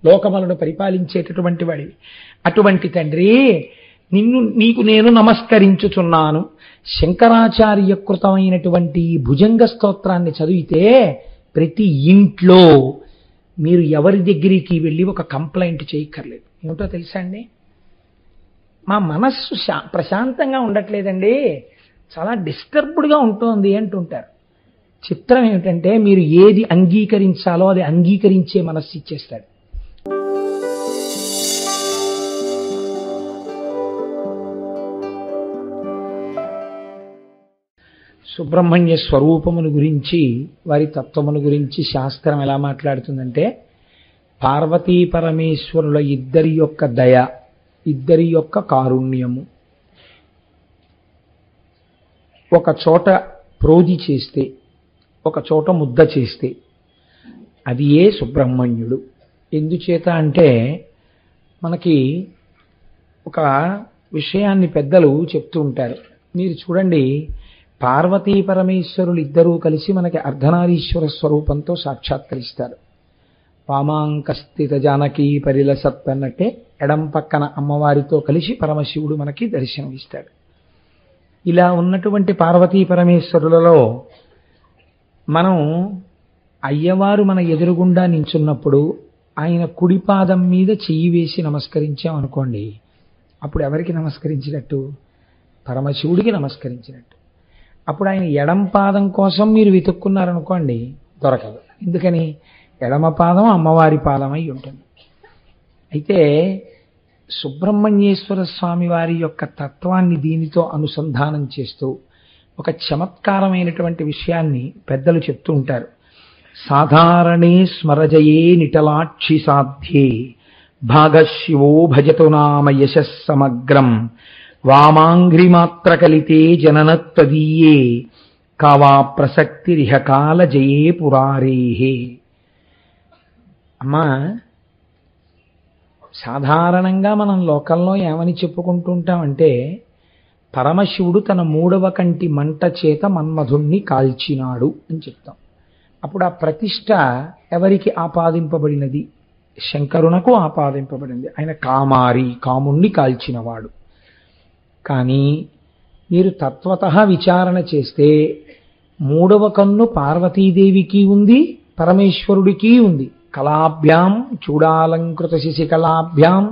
లోకములను పరిపాలించేటటువంటి వాడివి అటువంటి తండ్రి నిన్ను నీకు నేను నమస్కరించుచున్నాను శంకరాచార్య కృతమైనటువంటి ఈ భుజంగ స్తోత్రాన్ని చదివితే ప్రతి ఇంట్లో మీరు ఎవరి దగ్గరికి వెళ్ళి ఒక కంప్లైంట్ చేయక్కర్లేదు ఏమిటో తెలుసా అండి మా మనస్సు శా- ప్రశాంతంగా ఉండట్లేదండి చాలా డిస్టర్బ్డ్గా ఉంటుంది అంటుంటారు చిత్రం ఏమిటంటే మీరు ఏది అంగీకరించాలో అది అంగీకరించే మనస్సు ఇచ్చేస్తాడు సుబ్రహ్మణ్య స్వరూపమును గురించి వారి తత్వమును గురించి శాస్త్రం ఎలా మాట్లాడుతుందంటే పార్వతీ పరమేశ్వరుల ఇద్దరి యొక్క దయ ఇద్దరి యొక్క కారుణ్యము ఒక చోట ప్రోది చేస్తే ఒక చోట ముద్ద చేస్తే అది ఏ సుబ్రహ్మణ్యుడు ఎందుచేత అంటే మనకి ఒక విషయాన్ని పెద్దలు చెప్తూ ఉంటారు మీరు చూడండి పార్వతీ పరమేశ్వరులు ఇద్దరూ కలిసి మనకి అర్ధనారీశ్వర స్వరూపంతో సాక్షాత్కరిస్తారు వామాంకస్థిత జానకి పరిలసత్ అన్నట్టే ఎడం పక్కన అమ్మవారితో కలిసి పరమశివుడు మనకి దర్శనమిస్తాడు ఇలా ఉన్నటువంటి పార్వతీ పరమేశ్వరులలో మనం అయ్యవారు మన ఎదురుగుండా నించున్నప్పుడు ఆయన కుడి పాదం మీద చెయ్యి వేసి నమస్కరించాం అనుకోండి అప్పుడు ఎవరికి నమస్కరించినట్టు పరమశివుడికి నమస్కరించినట్టు అప్పుడు ఆయన ఎడం పాదం కోసం మీరు వెతుక్కున్నారనుకోండి దొరకదు ఎందుకని ఎడమ పాదం అమ్మవారి పాదమై ఉంటుంది అయితే సుబ్రహ్మణ్యేశ్వర స్వామి వారి యొక్క తత్వాన్ని దీనితో అనుసంధానం చేస్తూ ఒక చమత్కారమైనటువంటి విషయాన్ని పెద్దలు చెప్తూ ఉంటారు సాధారణే స్మరజయే నిటలాక్షి సాధ్యే భాగశివో భజతు నామ యశస్ సమగ్రం వామాంఘ్రిమాత్రకలితే జననత్వదీయే కావా ప్రసక్తిరిహ కాల జయే పురారేహే అమ్మా సాధారణంగా మనం లోకంలో ఏమని చెప్పుకుంటుంటామంటే పరమశివుడు తన మూడవ కంటి మంట చేత మన్మధుణ్ణి కాల్చినాడు అని చెప్తాం అప్పుడు ఆ ప్రతిష్ట ఎవరికి ఆపాదింపబడినది శంకరునకు ఆపాదింపబడింది ఆయన కామారి కాముణ్ణి కాల్చినవాడు కానీ మీరు తత్వత విచారణ చేస్తే మూడవ కన్ను పార్వతీదేవికి ఉంది పరమేశ్వరుడికి ఉంది కళాభ్యాం చూడాలంకృత శిశికళాభ్యాం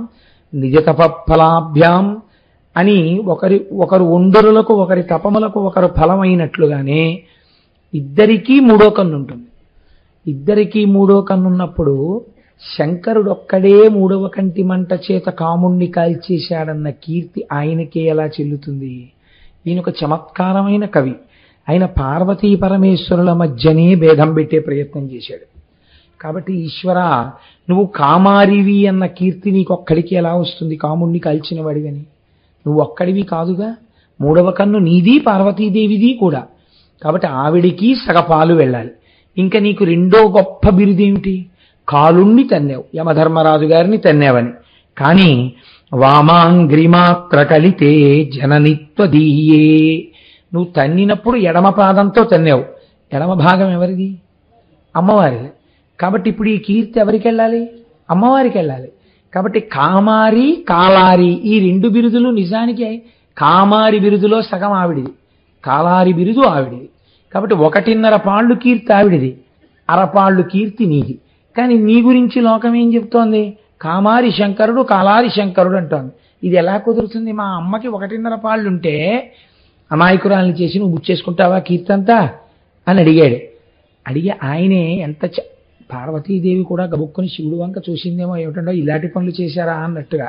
నిజతపఫలాభ్యాం అని ఒకరి ఒకరు ఒండరులకు ఒకరి తపములకు ఒకరు ఫలమైనట్లుగానే ఇద్దరికీ మూడో కన్ను ఉంటుంది ఇద్దరికీ మూడో కన్నున్నప్పుడు శంకరుడు ఒక్కడే మూడవ కంటి మంట చేత కాముణ్ణి కాల్చేశాడన్న కీర్తి ఆయనకే ఎలా చెల్లుతుంది ఈయన ఒక చమత్కారమైన కవి ఆయన పార్వతీ పరమేశ్వరుల మధ్యనే భేదం పెట్టే ప్రయత్నం చేశాడు కాబట్టి ఈశ్వర నువ్వు కామారివి అన్న కీర్తి నీకొక్కడికి ఎలా వస్తుంది కాముణ్ణి కాల్చిన వాడివని నువ్వు ఒక్కడివి కాదుగా మూడవ కన్ను నీది పార్వతీదేవిది కూడా కాబట్టి ఆవిడికి సగపాలు వెళ్ళాలి ఇంకా నీకు రెండో గొప్ప బిరుదేమిటి కాలుణ్ణి తన్నావు యమధర్మరాజు గారిని తన్నావని కానీ వామాంగ్రిమాత్ర కలితే జననిత్వదీయే నువ్వు తన్నినప్పుడు ఎడమ పాదంతో తన్నావు ఎడమ భాగం ఎవరిది అమ్మవారిది కాబట్టి ఇప్పుడు ఈ కీర్తి ఎవరికి వెళ్ళాలి అమ్మవారికి వెళ్ళాలి కాబట్టి కామారి కాలారి ఈ రెండు బిరుదులు నిజానికి కామారి బిరుదులో సగం ఆవిడిది కాలారి బిరుదు ఆవిడిది కాబట్టి ఒకటిన్నర పాళ్ళు కీర్తి ఆవిడిది అరపాళ్ళు కీర్తి నీది కానీ నీ గురించి లోకం ఏం చెప్తోంది కామారి శంకరుడు కాలారి శంకరుడు అంటోంది ఇది ఎలా కుదురుతుంది మా అమ్మకి ఒకటిన్నర పాళ్ళు ఉంటే అమాయకురాల్ని చేసి నువ్వు గుచ్చేసుకుంటావా కీర్తి అంతా అని అడిగాడు అడిగి ఆయనే ఎంత చ- పార్వతీదేవి కూడా గబుక్కుని శివుడు వంక చూసిందేమో ఏమిటండో ఇలాంటి పనులు చేశారా అన్నట్టుగా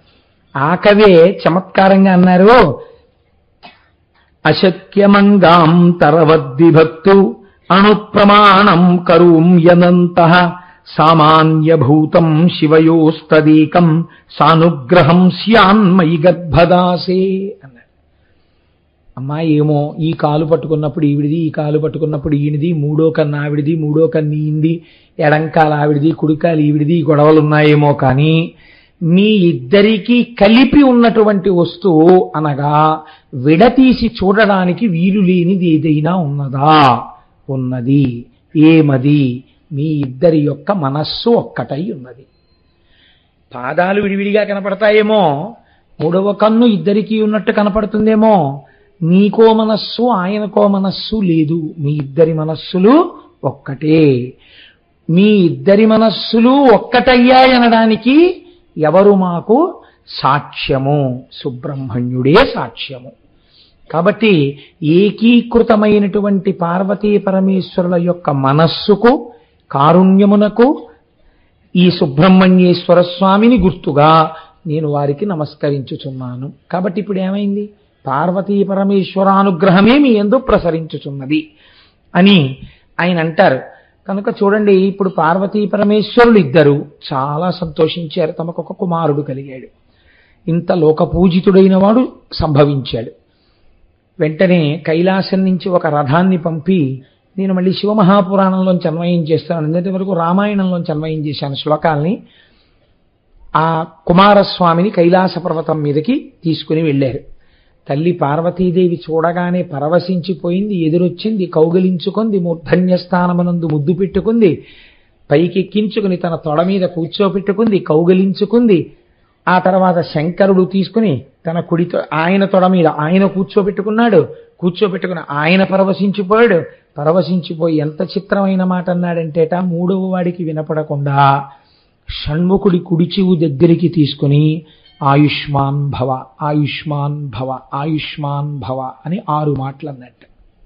ఆ కవే చమత్కారంగా అన్నారు అశక్యమంగాం తరవద్విభక్తు అణుప్రమాణం కరూం యనంత సామాన్యభూతం శివయోస్తదీకం సానుగ్రహం స్యాన్మయి గర్భదాసే అన్నారు అమ్మా ఏమో ఈ కాలు పట్టుకున్నప్పుడు ఈవిడిది ఈ కాలు పట్టుకున్నప్పుడు ఈయనది మూడో కన్ను ఆవిడిది మూడో కన్ను ఈంది ఎడంకాలు ఆవిడిది కుడికాలు ఈవిడిది ఈ గొడవలు ఉన్నాయేమో కానీ మీ ఇద్దరికీ కలిపి ఉన్నటువంటి వస్తువు అనగా విడతీసి చూడడానికి వీలు లేనిది ఏదైనా ఉన్నదా ఉన్నది ఏమది మీ ఇద్దరి యొక్క మనస్సు ఒక్కటై ఉన్నది పాదాలు విడివిడిగా కనపడతాయేమో మూడవ కన్ను ఇద్దరికీ ఉన్నట్టు కనపడుతుందేమో నీకో మనస్సు ఆయనకో మనస్సు లేదు మీ ఇద్దరి మనస్సులు ఒక్కటే మీ ఇద్దరి మనస్సులు ఒక్కటయ్యాయనడానికి ఎవరు మాకు సాక్ష్యము సుబ్రహ్మణ్యుడే సాక్ష్యము కాబట్టి ఏకీకృతమైనటువంటి పార్వతీ పరమేశ్వరుల యొక్క మనస్సుకు కారుణ్యమునకు ఈ సుబ్రహ్మణ్యేశ్వర స్వామిని గుర్తుగా నేను వారికి నమస్కరించుచున్నాను కాబట్టి ఇప్పుడు ఏమైంది పార్వతీ పరమేశ్వరానుగ్రహమే మీ ఎందు ప్రసరించుచున్నది అని ఆయన అంటారు కనుక చూడండి ఇప్పుడు పార్వతీ పరమేశ్వరులు ఇద్దరు చాలా సంతోషించారు తమకు ఒక కుమారుడు కలిగాడు ఇంత లోకపూజితుడైన వాడు సంభవించాడు వెంటనే కైలాసం నుంచి ఒక రథాన్ని పంపి నేను మళ్ళీ శివమహాపురాణంలోంచి అన్వయం చేస్తాను నిన్నటి వరకు రామాయణంలోంచి అన్వయం చేశాను శ్లోకాల్ని ఆ కుమారస్వామిని కైలాస పర్వతం మీదకి తీసుకుని వెళ్ళారు తల్లి పార్వతీదేవి చూడగానే పరవశించిపోయింది ఎదురొచ్చింది కౌగిలించుకుంది మూర్ధన్య స్థానమునందు ముద్దు పెట్టుకుంది పైకెక్కించుకుని తన తొడ మీద కూర్చోపెట్టుకుంది కౌగిలించుకుంది ఆ తర్వాత శంకరుడు తీసుకుని తన కుడితో ఆయన తొడ మీద ఆయన కూర్చోబెట్టుకున్నాడు కూర్చోబెట్టుకుని ఆయన పరవశించిపోయాడు పరవశించిపోయి ఎంత చిత్రమైన మాట అన్నాడంటేట మూడవ వాడికి వినపడకుండా షణ్ముఖుడి కుడిచివు దగ్గరికి తీసుకుని ఆయుష్మాన్ భవ ఆయుష్మాన్ భవ ఆయుష్మాన్ భవ అని ఆరు మాటలు అన్నట్టు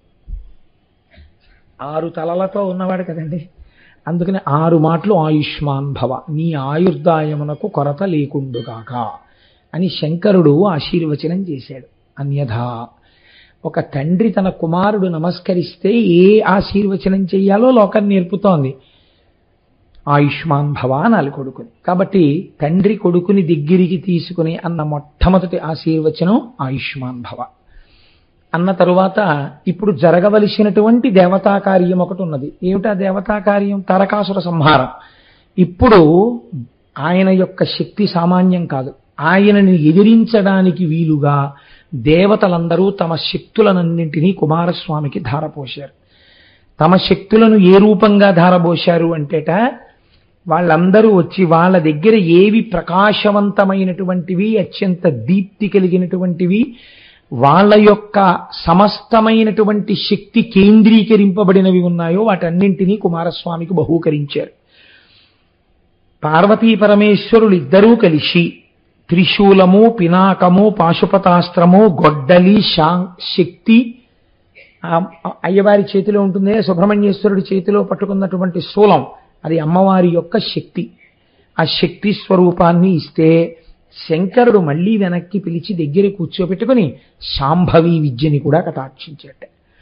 ఆరు తలలతో ఉన్నవాడు కదండి అందుకని ఆరు మాటలు ఆయుష్మాన్ భవ నీ ఆయుర్దాయమునకు కొరత లేకుండుగాక అని శంకరుడు ఆశీర్వచనం చేశాడు అన్యథా ఒక తండ్రి తన కుమారుడు నమస్కరిస్తే ఏ ఆశీర్వచనం చెయ్యాలో లోకం నేర్పుతోంది ఆయుష్మాన్ భవ అనాలి కొడుకుని కాబట్టి తండ్రి కొడుకుని దగ్గరికి తీసుకుని అన్న మొట్టమొదటి ఆశీర్వచనం ఆయుష్మాన్ భవ అన్న తరువాత ఇప్పుడు జరగవలసినటువంటి దేవతా కార్యం ఒకటి ఉన్నది ఏమిటా దేవతా కార్యం తారకాసుర సంహారం ఇప్పుడు ఆయన యొక్క శక్తి సామాన్యం కాదు ఆయనని ఎదిరించడానికి వీలుగా దేవతలందరూ తమ శక్తులనన్నింటినీ కుమారస్వామికి ధారపోశారు తమ శక్తులను ఏ రూపంగా ధారపోశారు అంటేట వాళ్ళందరూ వచ్చి వాళ్ళ దగ్గర ఏవి ప్రకాశవంతమైనటువంటివి అత్యంత దీప్తి కలిగినటువంటివి వాళ్ళ యొక్క సమస్తమైనటువంటి శక్తి కేంద్రీకరింపబడినవి ఉన్నాయో వాటన్నింటినీ కుమారస్వామికి బహూకరించారు పార్వతీ పరమేశ్వరులు ఇద్దరూ కలిసి త్రిశూలము పినాకము పాశుపతాస్త్రము గొడ్డలి శా శక్తి ఆ అయ్యవారి చేతిలో ఉంటుందే సుబ్రహ్మణ్యేశ్వరుడి చేతిలో పట్టుకున్నటువంటి శూలం అది అమ్మవారి యొక్క శక్తి ఆ శక్తి స్వరూపాన్ని ఇస్తే శంకరుడు మళ్ళీ వెనక్కి పిలిచి దగ్గర కూర్చోబెట్టుకుని శాంభవి విద్యని కూడా కటాక్షించాట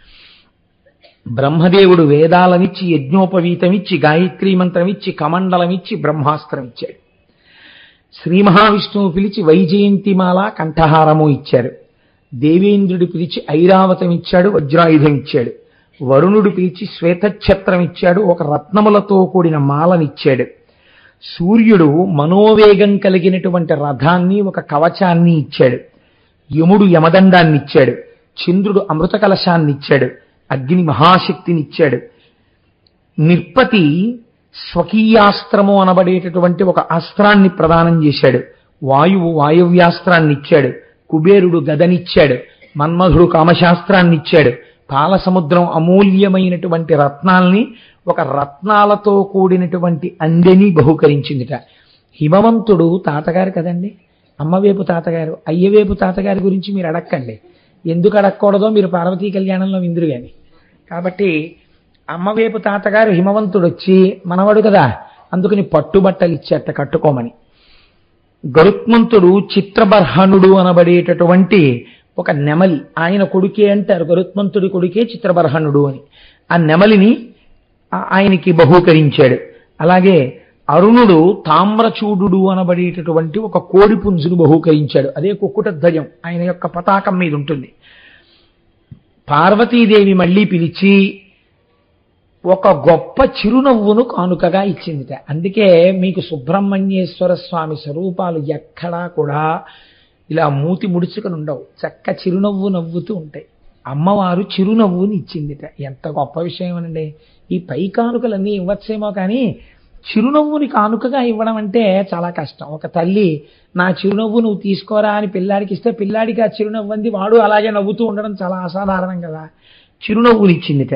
బ్రహ్మదేవుడు వేదాలనిచ్చి యజ్ఞోపవీతమిచ్చి గాయత్రీ మంత్రమిచ్చి కమండలమిచ్చి బ్రహ్మాస్త్రం ఇచ్చాడు శ్రీ మహావిష్ణువు పిలిచి వైజయంతిమాల కంఠహారము ఇచ్చారు దేవేంద్రుడు పిలిచి ఐరావతం ఇచ్చాడు వజ్రాయుధం ఇచ్చాడు వరుణుడు పిలిచి శ్వేతఛత్రం ఇచ్చాడు ఒక రత్నములతో కూడిన మాలనిచ్చాడు సూర్యుడు మనోవేగం కలిగినటువంటి రథాన్ని ఒక కవచాన్ని ఇచ్చాడు యముడు యమదండాన్ని ఇచ్చాడు చంద్రుడు అమృత కలశాన్ని ఇచ్చాడు అగ్ని మహాశక్తిని ఇచ్చాడు నిర్పతి స్వకీయాస్త్రము అనబడేటటువంటి ఒక అస్త్రాన్ని ప్రదానం చేశాడు వాయువు వాయవ్యాస్త్రాన్ని ఇచ్చాడు కుబేరుడు గదనిచ్చాడు మన్మధుడు కామశాస్త్రాన్ని ఇచ్చాడు పాలసముద్రం అమూల్యమైనటువంటి రత్నాల్ని ఒక రత్నాలతో కూడినటువంటి అందెని బహుకరించిందిట హిమవంతుడు తాతగారు కదండి అమ్మవేపు తాతగారు అయ్యవేపు తాతగారి గురించి మీరు అడక్కండి ఎందుకు అడగకూడదో మీరు పార్వతీ కళ్యాణంలో విందురు గాని కాబట్టి అమ్మవేపు తాతగారు హిమవంతుడు వచ్చి మనవడు కదా అందుకని పట్టుబట్టలు ఇచ్చేట కట్టుకోమని గరుత్మంతుడు చిత్రబర్హణుడు అనబడేటటువంటి ఒక నెమలి ఆయన కొడుకే అంటారు గరుత్మంతుడి కొడుకే చిత్రబర్హణుడు అని ఆ నెమలిని ఆయనకి బహూకరించాడు అలాగే అరుణుడు తామ్రచూడు అనబడేటటువంటి ఒక కోడి పుంజును బహూకరించాడు అదే కుక్కుట ధ్వజం ఆయన యొక్క పతాకం మీద ఉంటుంది పార్వతీదేవి మళ్ళీ పిలిచి ఒక గొప్ప చిరునవ్వును కానుకగా ఇచ్చిందిట అందుకే మీకు సుబ్రహ్మణ్యేశ్వర స్వామి స్వరూపాలు ఎక్కడా కూడా ఇలా మూతి ముడుచుకొని ఉండవు చక్క చిరునవ్వు నవ్వుతూ ఉంటాయి అమ్మవారు చిరునవ్వుని ఇచ్చిందిట ఎంత గొప్ప విషయం అనండి ఈ పై కానుకలన్నీ ఇవ్వచ్చేమో కానీ చిరునవ్వుని కానుకగా ఇవ్వడం అంటే చాలా కష్టం ఒక తల్లి నా చిరునవ్వు నువ్వు తీసుకోరా అని పిల్లాడికి ఇస్తే పిల్లాడికి ఆ చిరునవ్వు అంది వాడు అలాగే నవ్వుతూ ఉండడం చాలా అసాధారణం కదా చిరునవ్వులు ఇచ్చిందిట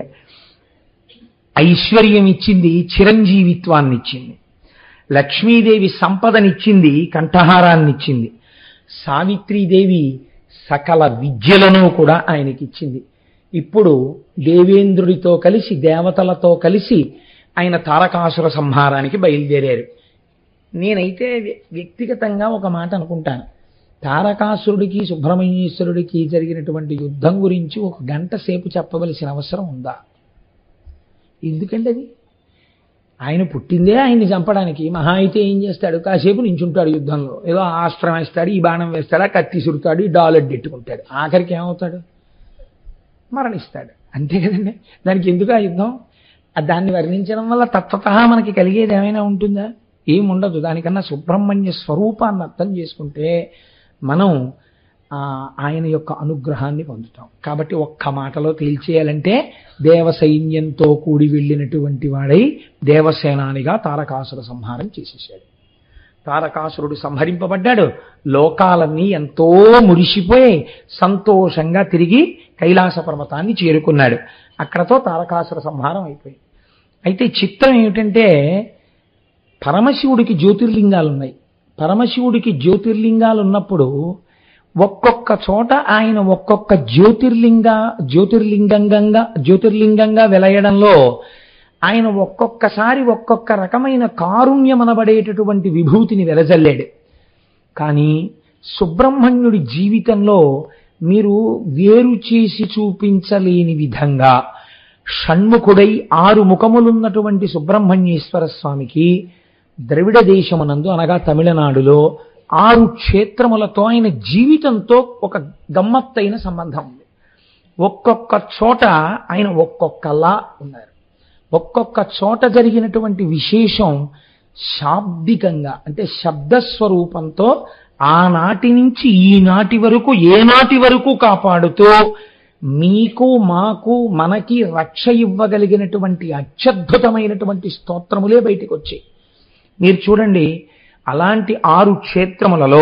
ఐశ్వర్యం ఇచ్చింది చిరంజీవిత్వాన్ని ఇచ్చింది లక్ష్మీదేవి సంపదనిచ్చింది కంఠహారాన్ని ఇచ్చింది సావిత్రీదేవి సకల విద్యలను కూడా ఆయనకి ఇచ్చింది ఇప్పుడు దేవేంద్రుడితో కలిసి దేవతలతో కలిసి ఆయన తారకాసుర సంహారానికి బయలుదేరారు నేనైతే వ్య- వ్యక్తిగతంగా ఒక మాట అనుకుంటాను తారకాసురుడికి సుబ్రహ్మణ్యేశ్వరుడికి జరిగినటువంటి యుద్ధం గురించి ఒక గంట సేపు చెప్పవలసిన అవసరం ఉందా ఎందుకండి అది ఆయన పుట్టిందే ఆయన్ని చంపడానికి మహా అయితే ఏం చేస్తాడు కాసేపు నించుంటాడు యుద్ధంలో ఏదో ఆ అస్త్రం వేస్తాడు ఈ బాణం వేస్తాడు ఆ కత్తి సురుతాడు ఈ డాలర్ ఎట్టుకుంటాడు ఆఖరికి ఏమవుతాడు మరణిస్తాడు అంతే కదండి దానికి ఎందుకు ఆ యుద్ధం ఆ దాన్ని వర్ణించడం వల్ల తత్వత మనకి కలిగేది ఏమైనా ఉంటుందా ఏముండదు దానికన్నా సుబ్రహ్మణ్య స్వరూపాన్ని అర్థం చేసుకుంటే మనం ఆ, ఆయన యొక్క అనుగ్రహాన్ని పొందుతాం కాబట్టి ఒక్క మాటలో తేల్చేయాలంటే దేవ సైన్యంతో కూడి వెళ్ళినటువంటి వాడై దేవసేనానిగా తారకాసుర సంహారం చేసేసాడు తారకాసురుడు సంహరింపబడ్డాడు లోకాలన్నీ ఎంతో మురిసిపోయి సంతోషంగా తిరిగి కైలాస పర్వతాన్ని చేరుకున్నాడు అక్కడతో తారకాసుర సంహారం అయిపోయింది అయితే చిత్రం ఏమిటంటే పరమశివుడికి జ్యోతిర్లింగాలు ఉన్నాయి పరమశివుడికి జ్యోతిర్లింగాలు ఉన్నప్పుడు ఒక్కొక్క చోట ఆయన ఒక్కొక్క జ్యోతిర్లింగ జ్యోతిర్లింగంగా జ్యోతిర్లింగంగా వెలయడంలో ఆయన ఒక్కొక్కసారి ఒక్కొక్క రకమైన కారుణ్యమనబడేటటువంటి విభూతిని వెలజల్లాడు కానీ సుబ్రహ్మణ్యుడి జీవితంలో మీరు వేరు చేసి చూపించలేని విధంగా షణ్ముఖుడై ఆరు ముఖములున్నటువంటి సుబ్రహ్మణ్యేశ్వర స్వామికి ద్రవిడ దేశమునందు అనగా తమిళనాడులో ఆరు క్షేత్రములతో ఆయన జీవితంతో ఒక గమ్మత్తైన సంబంధం ఉంది ఒక్కొక్క చోట ఆయన ఒక్కొక్కలా ఉన్నారు ఒక్కొక్క చోట జరిగినటువంటి విశేషం శాబ్దికంగా అంటే శబ్దస్వరూపంతో ఆనాటి నుంచి ఈనాటి వరకు ఏనాటి వరకు కాపాడుతూ మీకు మాకు మనకి రక్ష ఇవ్వగలిగినటువంటి అత్యద్భుతమైనటువంటి స్తోత్రములే బయటికి వచ్చాయి మీరు చూడండి అలాంటి ఆరు క్షేత్రములలో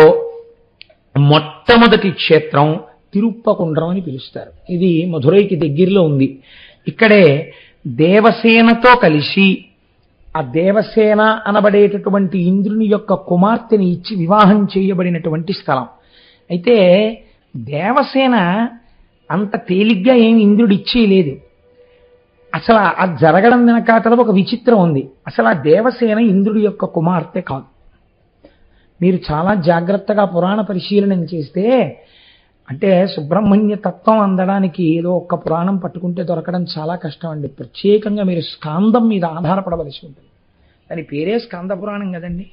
మొట్టమొదటి క్షేత్రం తిరుప్పకుండ్రం అని పిలుస్తారు ఇది మధురైకి దగ్గరలో ఉంది ఇక్కడే దేవసేనతో కలిసి ఆ దేవసేన అనబడేటటువంటి ఇంద్రుని యొక్క కుమార్తెని ఇచ్చి వివాహం చేయబడినటువంటి స్థలం అయితే దేవసేన అంత తేలిగ్గా ఏమి ఇంద్రుడు ఇచ్చేయలేదు అసలు అది జరగడం వెనకాతల ఒక విచిత్రం ఉంది అసలు ఆ దేవసేన ఇంద్రుడి యొక్క కుమార్తె కాదు మీరు చాలా జాగ్రత్తగా పురాణ పరిశీలన చేస్తే అంటే సుబ్రహ్మణ్య తత్వం అందడానికి ఏదో ఒక్క పురాణం పట్టుకుంటే దొరకడం చాలా కష్టం అండి ప్రత్యేకంగా మీరు స్కాందం మీద ఆధారపడవలసి ఉంటుంది దాని పేరే స్కాంద పురాణం కదండి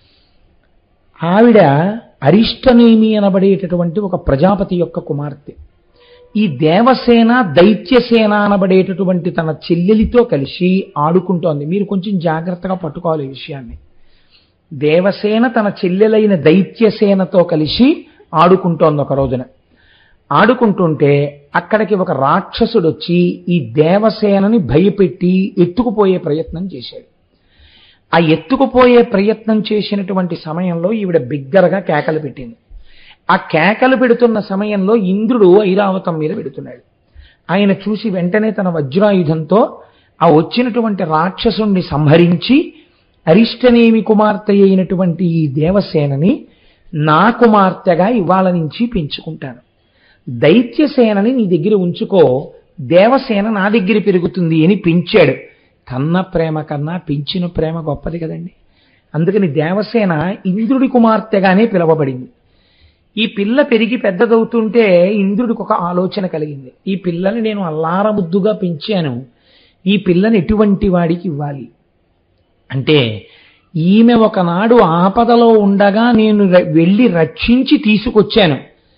ఆవిడ అరిష్టనేమి అనబడేటటువంటి ఒక ప్రజాపతి యొక్క కుమార్తె ఈ దేవసేన దైత్యసేన అనబడేటటువంటి తన చెల్లెలితో కలిసి ఆడుకుంటోంది మీరు కొంచెం జాగ్రత్తగా పట్టుకోవాలి ఈ విషయాన్ని దేవసేన తన చెల్లెలైన దైత్యసేనతో కలిసి ఆడుకుంటోంది ఒక రోజున ఆడుకుంటుంటే అక్కడికి ఒక రాక్షసుడు వచ్చి ఈ దేవసేనని భయపెట్టి ఎత్తుకుపోయే ప్రయత్నం చేశాడు ఆ ఎత్తుకుపోయే ప్రయత్నం చేసినటువంటి సమయంలో ఈవిడ బిగ్గరగా కేకలు పెట్టింది ఆ కేకలు పెడుతున్న సమయంలో ఇంద్రుడు ఐరావతం మీద పెడుతున్నాడు ఆయన చూసి వెంటనే తన వజ్రాయుధంతో ఆ వచ్చినటువంటి రాక్షసుణ్ణి సంహరించి అరిష్టనేమి కుమార్తె అయినటువంటి ఈ దేవసేనని నా కుమార్తెగా ఇవాళ నుంచి పెంచుకుంటాను దైత్యసేనని నీ దగ్గర ఉంచుకో దేవసేన నా దగ్గర పెరుగుతుంది అని పెంచాడు కన్న ప్రేమ కన్నా పెంచిన ప్రేమ గొప్పది కదండి అందుకని దేవసేన ఇంద్రుడి కుమార్తెగానే పిలవబడింది ఈ పిల్ల పెరిగి పెద్దదవుతుంటే ఇంద్రుడికి ఒక ఆలోచన కలిగింది ఈ పిల్లని నేను అల్లారముద్దుగా పెంచాను ఈ పిల్లని ఎటువంటి వాడికి ఇవ్వాలి అంటే ఈమె ఒకనాడు ఆపదలో ఉండగా నేను ర- వెళ్ళి రక్షించి తీసుకొచ్చాను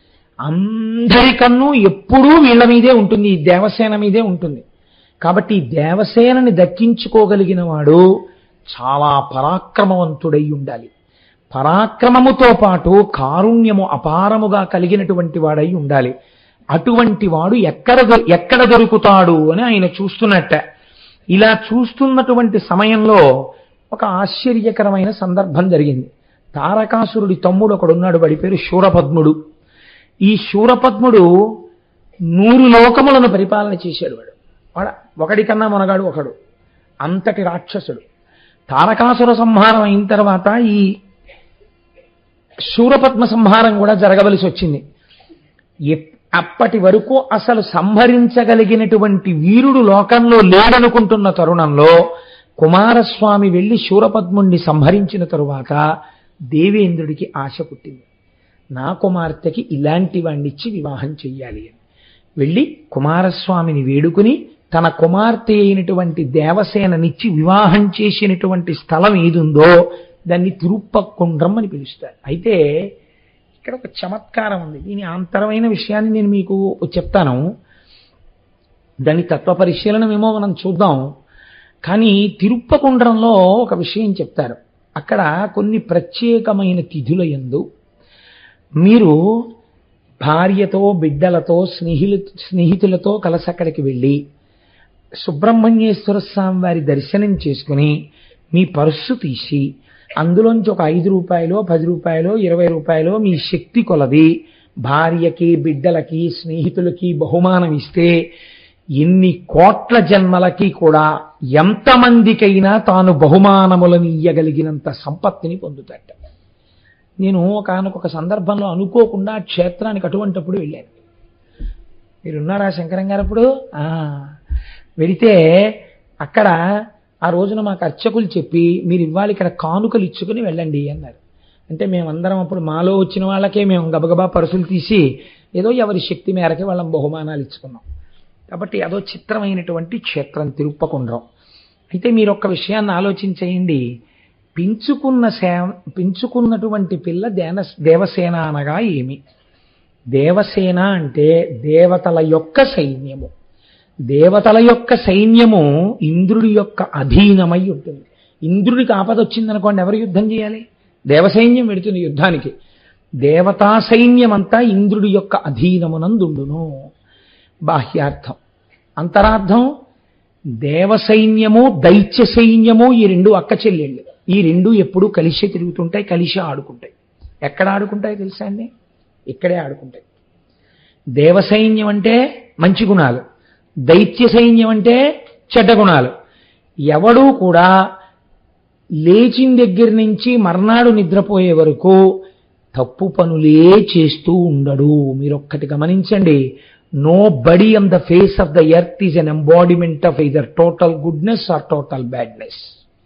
అందరికన్ను ఎప్పుడూ వీళ్ళ మీదే ఉంటుంది ఈ దేవసేన మీదే ఉంటుంది కాబట్టి ఈ దేవసేనని దక్కించుకోగలిగిన వాడు చాలా పరాక్రమవంతుడై ఉండాలి పరాక్రమముతో పాటు కారుణ్యము అపారముగా కలిగినటువంటి వాడై ఉండాలి అటువంటి వాడు ఎక్కడ దొ- ఎక్కడ దొరుకుతాడు అని ఆయన చూస్తున్నట్ట ఇలా చూస్తున్నటువంటి సమయంలో ఒక ఆశ్చర్యకరమైన సందర్భం జరిగింది తారకాసురుడి తమ్ముడు ఒకడున్నాడు వాడి పేరు శూరపద్ముడు ఈ శూరపద్ముడు నూరు లోకములను పరిపాలన చేశాడు వాడు వాడ ఒకడికన్నా మొనగాడు ఒకడు అంతటి రాక్షసుడు తారకాసుర సంహారం అయిన తర్వాత ఈ శూరపద్మ సంహారం కూడా జరగవలసి వచ్చింది ఎప్- అప్పటి వరకు అసలు సంహరించగలిగినటువంటి వీరుడు లోకంలో లేడనుకుంటున్న తరుణంలో కుమారస్వామి వెళ్లి శూరపద్ముణ్ణి సంహరించిన తరువాత దేవేంద్రుడికి ఆశ పుట్టింది నా కుమార్తెకి ఇలాంటి వాణ్ణిచ్చి వివాహం చెయ్యాలి అని వెళ్ళి కుమారస్వామిని వేడుకుని తన కుమార్తె అయినటువంటి దేవసేననిచ్చి వివాహం చేసినటువంటి స్థలం ఏదుందో దాన్ని తిరుప్పకుండ్రం అని పిలుస్తారు అయితే ఇక్కడ ఒక చమత్కారం ఉంది దీని అంతరమైన విషయాన్ని నేను మీకు చెప్తాను దాని తత్వ పరిశీలనమేమో మనం చూద్దాం కానీ తిరుప్పకుండ్రంలో ఒక విషయం చెప్తారు అక్కడ కొన్ని ప్రత్యేకమైన తిథుల యందు మీరు భార్యతో బిడ్డలతో స్నేహిలు స్నేహితులతో కలిసి అక్కడికి వెళ్ళి సుబ్రహ్మణ్యేశ్వర స్వామి వారి దర్శనం చేసుకుని మీ పర్సు తీసి అందులోంచి ఒక ఐదు రూపాయలు పది రూపాయలు ఇరవై రూపాయలు మీ శక్తి కొలది భార్యకి బిడ్డలకి స్నేహితులకి బహుమానం ఇస్తే ఎన్ని కోట్ల జన్మలకి కూడా ఎంతమందికైనా తాను బహుమానములను ఇయ్యగలిగినంత సంపత్తిని పొందుతాట నేను ఒకనొక సందర్భంలో అనుకోకుండా ఆ క్షేత్రానికి అటువంటప్పుడు వెళ్ళాను మీరున్నారా శంకరం గారు అప్పుడు ఆ, వెళితే అక్కడ ఆ రోజున మాకు అర్చకులు చెప్పి మీరు ఇవ్వాలి ఇక్కడ కానుకలు ఇచ్చుకుని వెళ్ళండి అన్నారు అంటే మేమందరం అప్పుడు మాలో వచ్చిన వాళ్ళకే మేము గబగబా పరుసులు తీసి ఏదో ఎవరి శక్తి మేరకి వాళ్ళం బహుమానాలు ఇచ్చుకున్నాం కాబట్టి అదో చిత్రమైనటువంటి క్షేత్రం తిరుప్పకుండ్రం అయితే మీరు ఒక్క విషయాన్ని ఆలోచించేయండి పెంచుకున్న సే పెంచుకున్నటువంటి పిల్ల దేన దేవసేన అనగా ఏమి దేవసేన అంటే దేవతల యొక్క సైన్యము దేవతల యొక్క సైన్యము ఇంద్రుడి యొక్క అధీనమై ఉంటుంది ఇంద్రుడికి ఆపద వచ్చిందనుకోండి ఎవరు యుద్ధం చేయాలి దేవసైన్యం వెడుతుంది యుద్ధానికి దేవతా సైన్యమంతా ఇంద్రుడి యొక్క అధీనమునందుండును బాహ్యార్థం అంతరార్థం దేవసైన్యము దైత్య సైన్యము ఈ రెండు అక్క చెల్లెళ్ళు ఈ రెండు ఎప్పుడూ కలిసి తిరుగుతుంటాయి కలిసి ఆడుకుంటాయి ఎక్కడ ఆడుకుంటాయి తెలుసా అండి ఇక్కడే ఆడుకుంటాయి దేవసైన్యం అంటే మంచి గుణాలు దైత్య సైన్యం అంటే చెడ్డ గుణాలు ఎవడూ కూడా లేచిన దగ్గర నుంచి మర్నాడు నిద్రపోయే వరకు తప్పు పనులే చేస్తూ ఉండడు మీరు ఒక్కటి గమనించండి nobody on the face of the earth is an embodiment of either total goodness or total badness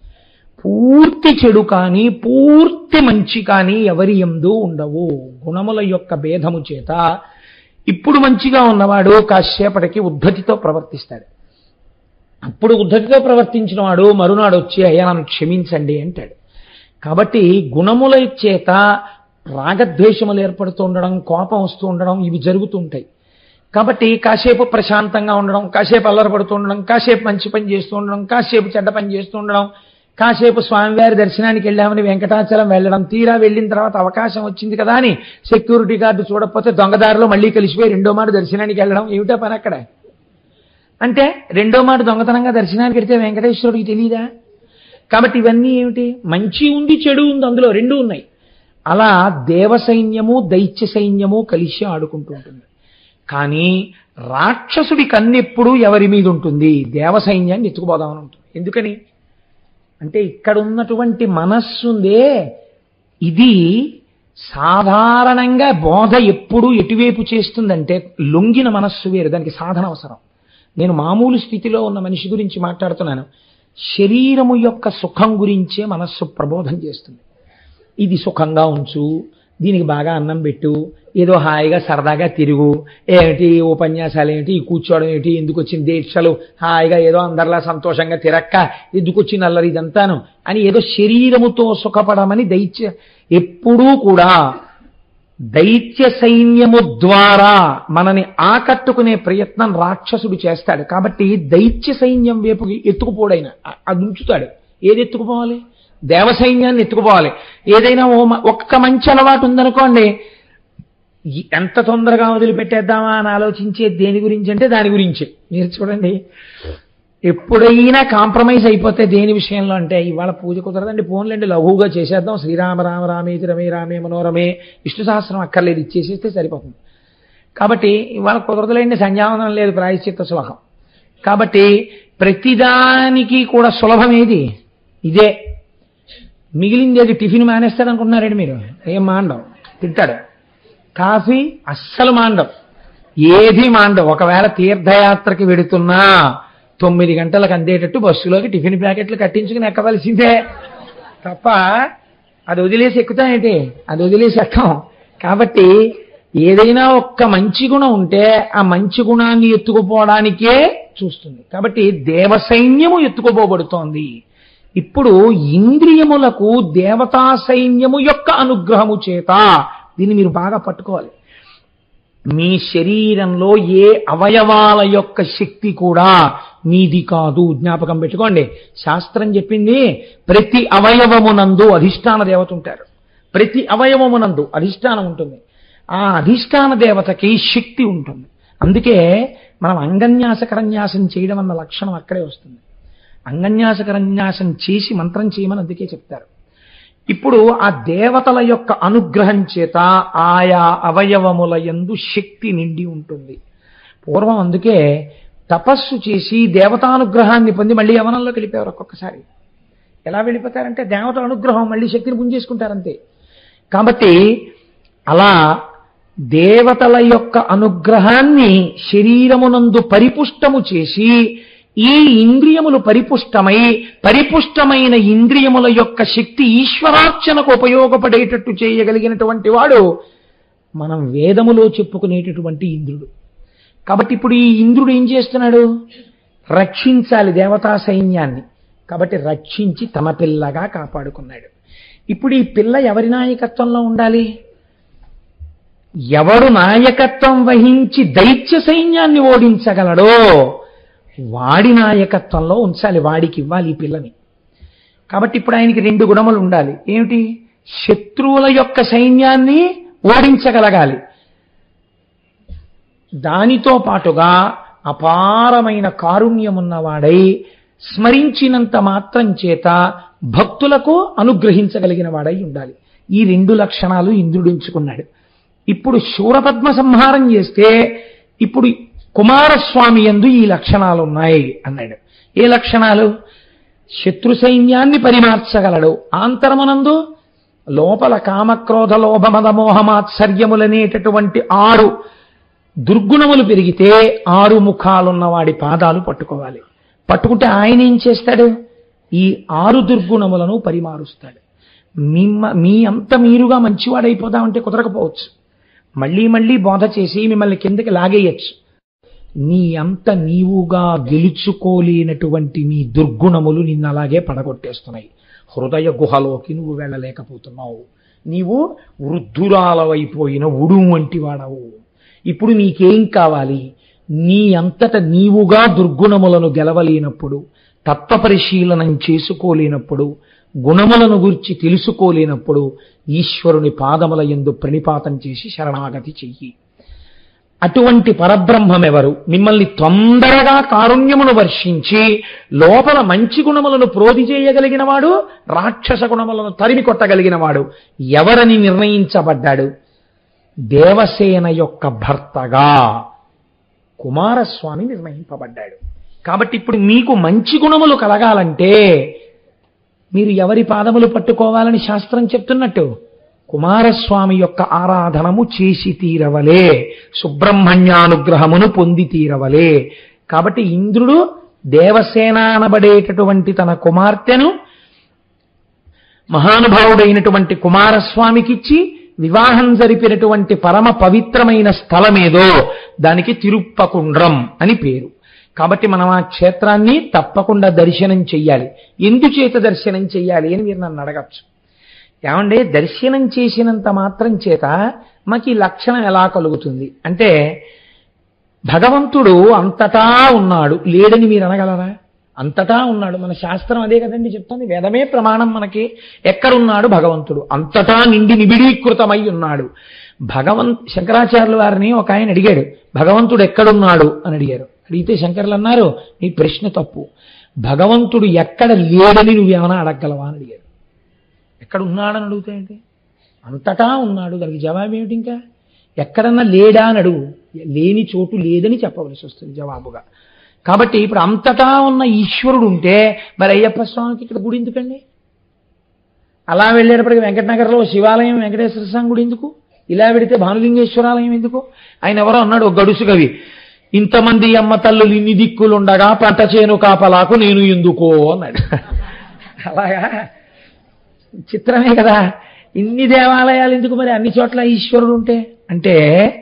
పూర్తి చెడు కానీ పూర్తి మంచి కానీ ఎవరి ఎందు ఉండవు గుణముల యొక్క భేదము చేత ఇప్పుడు మంచిగా ఉన్నవాడు కాసేపటికి ఉద్ధతితో ప్రవర్తిస్తాడు అప్పుడు ఉద్ధతితో ప్రవర్తించిన వాడు మరునాడు వచ్చి అయ్యా నన్ను క్షమించండి అంటాడు కాబట్టి గుణముల చేత రాగద్వేషములు ఏర్పడుతూ ఉండడం కోపం వస్తూ ఉండడం ఇవి జరుగుతూ ఉంటాయి కాబట్టి కాసేపు ప్రశాంతంగా ఉండడం కాసేపు అల్లరపడుతూ ఉండడం కాసేపు మంచి పని చేస్తూ ఉండడం కాసేపు చెడ్డ పని చేస్తూ ఉండడం కాసేపు స్వామివారి దర్శనానికి వెళ్ళామని వెంకటాచలం వెళ్ళడం తీరా వెళ్ళిన తర్వాత అవకాశం వచ్చింది కదా అని సెక్యూరిటీ గార్డు చూడకపోతే దొంగదారిలో మళ్ళీ కలిసిపోయి రెండో మాట దర్శనానికి వెళ్ళడం ఏమిటా పని అక్కడ అంటే రెండో మాట దొంగతనంగా దర్శనానికి వెడితే వెంకటేశ్వరుడికి తెలియదా కాబట్టి ఇవన్నీ ఏమిటి మంచి ఉంది చెడు ఉంది అందులో రెండు ఉన్నాయి అలా దేవ సైన్యము దైత్య సైన్యము కలిసి ఆడుకుంటూ ఉంటుంది కానీ రాక్షసుడి కన్నెప్పుడు ఎవరి మీద ఉంటుంది దేవ సైన్యాన్ని ఎత్తుకుపోదామని ఉంటుంది ఎందుకని అంటే ఇక్కడ ఉన్నటువంటి మనస్సుందే ఇది సాధారణంగా బోధ ఎప్పుడు ఎటువైపు చేస్తుందంటే లొంగిన మనస్సు వేరు దానికి సాధన అవసరం నేను మామూలు స్థితిలో ఉన్న మనిషి గురించి మాట్లాడుతున్నాను శరీరము యొక్క సుఖం గురించే మనస్సు ప్రబోధం చేస్తుంది ఇది సుఖంగా ఉంచు దీనికి బాగా అన్నం పెట్టు ఏదో హాయిగా సరదాగా తిరుగు ఏమిటి ఉపన్యాసాలు ఏమిటి ఈ కూర్చోవడం ఏమిటి ఎందుకు వచ్చిన దీక్షలు హాయిగా ఏదో అందరిలా సంతోషంగా తిరక్క ఎందుకు వచ్చిన అల్లరి ఇదంతాను అని ఏదో శరీరముతో సుఖపడమని దైత్య ఎప్పుడూ కూడా దైత్య సైన్యము ద్వారా మనని ఆకట్టుకునే ప్రయత్నం రాక్షసుడు చేస్తాడు కాబట్టి దైత్య సైన్యం వైపు ఎత్తుకుపోడైన అది ఉంచుతాడు ఏది ఎత్తుకుపోవాలి దేవసైన్యాన్ని ఎత్తుకుపోవాలి ఏదైనా ఓ మ- ఒక్క మంచి అలవాటు ఉందనుకోండి ఈ- ఎంత తొందరగా వదిలిపెట్టేద్దామా అని ఆలోచించే దేని గురించి అంటే దాని గురించి మీరు చూడండి ఎప్పుడైనా కాంప్రమైజ్ అయిపోతే దేని విషయంలో అంటే ఇవాళ పూజ కుదరదండి ఫోన్లండి లఘువుగా చేసేద్దాం శ్రీరామ రామ రామేతి రమే రామే మనోరమే విష్ణు సహస్రం అక్కర్లేదు ఇచ్చేసేస్తే సరిపోతుంది కాబట్టి ఇవాళ కుదరదులేండి సంధ్యావందనం లేదు ప్రాయశ్చిత్త సులభం కాబట్టి ప్రతిదానికి కూడా సులభం ఏది ఇదే మిగిలింది అది టిఫిన్ మానేస్తాడు అనుకుంటున్నారండి మీరు ఏం మాండవు తింటాడు కాఫీ అస్సలు మాండవు ఏది మాండవు ఒకవేళ తీర్థయాత్రకి వెడుతున్నా తొమ్మిది గంటలకు అందేటట్టు బస్సులోకి టిఫిన్ ప్యాకెట్లు కట్టించుకుని ఎక్కవలసిందే తప్ప అది వదిలేసి ఎక్కుతాయేంటి అది వదిలేసి ఎక్కం కాబట్టి ఏదైనా ఒక్క మంచి గుణం ఉంటే ఆ మంచి గుణాన్ని ఎత్తుకుపోవడానికే చూస్తుంది కాబట్టి దేవసైన్యము ఎత్తుకుపోబడుతోంది ఇప్పుడు ఇంద్రియములకు దేవతా సైన్యము యొక్క అనుగ్రహము చేత దీన్ని మీరు బాగా పట్టుకోవాలి మీ శరీరంలో ఏ అవయవాల యొక్క శక్తి కూడా మీది కాదు జ్ఞాపకం పెట్టుకోండి శాస్త్రం చెప్పింది ప్రతి అవయవమునందు అధిష్టాన దేవత ఉంటారు ప్రతి అవయవమునందు అధిష్టానం ఉంటుంది ఆ అధిష్టాన దేవతకి శక్తి ఉంటుంది అందుకే మనం అంగన్యాసకరన్యాసం చేయడం అన్న లక్షణం అక్కడే వస్తుంది అంగన్యాసకరన్యాసం చేసి మంత్రం చేయమని అందుకే చెప్తారు ఇప్పుడు ఆ దేవతల యొక్క అనుగ్రహం చేత ఆయా అవయవముల యందు శక్తి నిండి ఉంటుంది పూర్వం అందుకే తపస్సు చేసి దేవతానుగ్రహాన్ని పొంది మళ్ళీ యవనంలోకి వెళ్ళిపోయారు ఒక్కొక్కసారి ఎలా వెళ్ళిపోతారంటే దేవత అనుగ్రహం మళ్ళీ శక్తిని పుంజేసుకుంటారంతే కాబట్టి అలా దేవతల యొక్క అనుగ్రహాన్ని శరీరమునందు పరిపుష్టము చేసి ఈ ఇంద్రియములు పరిపుష్టమై పరిపుష్టమైన ఇంద్రియముల యొక్క శక్తి ఈశ్వరార్చనకు ఉపయోగపడేటట్టు చేయగలిగినటువంటి వాడు మనం వేదములో చెప్పుకునేటటువంటి ఇంద్రుడు కాబట్టి ఇప్పుడు ఈ ఇంద్రుడు ఏం చేస్తున్నాడు రక్షించాలి దేవతా సైన్యాన్ని కాబట్టి రక్షించి తమ పిల్లగా కాపాడుకున్నాడు ఇప్పుడు ఈ పిల్ల ఎవరి నాయకత్వంలో ఉండాలి ఎవడు నాయకత్వం వహించి దైత్య సైన్యాన్ని ఓడించగలడో వాడి నాయకత్వంలో ఉంచాలి వాడికి ఇవ్వాలి ఈ పిల్లని కాబట్టి ఇప్పుడు ఆయనకి రెండు గుణములు ఉండాలి ఏమిటి శత్రువుల యొక్క సైన్యాన్ని ఓడించగలగాలి దానితో పాటుగా అపారమైన కారుణ్యమున్నవాడై స్మరించినంత మాత్రం చేత భక్తులకు అనుగ్రహించగలిగిన వాడై ఉండాలి ఈ రెండు లక్షణాలు ఇంద్రుడు ఎంచుకున్నాడు ఇప్పుడు శూరపద్మ సంహారం చేస్తే ఇప్పుడు కుమారస్వామి ఎందు ఈ లక్షణాలు ఉన్నాయి అన్నాడు ఏ లక్షణాలు శత్రు సైన్యాన్ని పరిమార్చగలడు ఆంతరమునందు లోపల కామక్రోధ లోభమద మోహమాత్సర్యములనేటటువంటి ఆరు దుర్గుణములు పెరిగితే ఆరు ముఖాలున్న వాడి పాదాలు పట్టుకోవాలి పట్టుకుంటే ఆయన ఏం చేస్తాడు ఈ ఆరు దుర్గుణములను పరిమారుస్తాడు మిమ్మ మీ అంత మీరుగా మంచివాడైపోదామంటే కుదరకపోవచ్చు మళ్ళీ మళ్ళీ బోధ చేసి మిమ్మల్ని కిందకి లాగేయచ్చు నీ అంత నీవుగా గెలుచుకోలేనటువంటి నీ దుర్గుణములు నిన్ను అలాగే పడగొట్టేస్తున్నాయి హృదయ గుహలోకి నువ్వు వెళ్ళలేకపోతున్నావు నీవు వృద్ధురాలవైపోయిన ఉడు వంటి వాడవు ఇప్పుడు నీకేం కావాలి నీ అంతట నీవుగా దుర్గుణములను గెలవలేనప్పుడు తత్వ పరిశీలనం చేసుకోలేనప్పుడు గుణములను గురించి తెలుసుకోలేనప్పుడు ఈశ్వరుని పాదముల ఎందు ప్రణిపాతం చేసి శరణాగతి చెయ్యి అటువంటి పరబ్రహ్మమెవరు మిమ్మల్ని తొందరగా కారుణ్యమును వర్షించి లోపల మంచి గుణములను ప్రోధి చేయగలిగిన వాడు రాక్షస గుణములను తరిమి కొట్టగలిగిన వాడు ఎవరని నిర్ణయించబడ్డాడు దేవసేన యొక్క భర్తగా కుమారస్వామి నిర్ణయింపబడ్డాడు కాబట్టి ఇప్పుడు మీకు మంచి గుణములు కలగాలంటే మీరు ఎవరి పాదములు పట్టుకోవాలని శాస్త్రం చెప్తున్నట్టు కుమారస్వామి యొక్క ఆరాధనము చేసి తీరవలే సుబ్రహ్మణ్యానుగ్రహమును పొంది తీరవలే కాబట్టి ఇంద్రుడు దేవసేన అనబడేటటువంటి తన కుమార్తెను మహానుభావుడైనటువంటి కుమారస్వామికిచ్చి వివాహం జరిపినటువంటి పరమ పవిత్రమైన స్థలమేదో దానికి తిరుప్పకుండ్రం అని పేరు కాబట్టి మనం ఆ క్షేత్రాన్ని తప్పకుండా దర్శనం చెయ్యాలి ఎందుచేత దర్శనం చెయ్యాలి అని మీరు నన్ను అడగచ్చు ఏమంటే దర్శనం చేసినంత మాత్రం చేత మాకు ఈ లక్షణం ఎలా కలుగుతుంది అంటే భగవంతుడు అంతటా ఉన్నాడు లేడని మీరు అనగలరా అంతటా ఉన్నాడు మన శాస్త్రం అదే కదండి చెప్తుంది వేదమే ప్రమాణం మనకి ఎక్కడున్నాడు భగవంతుడు అంతటా నిండి నిబిడీకృతమై ఉన్నాడు భగవంత్ శంకరాచార్యుల వారిని ఒక ఆయన అడిగాడు భగవంతుడు ఎక్కడున్నాడు అని అడిగారు అడిగితే శంకర్లు అన్నారు నీ ప్రశ్న తప్పు భగవంతుడు ఎక్కడ లేడని నువ్వేమైనా అడగలవా అని అడిగారు ఎక్కడ ఉన్నాడని అడుగుతాయంటే అంతటా ఉన్నాడు దానికి జవాబు ఏమిటి ఇంకా ఎక్కడన్నా లేడా అని అడుగు లేని చోటు లేదని చెప్పవలసి వస్తుంది జవాబుగా కాబట్టి ఇప్పుడు అంతటా ఉన్న ఈశ్వరుడు ఉంటే మరి అయ్యప్ప స్వామికి ఇక్కడ గుడి ఎందుకండి అలా వెళ్ళేటప్పటికి వెంకటనగర్లో శివాలయం వెంకటేశ్వర స్వామి గుడి ఎందుకు ఇలా వెడితే భానులింగేశ్వరాలయం ఎందుకు ఆయన ఎవరో అన్నాడు ఒక గడుసు కవి ఇంతమంది అమ్మ తల్లులు ఇన్ని దిక్కులుండగా పంట చేను కాపలాకు నేను ఎందుకో అన్నాడు అలాగా చిత్రమే కదా ఇన్ని దేవాలయాలు ఎందుకు మరి అన్ని చోట్ల ఈశ్వరుడు ఉంటే అంటే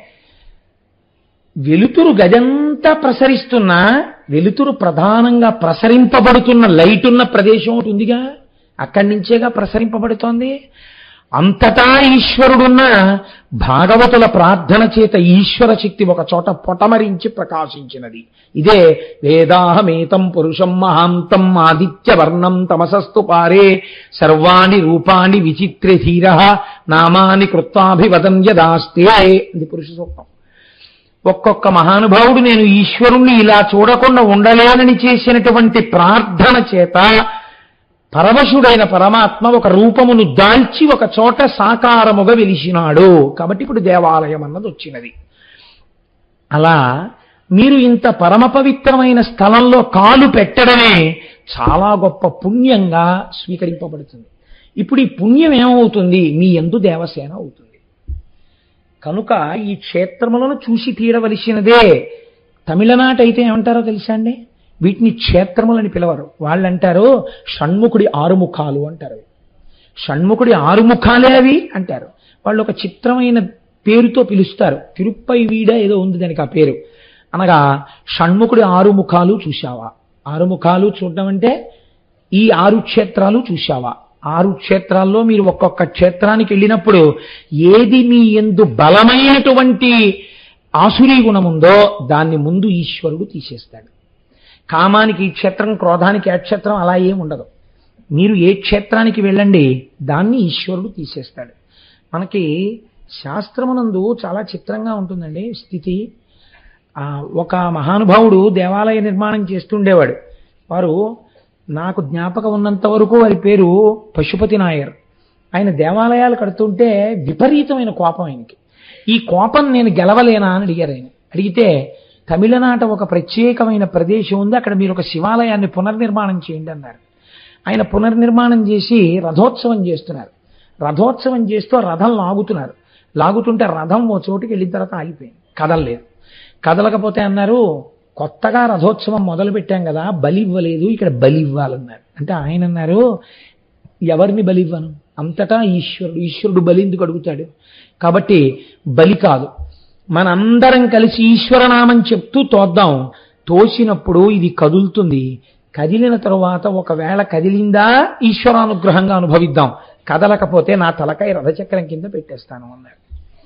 వెలుతురు గదంతా ప్రసరిస్తున్నా వెలుతురు ప్రధానంగా ప్రసరింపబడుతున్న లైట్ ఉన్న ప్రదేశం ఒకటి ఉందిగా అక్కడి నుంచేగా ప్రసరింపబడుతోంది అంతటా ఈశ్వరుడున్న భాగవతుల ప్రార్థన చేత ఈశ్వర శక్తి ఒక చోట పొటమరించి ప్రకాశించినది ఇదే వేదాహమేతం పురుషం మహాంతం ఆదిత్య వర్ణం తమసస్తు పారే సర్వాణి రూపాణి విచిత్ర ధీర నామాని కృత్వాభివదం యదాస్తే ఇది పురుష సూక్తం ఒక్కొక్క మహానుభావుడు నేను ఈశ్వరుణ్ణి ఇలా చూడకుండా ఉండలేనని చేసినటువంటి ప్రార్థన చేత పరమశుడైన పరమాత్మ ఒక రూపమును దాల్చి ఒక చోట సాకారముగా వెలిసినాడు కాబట్టి ఇప్పుడు దేవాలయం అన్నది వచ్చినది అలా మీరు ఇంత పరమ పవిత్రమైన స్థలంలో కాలు పెట్టడమే చాలా గొప్ప పుణ్యంగా స్వీకరింపబడుతుంది ఇప్పుడు ఈ పుణ్యం ఏమవుతుంది మీ ఎందు దేవసేన అవుతుంది కనుక ఈ క్షేత్రములను చూసి తీరవలసినదే తమిళనాట అయితే ఏమంటారో తెలుసా అండి వీటిని క్షేత్రములని పిలవరు వాళ్ళు అంటారు షణ్ముఖుడి ఆరుముఖాలు అంటారు షణ్ముఖుడి ఆరుముఖాలే అవి అంటారు వాళ్ళు ఒక చిత్రమైన పేరుతో పిలుస్తారు తిరుప్పై వీడ ఏదో ఉంది దానికి ఆ పేరు అనగా షణ్ముఖుడి ఆరుముఖాలు చూశావా ఆరుముఖాలు చూడడం అంటే ఈ ఆరు క్షేత్రాలు చూశావా ఆరు క్షేత్రాల్లో మీరు ఒక్కొక్క క్షేత్రానికి వెళ్ళినప్పుడు ఏది మీ ఎందు బలమైనటువంటి ఆసురీ గుణం ఉందో దాన్ని ముందు ఈశ్వరుడు తీసేస్తాడు కామానికి ఈ క్షేత్రం క్రోధానికి ఆ క్షేత్రం అలా ఏం ఉండదు మీరు ఏ క్షేత్రానికి వెళ్ళండి దాన్ని ఈశ్వరుడు తీసేస్తాడు మనకి శాస్త్రమునందు చాలా చిత్రంగా ఉంటుందండి స్థితి ఆ, ఒక మహానుభావుడు దేవాలయ నిర్మాణం చేస్తుండేవాడు వారు నాకు జ్ఞాపకం ఉన్నంత వరకు వారి పేరు పశుపతి నాయర్ ఆయన దేవాలయాలు కడుతుంటే విపరీతమైన కోపం ఆయనకి ఈ కోపం నేను గెలవలేనా అని అడిగారు ఆయన అడిగితే తమిళనాట ఒక ప్రత్యేకమైన ప్రదేశం ఉంది అక్కడ మీరు ఒక శివాలయాన్ని పునర్నిర్మాణం చేయండి అన్నారు ఆయన పునర్నిర్మాణం చేసి రథోత్సవం చేస్తున్నారు రథోత్సవం చేస్తూ రథం లాగుతున్నారు లాగుతుంటే రథం ఓ చోటుకి వెళ్ళిన తర్వాత ఆగిపోయింది కదలలేదు కదలకపోతే అన్నారు కొత్తగా రథోత్సవం మొదలు పెట్టాం కదా బలి ఇవ్వలేదు ఇక్కడ బలి ఇవ్వాలన్నారు అంటే ఆయన అన్నారు ఎవరిని బలి ఇవ్వను అంతటా ఈశ్వరుడు ఈశ్వరుడు బలి ఎందుకు అడుగుతాడు కాబట్టి బలి కాదు మనందరం కలిసి ఈశ్వరనామం చెప్తూ తోద్దాం తోసినప్పుడు ఇది కదులుతుంది కదిలిన తరువాత ఒకవేళ కదిలిందా ఈశ్వరానుగ్రహంగా అనుభవిద్దాం కదలకపోతే నా తలకాయ రథచక్రం కింద పెట్టేస్తాను అన్నారు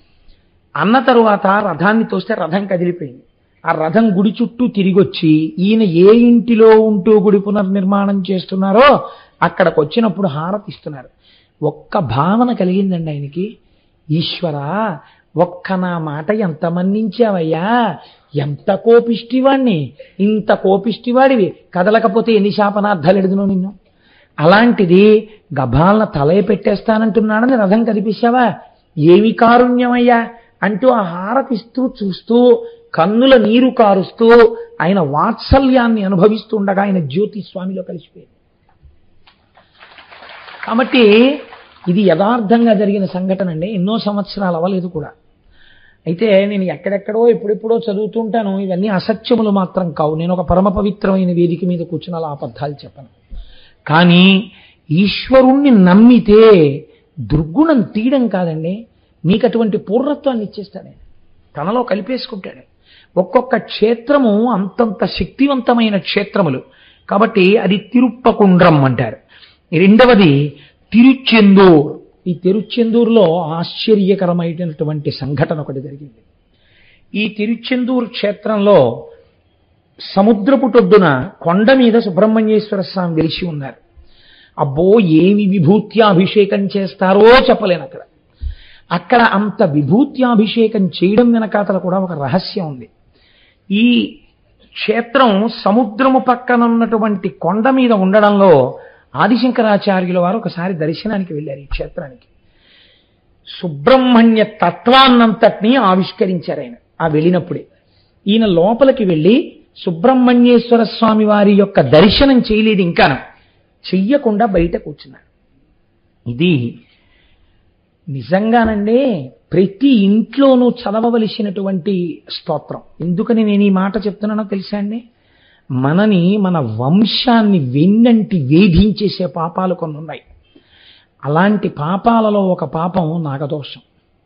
అన్న తరువాత రథాన్ని తోస్తే రథం కదిలిపోయింది ఆ రథం గుడి చుట్టూ తిరిగొచ్చి ఈయన ఏ ఇంటిలో ఉంటూ గుడి పునర్నిర్మాణం చేస్తున్నారో అక్కడికి వచ్చినప్పుడు హారతి ఇస్తున్నారు ఒక్క భావన కలిగిందండి ఆయనకి ఈశ్వరా ఒక్క నా మాట ఎంత మన్నించావయ్యా ఎంత కోపిష్టివాణ్ణి ఇంత కోపిష్టివాడివి కదలకపోతే ఎన్ని శాపనార్థాలు ఎడుదును నిన్ను అలాంటిది గభాలన తలే పెట్టేస్తానంటున్నాడని రథం కదిపించావా ఏమి కారుణ్యమయ్యా అంటూ ఆ హారతిస్తూ చూస్తూ కన్నుల నీరు కారుస్తూ ఆయన వాత్సల్యాన్ని అనుభవిస్తూ ఉండగా ఆయన జ్యోతి స్వామిలో కలిసిపోయింది కాబట్టి ఇది యథార్థంగా జరిగిన సంఘటన అండి ఎన్నో సంవత్సరాలు అవ్వలేదు కూడా అయితే నేను ఎక్కడెక్కడో ఎప్పుడెప్పుడో చదువుతుంటాను ఇవన్నీ అసత్యములు మాత్రం కావు నేను ఒక పరమ పవిత్రమైన వేదిక మీద కూర్చుని అలా అబద్ధాలు చెప్పను కానీ ఈశ్వరుణ్ణి నమ్మితే దుర్గుణం తీయడం కాదండి మీకు అటువంటి పూర్ణత్వాన్ని ఇచ్చేస్తాడు ఆయన. తనలో కలిపేసుకుంటాడు ఒక్కొక్క క్షేత్రము అంతంత శక్తివంతమైన క్షేత్రములు కాబట్టి అది తిరుప్పకుండ్రం అంటారు రెండవది తిరుచెందూర్ ఈ తిరుచెందూరులో ఆశ్చర్యకరమైనటువంటి సంఘటన ఒకటి జరిగింది ఈ తిరుచెందూరు క్షేత్రంలో సముద్రపుటొడ్డున కొండ మీద సుబ్రహ్మణ్యేశ్వర స్వామి వెలిసి ఉన్నారు అబ్బో ఏమి విభూత్యాభిషేకం చేస్తారో చెప్పలేను అక్కడ అక్కడ అంత విభూత్యాభిషేకం చేయడం వెనకాతల కూడా ఒక రహస్యం ఉంది ఈ క్షేత్రం సముద్రము పక్కన ఉన్నటువంటి కొండ మీద ఉండడంలో ఆదిశంకరాచార్యుల వారు ఒకసారి దర్శనానికి వెళ్ళారు ఈ క్షేత్రానికి సుబ్రహ్మణ్య తత్వాన్నంతటినీ ఆవిష్కరించారు ఆయన ఆ వెళ్ళినప్పుడే ఈయన లోపలికి వెళ్ళి సుబ్రహ్మణ్యేశ్వర స్వామి వారి యొక్క దర్శనం చేయలేదు ఇంకా చెయ్యకుండా బయట కూర్చున్నాడు ఇది నిజంగానండి ప్రతి ఇంట్లోనూ చదవవలసినటువంటి స్తోత్రం ఎందుకని నేను ఈ మాట చెప్తున్నానో తెలుసా అండి మనని మన వంశాన్ని వెన్నంటి వేధించేసే పాపాలు కొన్ని ఉన్నాయి అలాంటి పాపాలలో ఒక పాపం నాగదోషం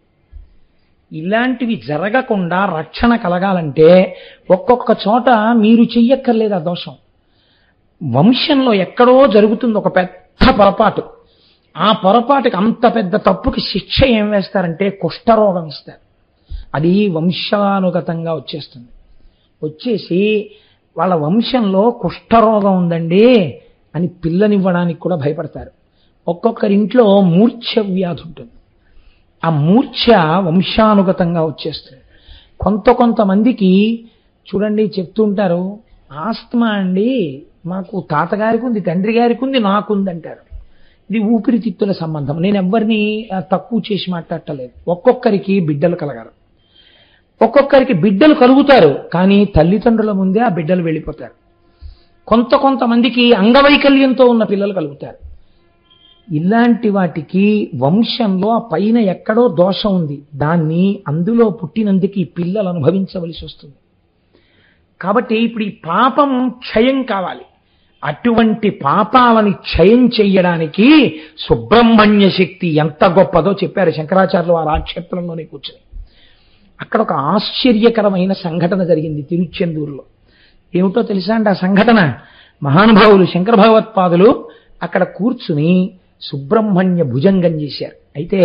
ఇలాంటివి జరగకుండా రక్షణ కలగాలంటే ఒక్కొక్క చోట మీరు చెయ్యక్కర్లేదు ఆ దోషం వంశంలో ఎక్కడో జరుగుతుంది ఒక పెద్ద పొరపాటు ఆ పొరపాటుకి అంత పెద్ద తప్పుకి శిక్ష ఏం వేస్తారంటే కుష్ఠరోగం ఇస్తారు అది వంశానుగతంగా వచ్చేస్తుంది వచ్చేసి వాళ్ళ వంశంలో కుష్ఠరోగం ఉందండి అని పిల్లనివ్వడానికి కూడా భయపడతారు ఒక్కొక్కరింట్లో మూర్ఛ వ్యాధి ఉంటుంది ఆ మూర్ఛ వంశానుగతంగా వచ్చేస్తుంది కొంత కొంతమందికి చూడండి చెప్తుంటారు ఆస్తమా అండి మాకు తాతగారికి ఉంది తండ్రి గారికి ఉంది నాకుంది అంటారు ఇది ఊపిరితిత్తుల సంబంధం నేను ఎవరిని ఆ, తక్కువ చేసి మాట్లాడటలేదు ఒక్కొక్కరికి బిడ్డలు కలగారు ఒక్కొక్కరికి బిడ్డలు కలుగుతారు కానీ తల్లిదండ్రుల ముందే ఆ బిడ్డలు వెళ్ళిపోతారు కొంత కొంతమందికి అంగవైకల్యంతో ఉన్న పిల్లలు కలుగుతారు ఇలాంటి వాటికి వంశంలో ఆ పైన ఎక్కడో దోషం ఉంది దాన్ని అందులో పుట్టినందుకు ఈ పిల్లలు అనుభవించవలసి వస్తుంది కాబట్టి ఇప్పుడు ఈ పాపం క్షయం కావాలి అటువంటి పాపాలని క్షయం చెయ్యడానికి సుబ్రహ్మణ్య శక్తి ఎంత గొప్పదో చెప్పారు శంకరాచార్యులు వారు ఆ క్షేత్రంలోనే కూర్చొని అక్కడ ఒక ఆశ్చర్యకరమైన సంఘటన జరిగింది తిరుచెందూరులో ఏమిటో తెలుసా అండి ఆ సంఘటన మహానుభావులు శంకర భగవత్పాదులు అక్కడ కూర్చుని సుబ్రహ్మణ్య భుజంగం చేశారు అయితే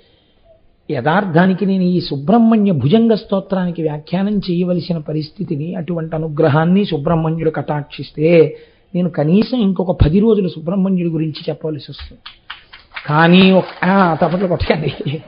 యథార్థానికి నేను ఈ సుబ్రహ్మణ్య భుజంగ స్తోత్రానికి వ్యాఖ్యానం చేయవలసిన పరిస్థితిని అటువంటి అనుగ్రహాన్ని సుబ్రహ్మణ్యుడు కటాక్షిస్తే నేను కనీసం ఇంకొక పది రోజులు సుబ్రహ్మణ్యుడి గురించి చెప్పవలసి వస్తుంది కానీ ఒక- ఆ, తప్పట్లు కొట్టకండి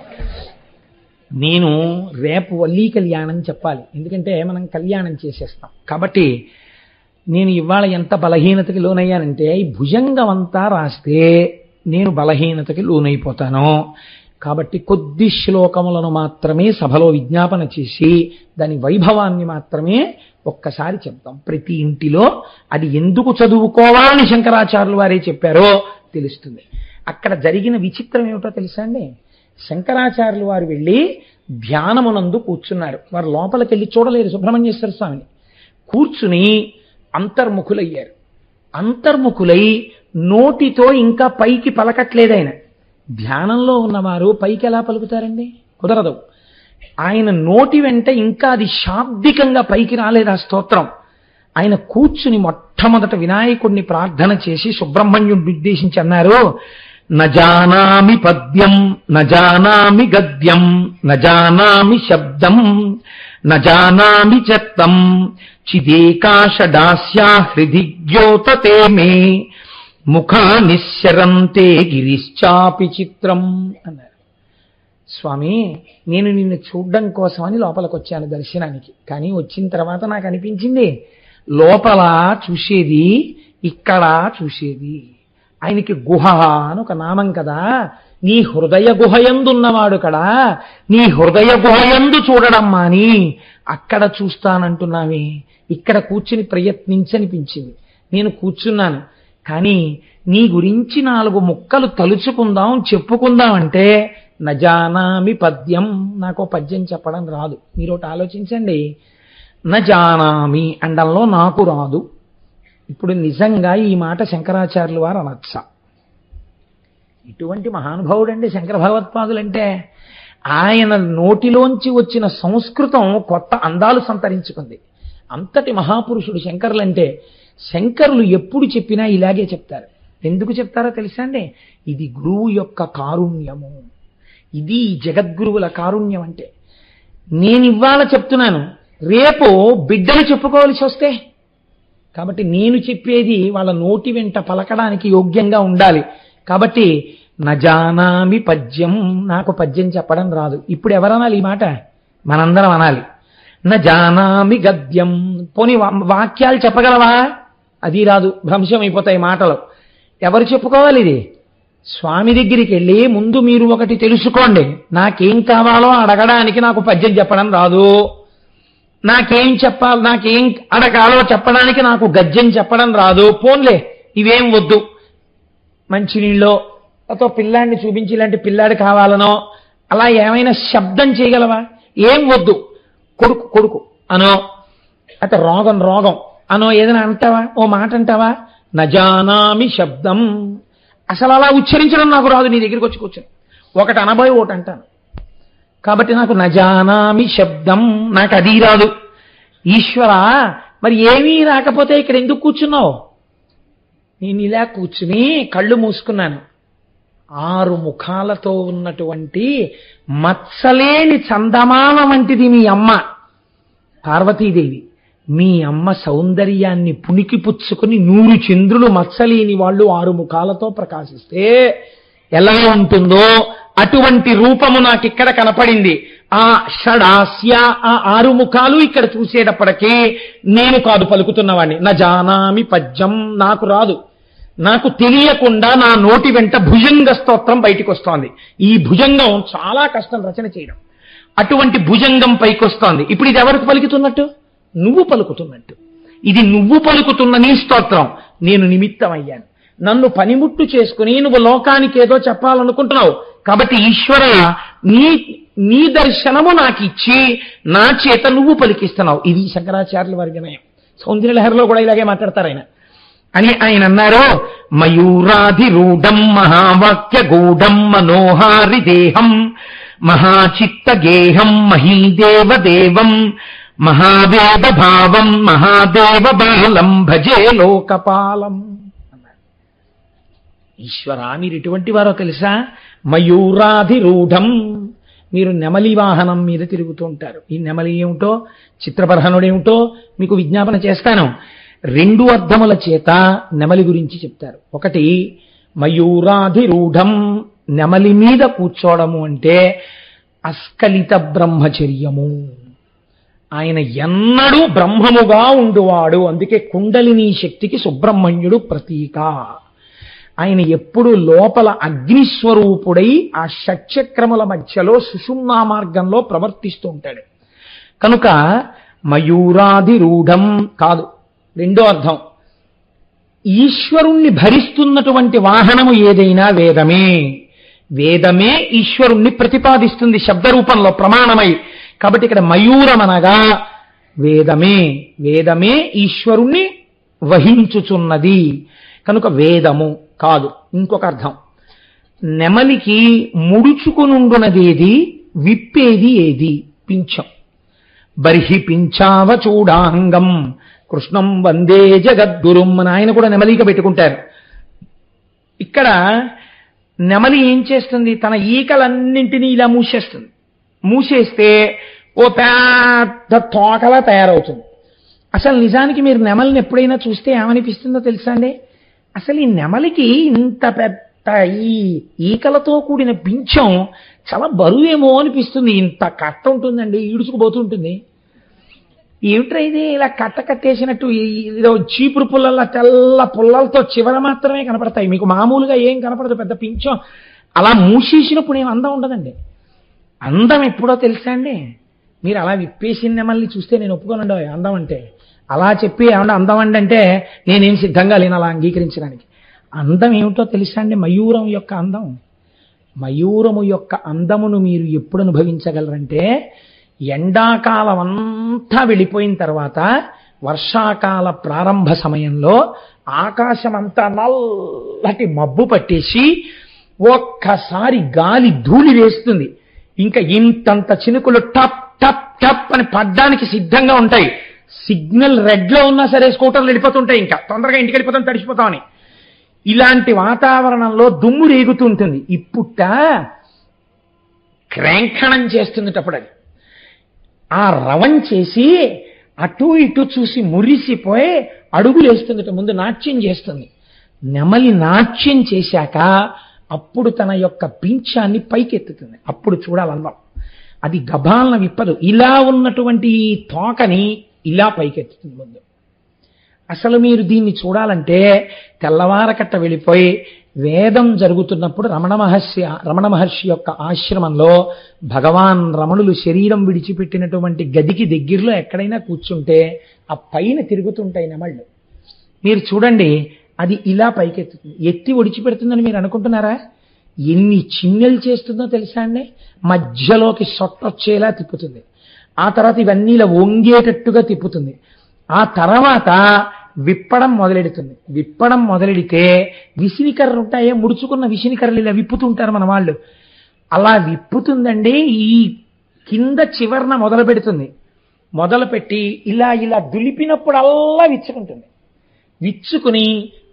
నేను రేపు వల్లీ కళ్యాణం చెప్పాలి ఎందుకంటే మనం కళ్యాణం చేసేస్తాం కాబట్టి నేను ఇవాళ ఎంత బలహీనతకి లోనయ్యానంటే ఈ భుజంగం అంతా రాస్తే నేను బలహీనతకి లోనైపోతాను కాబట్టి కొద్ది శ్లోకములను మాత్రమే సభలో విజ్ఞాపన చేసి దాని వైభవాన్ని మాత్రమే ఒక్కసారి చెప్తాం ప్రతి ఇంటిలో అది ఎందుకు చదువుకోవాలని శంకరాచార్యులు వారే చెప్పారో తెలుస్తుంది అక్కడ జరిగిన విచిత్రం ఏమిటో తెలుసా అండి శంకరాచార్యులు వారు వెళ్ళి ధ్యానమునందు కూర్చున్నారు వారు లోపలికి వెళ్ళి చూడలేరు సుబ్రహ్మణ్యేశ్వర స్వామిని కూర్చుని అంతర్ముఖులయ్యారు అంతర్ముఖులై నోటితో ఇంకా పైకి పలకట్లేదు ఆయన ధ్యానంలో ఉన్నవారు పైకి ఎలా పలుకుతారండి కుదరదు ఆయన నోటి వెంట ఇంకా అది శాబ్దికంగా పైకి రాలేదు ఆ స్తోత్రం ఆయన కూర్చుని మొట్టమొదట వినాయకుడిని ప్రార్థన చేసి సుబ్రహ్మణ్యుడిని ఉద్దేశించి అన్నారు నజానామి పద్యం నజానామి గద్యం నజానామి శబ్దం నజానామి చెత్తం చిదేకాశడాస్యా హృది ద్యోతతే మే ముఖా నిశ్చరంతే గిరిశ్చాపి చిత్రం అన్నారు స్వామి నేను నిన్ను చూడ్డం కోసమని లోపలికి వచ్చాను దర్శనానికి కానీ వచ్చిన తర్వాత నాకు అనిపించింది లోపల చూసేది ఇక్కడ చూసేది ఆయనకి గుహ అని ఒక నామం కదా నీ హృదయ గుహయందున్నవాడు కదా నీ హృదయ గుహయందు చూడడం మాని అక్కడ చూస్తానంటున్నావి ఇక్కడ కూర్చుని ప్రయత్నించనిపించింది నేను కూర్చున్నాను కానీ నీ గురించి నాలుగు ముక్కలు తలుచుకుందాం చెప్పుకుందాం అంటే నజానామి పద్యం నాకు ఓ పద్యం చెప్పడం రాదు మీరు ఒకటి ఆలోచించండి నజానామి అండంలో నాకు రాదు ఇప్పుడు నిజంగా ఈ మాట శంకరాచార్యులు వారు అనొచ్చా ఇటువంటి మహానుభావుడండి శంకర భగవత్పాదులంటే ఆయన నోటిలోంచి వచ్చిన సంస్కృతం కొత్త అందాలు సంతరించుకుంది అంతటి మహాపురుషుడు శంకరులంటే శంకరులు ఎప్పుడు చెప్పినా ఇలాగే చెప్తారు ఎందుకు చెప్తారో తెలుసా అండి ఇది గురువు యొక్క కారుణ్యము ఇది జగద్గురువుల కారుణ్యం అంటే నేను ఇవాళ చెప్తున్నాను రేపు బిడ్డలు చెప్పుకోవాల్సి వస్తే కాబట్టి నేను చెప్పేది వాళ్ళ నోటి వెంట పలకడానికి యోగ్యంగా ఉండాలి కాబట్టి నజానామి పద్యం నాకు పద్యం చెప్పడం రాదు ఇప్పుడు ఎవరనాలి ఈ మాట మనందరం అనాలి న జానామి గద్యం పోని వా- వాక్యాలు చెప్పగలవా అది రాదు భ్రంశం అయిపోతాయి మాటలు ఎవరు చెప్పుకోవాలి ఇది స్వామి దగ్గరికి వెళ్ళి ముందు మీరు ఒకటి తెలుసుకోండి నాకేం కావాలో అడగడానికి నాకు పద్యం చెప్పడం రాదు నాకేం చెప్పాలి నాకేం అడగాలో చెప్పడానికి నాకు గద్యం చెప్పడం రాదు పోన్లే ఇవేం వద్దు మంచినీళ్ళో అతో పిల్లాడిని చూపించి ఇలాంటి పిల్లాడు కావాలనో అలా ఏమైనా శబ్దం చేయగలవా ఏం వద్దు కొడుకు కొడుకు అనో అయితే రోగం రోగం అనో ఏదైనా అంటావా ఓ మాట అంటావా నజానామి శబ్దం అసలు అలా ఉచ్చరించడం నాకు రాదు నీ దగ్గరికి వచ్చి కూర్చొని ఒకటి అనబోయి ఒకటి అంటాను కాబట్టి నాకు నజానామి శబ్దం నాకు అది రాదు ఈశ్వర మరి ఏమీ రాకపోతే ఇక్కడ ఎందుకు కూర్చున్నావు నేను ఇలా కూర్చుని కళ్ళు మూసుకున్నాను ఆరు ముఖాలతో ఉన్నటువంటి మత్సలేని చందమామ వంటిది మీ అమ్మ పార్వతీదేవి మీ అమ్మ సౌందర్యాన్ని పుణికి పుచ్చుకుని నూరు చంద్రులు మత్సలేని వాళ్ళు ఆరు ముఖాలతో ప్రకాశిస్తే ఎలా ఉంటుందో అటువంటి రూపము నాకు ఇక్కడ కనపడింది ఆ షడాస్య ఆ ఆరు ముఖాలు ఇక్కడ చూసేటప్పటికీ నేను కాదు పలుకుతున్నవాడిని నా జానామి పద్యం నాకు రాదు నాకు తెలియకుండా నా నోటి వెంట భుజంగ స్తోత్రం బయటికి వస్తోంది ఈ భుజంగం చాలా కష్టం రచన చేయడం అటువంటి భుజంగం పైకి వస్తోంది ఇప్పుడు ఇది ఎవరికి పలుకుతున్నట్టు నువ్వు పలుకుతున్నట్టు ఇది నువ్వు పలుకుతున్న నీ స్తోత్రం నేను నిమిత్తం అయ్యాను నన్ను పనిముట్టు చేసుకుని నువ్వు లోకానికి ఏదో చెప్పాలనుకుంటున్నావు కాబట్టి ఈశ్వర నీ నీ దర్శనము నాకు ఇచ్చి నా చేత నువ్వు పలికిస్తున్నావు ఇది శంకరాచార్యుల వారి వినయం సౌందర్యలహరిలో కూడా ఇలాగే మాట్లాడతారు ఆయన అని ఆయన అన్నారు మయూరాధిరూఢం మహావాక్య గూఢం మనోహారి దేహం మహాచిత్త గేహం మహీదేవ దేవం మహాదేవ భావం మహాదేవ బాలం భజే లోకపాలం అన్నారు ఈశ్వర మీరు ఎటువంటి వారో తెలుసా మయూరాధిరూఢం మీరు నెమలి వాహనం మీద తిరుగుతూ ఉంటారు ఈ నెమలి ఏమిటో చిత్రపరహనుడు ఏమిటో మీకు విజ్ఞాపన చేస్తాను రెండు అర్థముల చేత నెమలి గురించి చెప్తారు ఒకటి మయూరాధిరూఢం నెమలి మీద కూర్చోవడము అంటే అస్కలిత బ్రహ్మచర్యము ఆయన ఎన్నడూ బ్రహ్మముగా ఉండువాడు అందుకే కుండలిని శక్తికి సుబ్రహ్మణ్యుడు ప్రతీక ఆయన ఎప్పుడు లోపల అగ్నిస్వరూపుడై ఆ షట్చక్రముల మధ్యలో సుషుమ్నా మార్గంలో ప్రవర్తిస్తూ ఉంటాడు కనుక మయూరాధిరూఢం కాదు రెండో అర్థం ఈశ్వరుణ్ణి భరిస్తున్నటువంటి వాహనము ఏదైనా వేదమే వేదమే ఈశ్వరుణ్ణి ప్రతిపాదిస్తుంది శబ్దరూపంలో ప్రమాణమై కాబట్టి ఇక్కడ మయూరమనగా వేదమే వేదమే ఈశ్వరుణ్ణి వహించుచున్నది కనుక వేదము కాదు ఇంకొక అర్థం నెమలికి ముడుచుకునుండునదేది విప్పేది ఏది పింఛం బర్హి పింఛావ చూడాంగం కృష్ణం వందే జగద్గురుం అని ఆయన కూడా నెమలిక పెట్టుకుంటారు ఇక్కడ నెమలి ఏం చేస్తుంది తన ఈకలన్నింటినీ ఇలా మూసేస్తుంది మూసేస్తే ఓ పెద్ద తోకలా తయారవుతుంది అసలు నిజానికి మీరు నెమలిని ఎప్పుడైనా చూస్తే ఏమనిపిస్తుందో తెలుసా అండి అసలు ఈ నెమలికి ఇంత పెద్ద ఈ ఈకలతో కూడిన పింఛం చాలా బరువేమో అనిపిస్తుంది ఇంత కట్ట ఉంటుందండి ఈడుచుకుపోతుంటుంది ఏమిట్రా ఇది ఇలా కట్ట కట్టేసినట్టు ఈ- ఏదో చీపురు పుల్లల తెల్ల పుల్లలతో చివర మాత్రమే కనపడతాయి మీకు మామూలుగా ఏం కనపడదు పెద్ద పింఛం అలా మూసేసినప్పుడు ఏం అందం ఉండదండి అందం ఎప్పుడో తెలుసా అండి మీరు అలా విప్పేసిన నెమల్ని చూస్తే నేను ఒప్పుకోనండి అందం అంటే అలా చెప్పి ఏమన్నా అందం అండి అంటే నేనేం సిద్ధంగా లేను అలా అంగీకరించడానికి అందం ఏమిటో తెలుసా అండి మయూరం యొక్క అందం మయూరము యొక్క అందమును మీరు ఎప్పుడు అనుభవించగలరంటే ఎండాకాలం అంతా వెళ్ళిపోయిన తర్వాత వర్షాకాల ప్రారంభ సమయంలో ఆకాశం అంతా నల్లటి మబ్బు పట్టేసి ఒక్కసారి గాలి ధూళి వేస్తుంది ఇంకా ఇంతంత చినుకులు టప్ టప్ టప్ అని పడ్డానికి సిద్ధంగా ఉంటాయి సిగ్నల్ రెడ్ లో ఉన్నా సరే స్కూటర్లు వెళ్ళిపోతుంటాయి ఇంకా తొందరగా ఇంటికి వెళ్ళిపోతాం తడిసిపోతామని ఇలాంటి వాతావరణంలో దుమ్ము రేగుతుంటుంది ఇప్పుట క్రేంఖణం చేస్తున్నటప్పుడు అది ఆ రవం చేసి అటు ఇటు చూసి మురిసిపోయి అడుగులేస్తుందట ముందు నాట్యం చేస్తుంది నెమలి నాట్యం చేశాక అప్పుడు తన యొక్క పింఛాన్ని పైకెత్తుతుంది అప్పుడు చూడాలందాం అది గభాలన విప్పదు ఇలా ఉన్నటువంటి ఈ తోకని ఇలా పైకెత్తుతుంది ముందు అసలు మీరు దీన్ని చూడాలంటే తెల్లవారకట్ట వెళ్ళిపోయి వేదం జరుగుతున్నప్పుడు రమణ మహర్షి రమణ మహర్షి యొక్క ఆశ్రమంలో భగవాన్ రమణులు శరీరం విడిచిపెట్టినటువంటి గదికి దగ్గరలో ఎక్కడైనా కూర్చుంటే ఆ పైన తిరుగుతుంటాయి నెమళ్ళు మీరు చూడండి అది ఇలా పైకెత్తుతుంది ఎత్తి ఒడిచిపెడుతుందని మీరు అనుకుంటున్నారా ఎన్ని చిన్నెలు చేస్తుందో తెలుసా అండి మధ్యలోకి సొట్టొచ్చేలా తిప్పుతుంది ఆ తర్వాత ఇవన్నీ ఇలా వంగేటట్టుగా తిప్పుతుంది ఆ తర్వాత విప్పడం మొదలెడుతుంది విప్పడం మొదలెడితే విసినికర్రలు ఉంటాయే ముడుచుకున్న విసినికర్రలు ఇలా విప్పుతుంటారు మన వాళ్ళు అలా విప్పుతుందండి ఈ కింద చివరన మొదలు పెడుతుంది మొదలు పెట్టి ఇలా ఇలా దులిపినప్పుడల్లా విచ్చుకుంటుంది విచ్చుకుని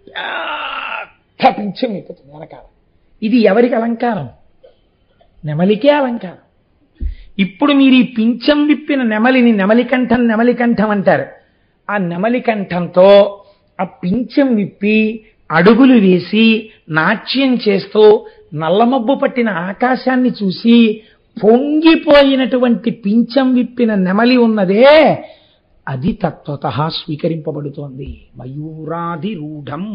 పెద్ద పింఛం విప్పుతుంది వెనకాల ఇది ఎవరికి అలంకారం నెమలికే అలంకారం ఇప్పుడు మీరు ఈ పింఛం విప్పిన నెమలిని నెమలికంఠం నెమలికంఠం అంటారు ఆ నెమలికంఠంతో ఆ పింఛం విప్పి అడుగులు వేసి నాట్యం చేస్తూ నల్లమబ్బు పట్టిన ఆకాశాన్ని చూసి పొంగిపోయినటువంటి పింఛం విప్పిన నెమలి ఉన్నదే అది తత్వత స్వీకరింపబడుతోంది మయూరాధిరూఢం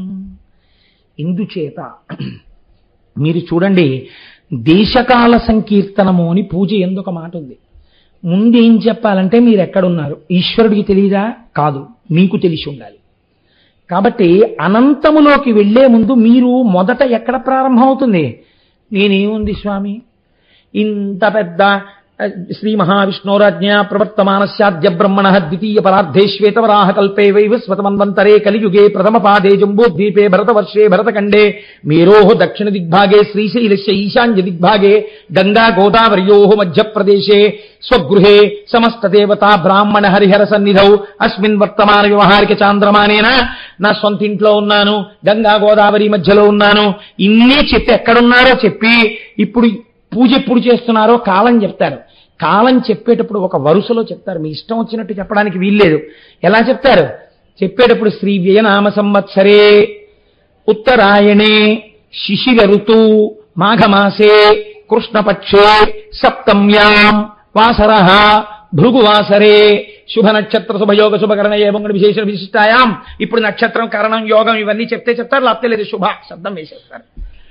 ఇందుచేత మీరు చూడండి దేశకాల సంకీర్తనము అని పూజ ఎందుకు మాట ఉంది ముందేం చెప్పాలంటే మీరు ఎక్కడున్నారు ఈశ్వరుడికి తెలియదా కాదు మీకు తెలిసి ఉండాలి కాబట్టి అనంతములోకి వెళ్లే ముందు మీరు మొదట ఎక్కడ ప్రారంభమవుతుంది నేనేముంది స్వామి ఇంత పెద్ద అహ్, శ్రీ మహావిష్ణోరాజ్ఞ ప్రవర్తమానస్యాద్య బ్రహ్మణ ద్వితీయ పరార్థే శ్వేతవరాహ కల్పే వైవస్వతమన్వంతరే కలియుగే ప్రథమ పాదే జంబూద్వీపే భరతవర్షే భరతఖండే మేరోః దక్షిణ దిగ్భాగే శ్రీశైలస్య ఈశాన్య దిగ్భాగే గంగా గోదావర్యోః మధ్యప్రదేశే స్వగృహే సమస్తదేవతా బ్రాహ్మణ హరిహర సన్నిధౌ అస్మిన్ వర్తమాన వ్యవహారిక చాంద్రమానేన నా సొంత ఇంట్లో ఉన్నాను గంగా గోదావరి మధ్యలో ఉన్నాను ఇన్ని చెప్పి ఎక్కడున్నారో చెప్పి ఇప్పుడు పూజ ఎప్పుడు చేస్తున్నారో కాలం చెప్తారు కాలం చెప్పేటప్పుడు ఒక వరుసలో చెప్తారు మీ ఇష్టం వచ్చినట్టు చెప్పడానికి వీల్లేదు ఎలా చెప్తారు చెప్పేటప్పుడు శ్రీ వ్యయనామ సంవత్సరే ఉత్తరాయణే శిశిర ఋతు మాఘమాసే కృష్ణపక్షే సప్తమ్యాం వాసర భృగువాసరే శుభ నక్షత్ర శుభయోగ శుభకరణ ఏమంగళ విశేష విశిష్టాయాం ఇప్పుడు నక్షత్రం కరణం యోగం ఇవన్నీ చెప్తే చెప్తారు లేకపోతే లేదు శుభ శబ్దం వేసేస్తారు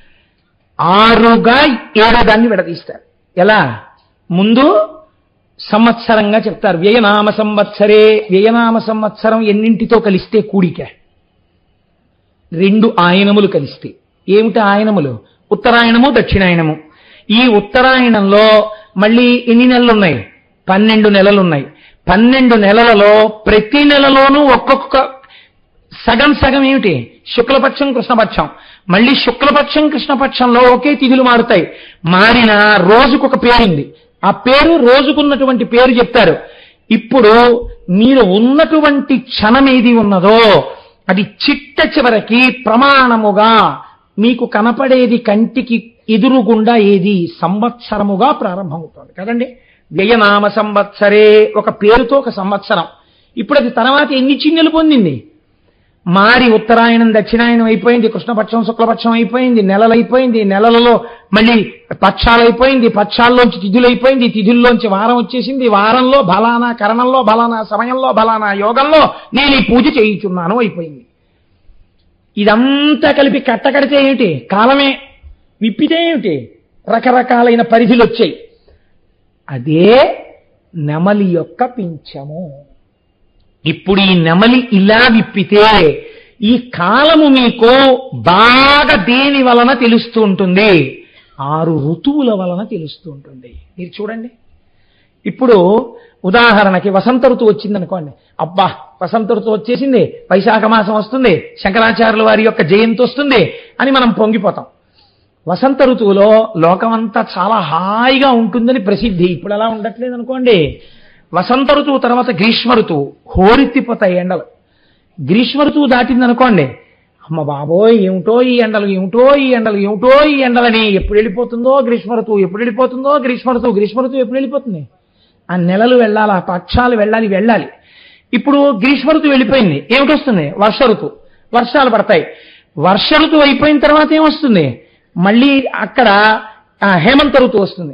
ఆరుగా ఏడాదాన్ని విడదీస్తారు ఎలా ముందు సంవత్సరంగా చెప్తారు వ్యయనామ సంవత్సరే వ్యయనామ సంవత్సరం ఎన్నింటితో కలిస్తే కూడిక రెండు ఆయనములు కలిస్తే ఏమిటి ఆయనములు ఉత్తరాయణము దక్షిణాయనము ఈ ఉత్తరాయణంలో మళ్ళీ ఎన్ని నెలలు ఉన్నాయి పన్నెండు నెలలు ఉన్నాయి పన్నెండు నెలలలో ప్రతి నెలలోనూ ఒక్కొక్క సగం సగం ఏమిటి శుక్లపక్షం కృష్ణపక్షం మళ్ళీ శుక్లపక్షం కృష్ణపక్షంలో ఒకే తిథులు మారుతాయి మారిన రోజుకొక పేరుంది ఆ పేరు రోజుకున్నటువంటి పేరు చెప్తారు ఇప్పుడు మీరు ఉన్నటువంటి క్షణం ఏది ఉన్నదో అది చిట్ట చివరికి ప్రమాణముగా మీకు కనపడేది కంటికి ఎదురుగుండా ఏది సంవత్సరముగా ప్రారంభమవుతోంది కదండి వ్యయనామ సంవత్సరే ఒక పేరుతో ఒక సంవత్సరం ఇప్పుడు అది తర్వాత ఎన్ని చిన్నెలు పొందింది మారి ఉత్తరాయణం దక్షిణాయనం అయిపోయింది కృష్ణపక్షం శుక్లపక్షం అయిపోయింది నెలలు అయిపోయింది నెలలలో మళ్ళీ పక్షాలు అయిపోయింది పక్షాల్లోంచి తిథులు అయిపోయింది తిథుల్లోంచి వారం వచ్చేసింది వారంలో బలానా కరణంలో బలానా సమయంలో బలానా యోగంలో నేను ఈ పూజ చేయించున్నాను అయిపోయింది ఇదంతా కలిపి కట్టకడితే ఏమిటి కాలమే విప్పితే ఏమిటి రకరకాలైన పరిధులు వచ్చాయి అదే నెమలి యొక్క పింఛము ఇప్పుడు ఈ నెమలి ఇలా విప్పితే ఈ కాలము మీకు బాగా దేని వలన తెలుస్తూ ఉంటుంది ఆరు ఋతువుల వలన తెలుస్తూ ఉంటుంది మీరు చూడండి ఇప్పుడు ఉదాహరణకి వసంత ఋతువు వచ్చిందనుకోండి అబ్బా వసంత ఋతువు వచ్చేసింది వైశాఖ మాసం వస్తుంది శంకరాచార్యుల వారి యొక్క జయంతి వస్తుంది అని మనం పొంగిపోతాం వసంత ఋతువులో లోకమంతా చాలా హాయిగా ఉంటుందని ప్రసిద్ధి ఇప్పుడు అలా ఉండట్లేదు అనుకోండి వసంత ఋతువు తర్వాత గ్రీష్మ ఋతువు హోరెత్తిపోతాయి ఎండలు గ్రీష్మ ఋతువు దాటింది అనుకోండి అమ్మ బాబోయ్ ఏమిటో ఈ ఎండలు ఏమిటో ఈ ఎండలు ఏమిటో ఈ ఎండలని ఎప్పుడు వెళ్ళిపోతుందో గ్రీష్మ ఋతువు ఎప్పుడు వెళ్ళిపోతుందో గ్రీష్మ ఋతువు గ్రీష్మ ఋతువు ఎప్పుడు వెళ్ళిపోతుంది ఆ నెలలు వెళ్ళాలి ఆ పక్షాలు వెళ్ళాలి వెళ్ళాలి ఇప్పుడు గ్రీష్మ ఋతువు వెళ్ళిపోయింది ఏమిటి వస్తుంది వర్ష ఋతువు వర్షాలు పడతాయి వర్ష ఋతువు అయిపోయిన తర్వాత ఏమొస్తుంది మళ్ళీ అక్కడ ఆ, హేమంత ఋతువు వస్తుంది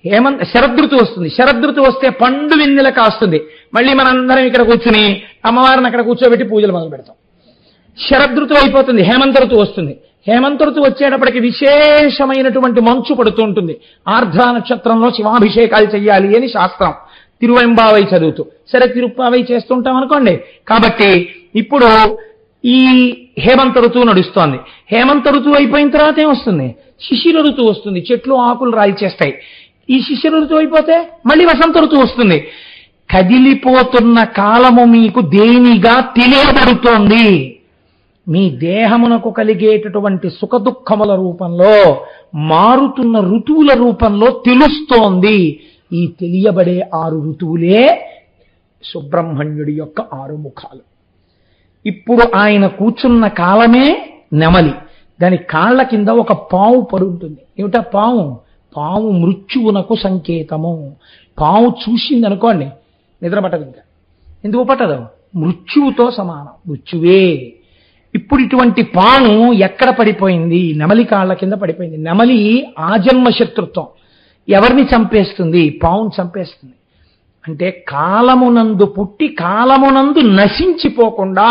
హేమంత్ శరదృతు వస్తుంది శరదృతు వస్తే పండు వెన్నెల కాస్తుంది మళ్ళీ మనందరం ఇక్కడ కూర్చుని అమ్మవారిని అక్కడ కూర్చోబెట్టి పూజలు మొదలు పెడతాం శరదృతు అయిపోతుంది హేమంత ఋతువు వస్తుంది హేమంత ఋతువు వచ్చేటప్పటికి విశేషమైనటువంటి మంచు పడుతూ ఉంటుంది ఆర్ద్ర నక్షత్రంలో శివాభిషేకాలు చెయ్యాలి అని శాస్త్రం తిరువెంబావై చదువుతూ సరే తిరుప్పావై చేస్తుంటాం అనుకోండి కాబట్టి ఇప్పుడు ఈ హేమంత ఋతువు నడుస్తోంది హేమంత ఋతువు అయిపోయిన తర్వాత ఏమొస్తుంది శిశిర ఋతువు వస్తుంది చెట్లు ఆకులు రాయి చేస్తాయి ఈ శిశిర ఋతువు అయిపోతే మళ్ళీ వసంత ఋతువు వస్తుంది కదిలిపోతున్న కాలము మీకు దేనిగా తెలియబడుతోంది మీ దేహమునకు కలిగేటటువంటి సుఖదుఖముల రూపంలో మారుతున్న ఋతువుల రూపంలో తెలుస్తోంది ఈ తెలియబడే ఆరు ఋతువులే సుబ్రహ్మణ్యుడి యొక్క ఆరు ముఖాలు ఇప్పుడు ఆయన కూర్చున్న కాలమే నెమలి దాని కాళ్ళ కింద ఒక పాము పడుంటుంది ఏమిటా పాము పాము మృత్యువునకు సంకేతము పాము చూసింది అనుకోండి నిద్ర పట్టదు ఇంకా ఎందుకు పట్టదు మృత్యువుతో సమానం మృత్యువే ఇప్పుడు ఇటువంటి పాము ఎక్కడ పడిపోయింది నెమలి కాళ్ళ కింద పడిపోయింది నెమలి ఆజన్మ శత్రుత్వం ఎవరిని చంపేస్తుంది పావును చంపేస్తుంది అంటే కాలమునందు పుట్టి కాలమునందు నశించిపోకుండా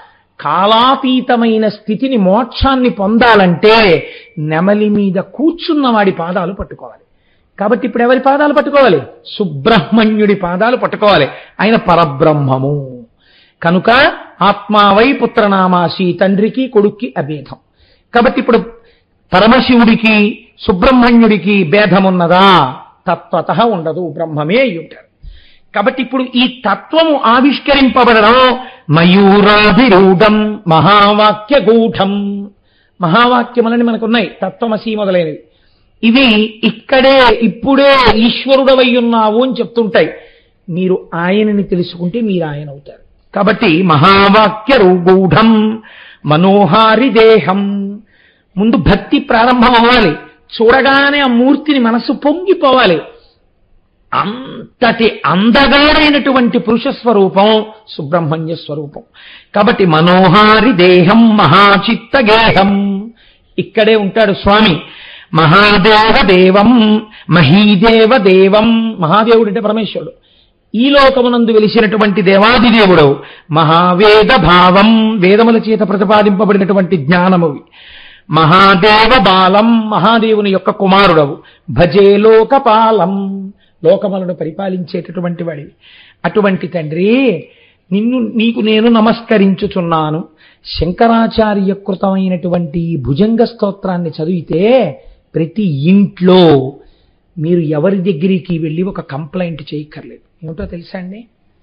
కాలాతీతమైన స్థితిని మోక్షాన్ని పొందాలంటే నెమలి మీద కూర్చున్న వాడి పాదాలు పట్టుకోవాలి కాబట్టి ఇప్పుడు ఎవరి పాదాలు పట్టుకోవాలి సుబ్రహ్మణ్యుడి పాదాలు పట్టుకోవాలి ఆయన పరబ్రహ్మము కనుక ఆత్మావై పుత్రనామాసి తండ్రికి కొడుక్కి అభేదం కాబట్టి ఇప్పుడు పరమశివుడికి సుబ్రహ్మణ్యుడికి భేదమున్నదా తత్వత ఉండదు బ్రహ్మమే అయి ఉంటారు కాబట్టి ఇప్పుడు ఈ తత్వము ఆవిష్కరింపబడడం మయూరాధిరూఢం మహావాక్య గూఢం మహావాక్యములని మనకున్నాయి తత్వమసి మొదలైనవి ఇవి ఇక్కడే ఇప్పుడే ఈశ్వరుడవై ఉన్నావు అని చెప్తుంటాయి మీరు ఆయనని తెలుసుకుంటే మీరు ఆయన అవుతారు కాబట్టి మహావాక్య రూఢం మనోహారి దేహం ముందు భక్తి ప్రారంభం అవ్వాలి చూడగానే ఆ మూర్తిని మనసు పొంగిపోవాలి అంతటి అందగాడైనటువంటి పురుష స్వరూపం సుబ్రహ్మణ్య స్వరూపం కాబట్టి మనోహారి దేహం మహాచిత్త గేహం ఇక్కడే ఉంటాడు స్వామి మహాదేవ దేవం మహీదేవ దేవం మహాదేవుడు అంటే పరమేశ్వరుడు ఈ లోకమునందు వెలిసినటువంటి దేవాదిదేవుడు మహావేద భావం వేదముల చేత ప్రతిపాదింపబడినటువంటి జ్ఞానమువి మహాదేవ బాలం మహాదేవుని యొక్క కుమారుడవు భజే లోకపాలం లోకములను పరిపాలించేటటువంటి వాడివి అటువంటి తండ్రి నిన్ను నీకు నేను నమస్కరించుచున్నాను శంకరాచార్య కృతమైనటువంటి ఈ భుజంగ స్తోత్రాన్ని చదివితే ప్రతి ఇంట్లో మీరు ఎవరి దగ్గరికి వెళ్ళి ఒక కంప్లైంట్ చేయక్కర్లేదు ఏమిటో తెలుసా అండి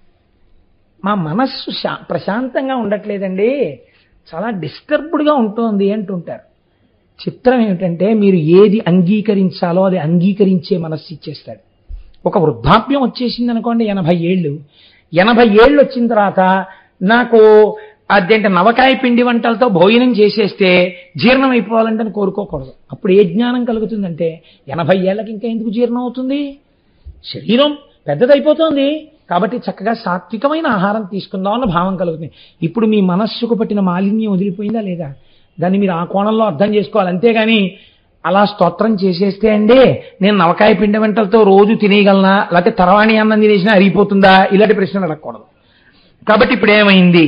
మా మనస్సు శా ప్రశాంతంగా ఉండట్లేదండి చాలా డిస్టర్బ్డ్గా ఉంటుంది అంటుంటారు చిత్రం ఏమిటంటే మీరు ఏది అంగీకరించాలో అది అంగీకరించే మనస్సు ఇచ్చేస్తాడు ఒక వృద్ధాప్యం వచ్చేసింది అనుకోండి ఎనభై ఏళ్ళు ఎనభై ఏళ్ళు వచ్చిన తర్వాత నాకు అదేంటి నవకాయ పిండి వంటలతో భోజనం చేసేస్తే జీర్ణం అయిపోవాలంటే అని కోరుకోకూడదు అప్పుడు ఏ జ్ఞానం కలుగుతుందంటే ఎనభై ఏళ్ళకి ఇంకా ఎందుకు జీర్ణం అవుతుంది శరీరం పెద్దదైపోతుంది కాబట్టి చక్కగా సాత్వికమైన ఆహారం తీసుకుందాం అన్న భావం కలుగుతుంది ఇప్పుడు మీ మనస్సుకు పట్టిన మాలిన్యం వదిలిపోయిందా లేదా దాన్ని మీరు ఆ కోణంలో అర్థం చేసుకోవాలి అంతేగాని అలా స్తోత్రం చేసేస్తే అండి నేను నవకాయ పిండి వంటలతో రోజు తినేయగలనా లేకపోతే తరవాణి అన్నం తినేసినా అరిగిపోతుందా ఇలాంటి ప్రశ్నలు అడగకూడదు కాబట్టి ఇప్పుడు ఏమైంది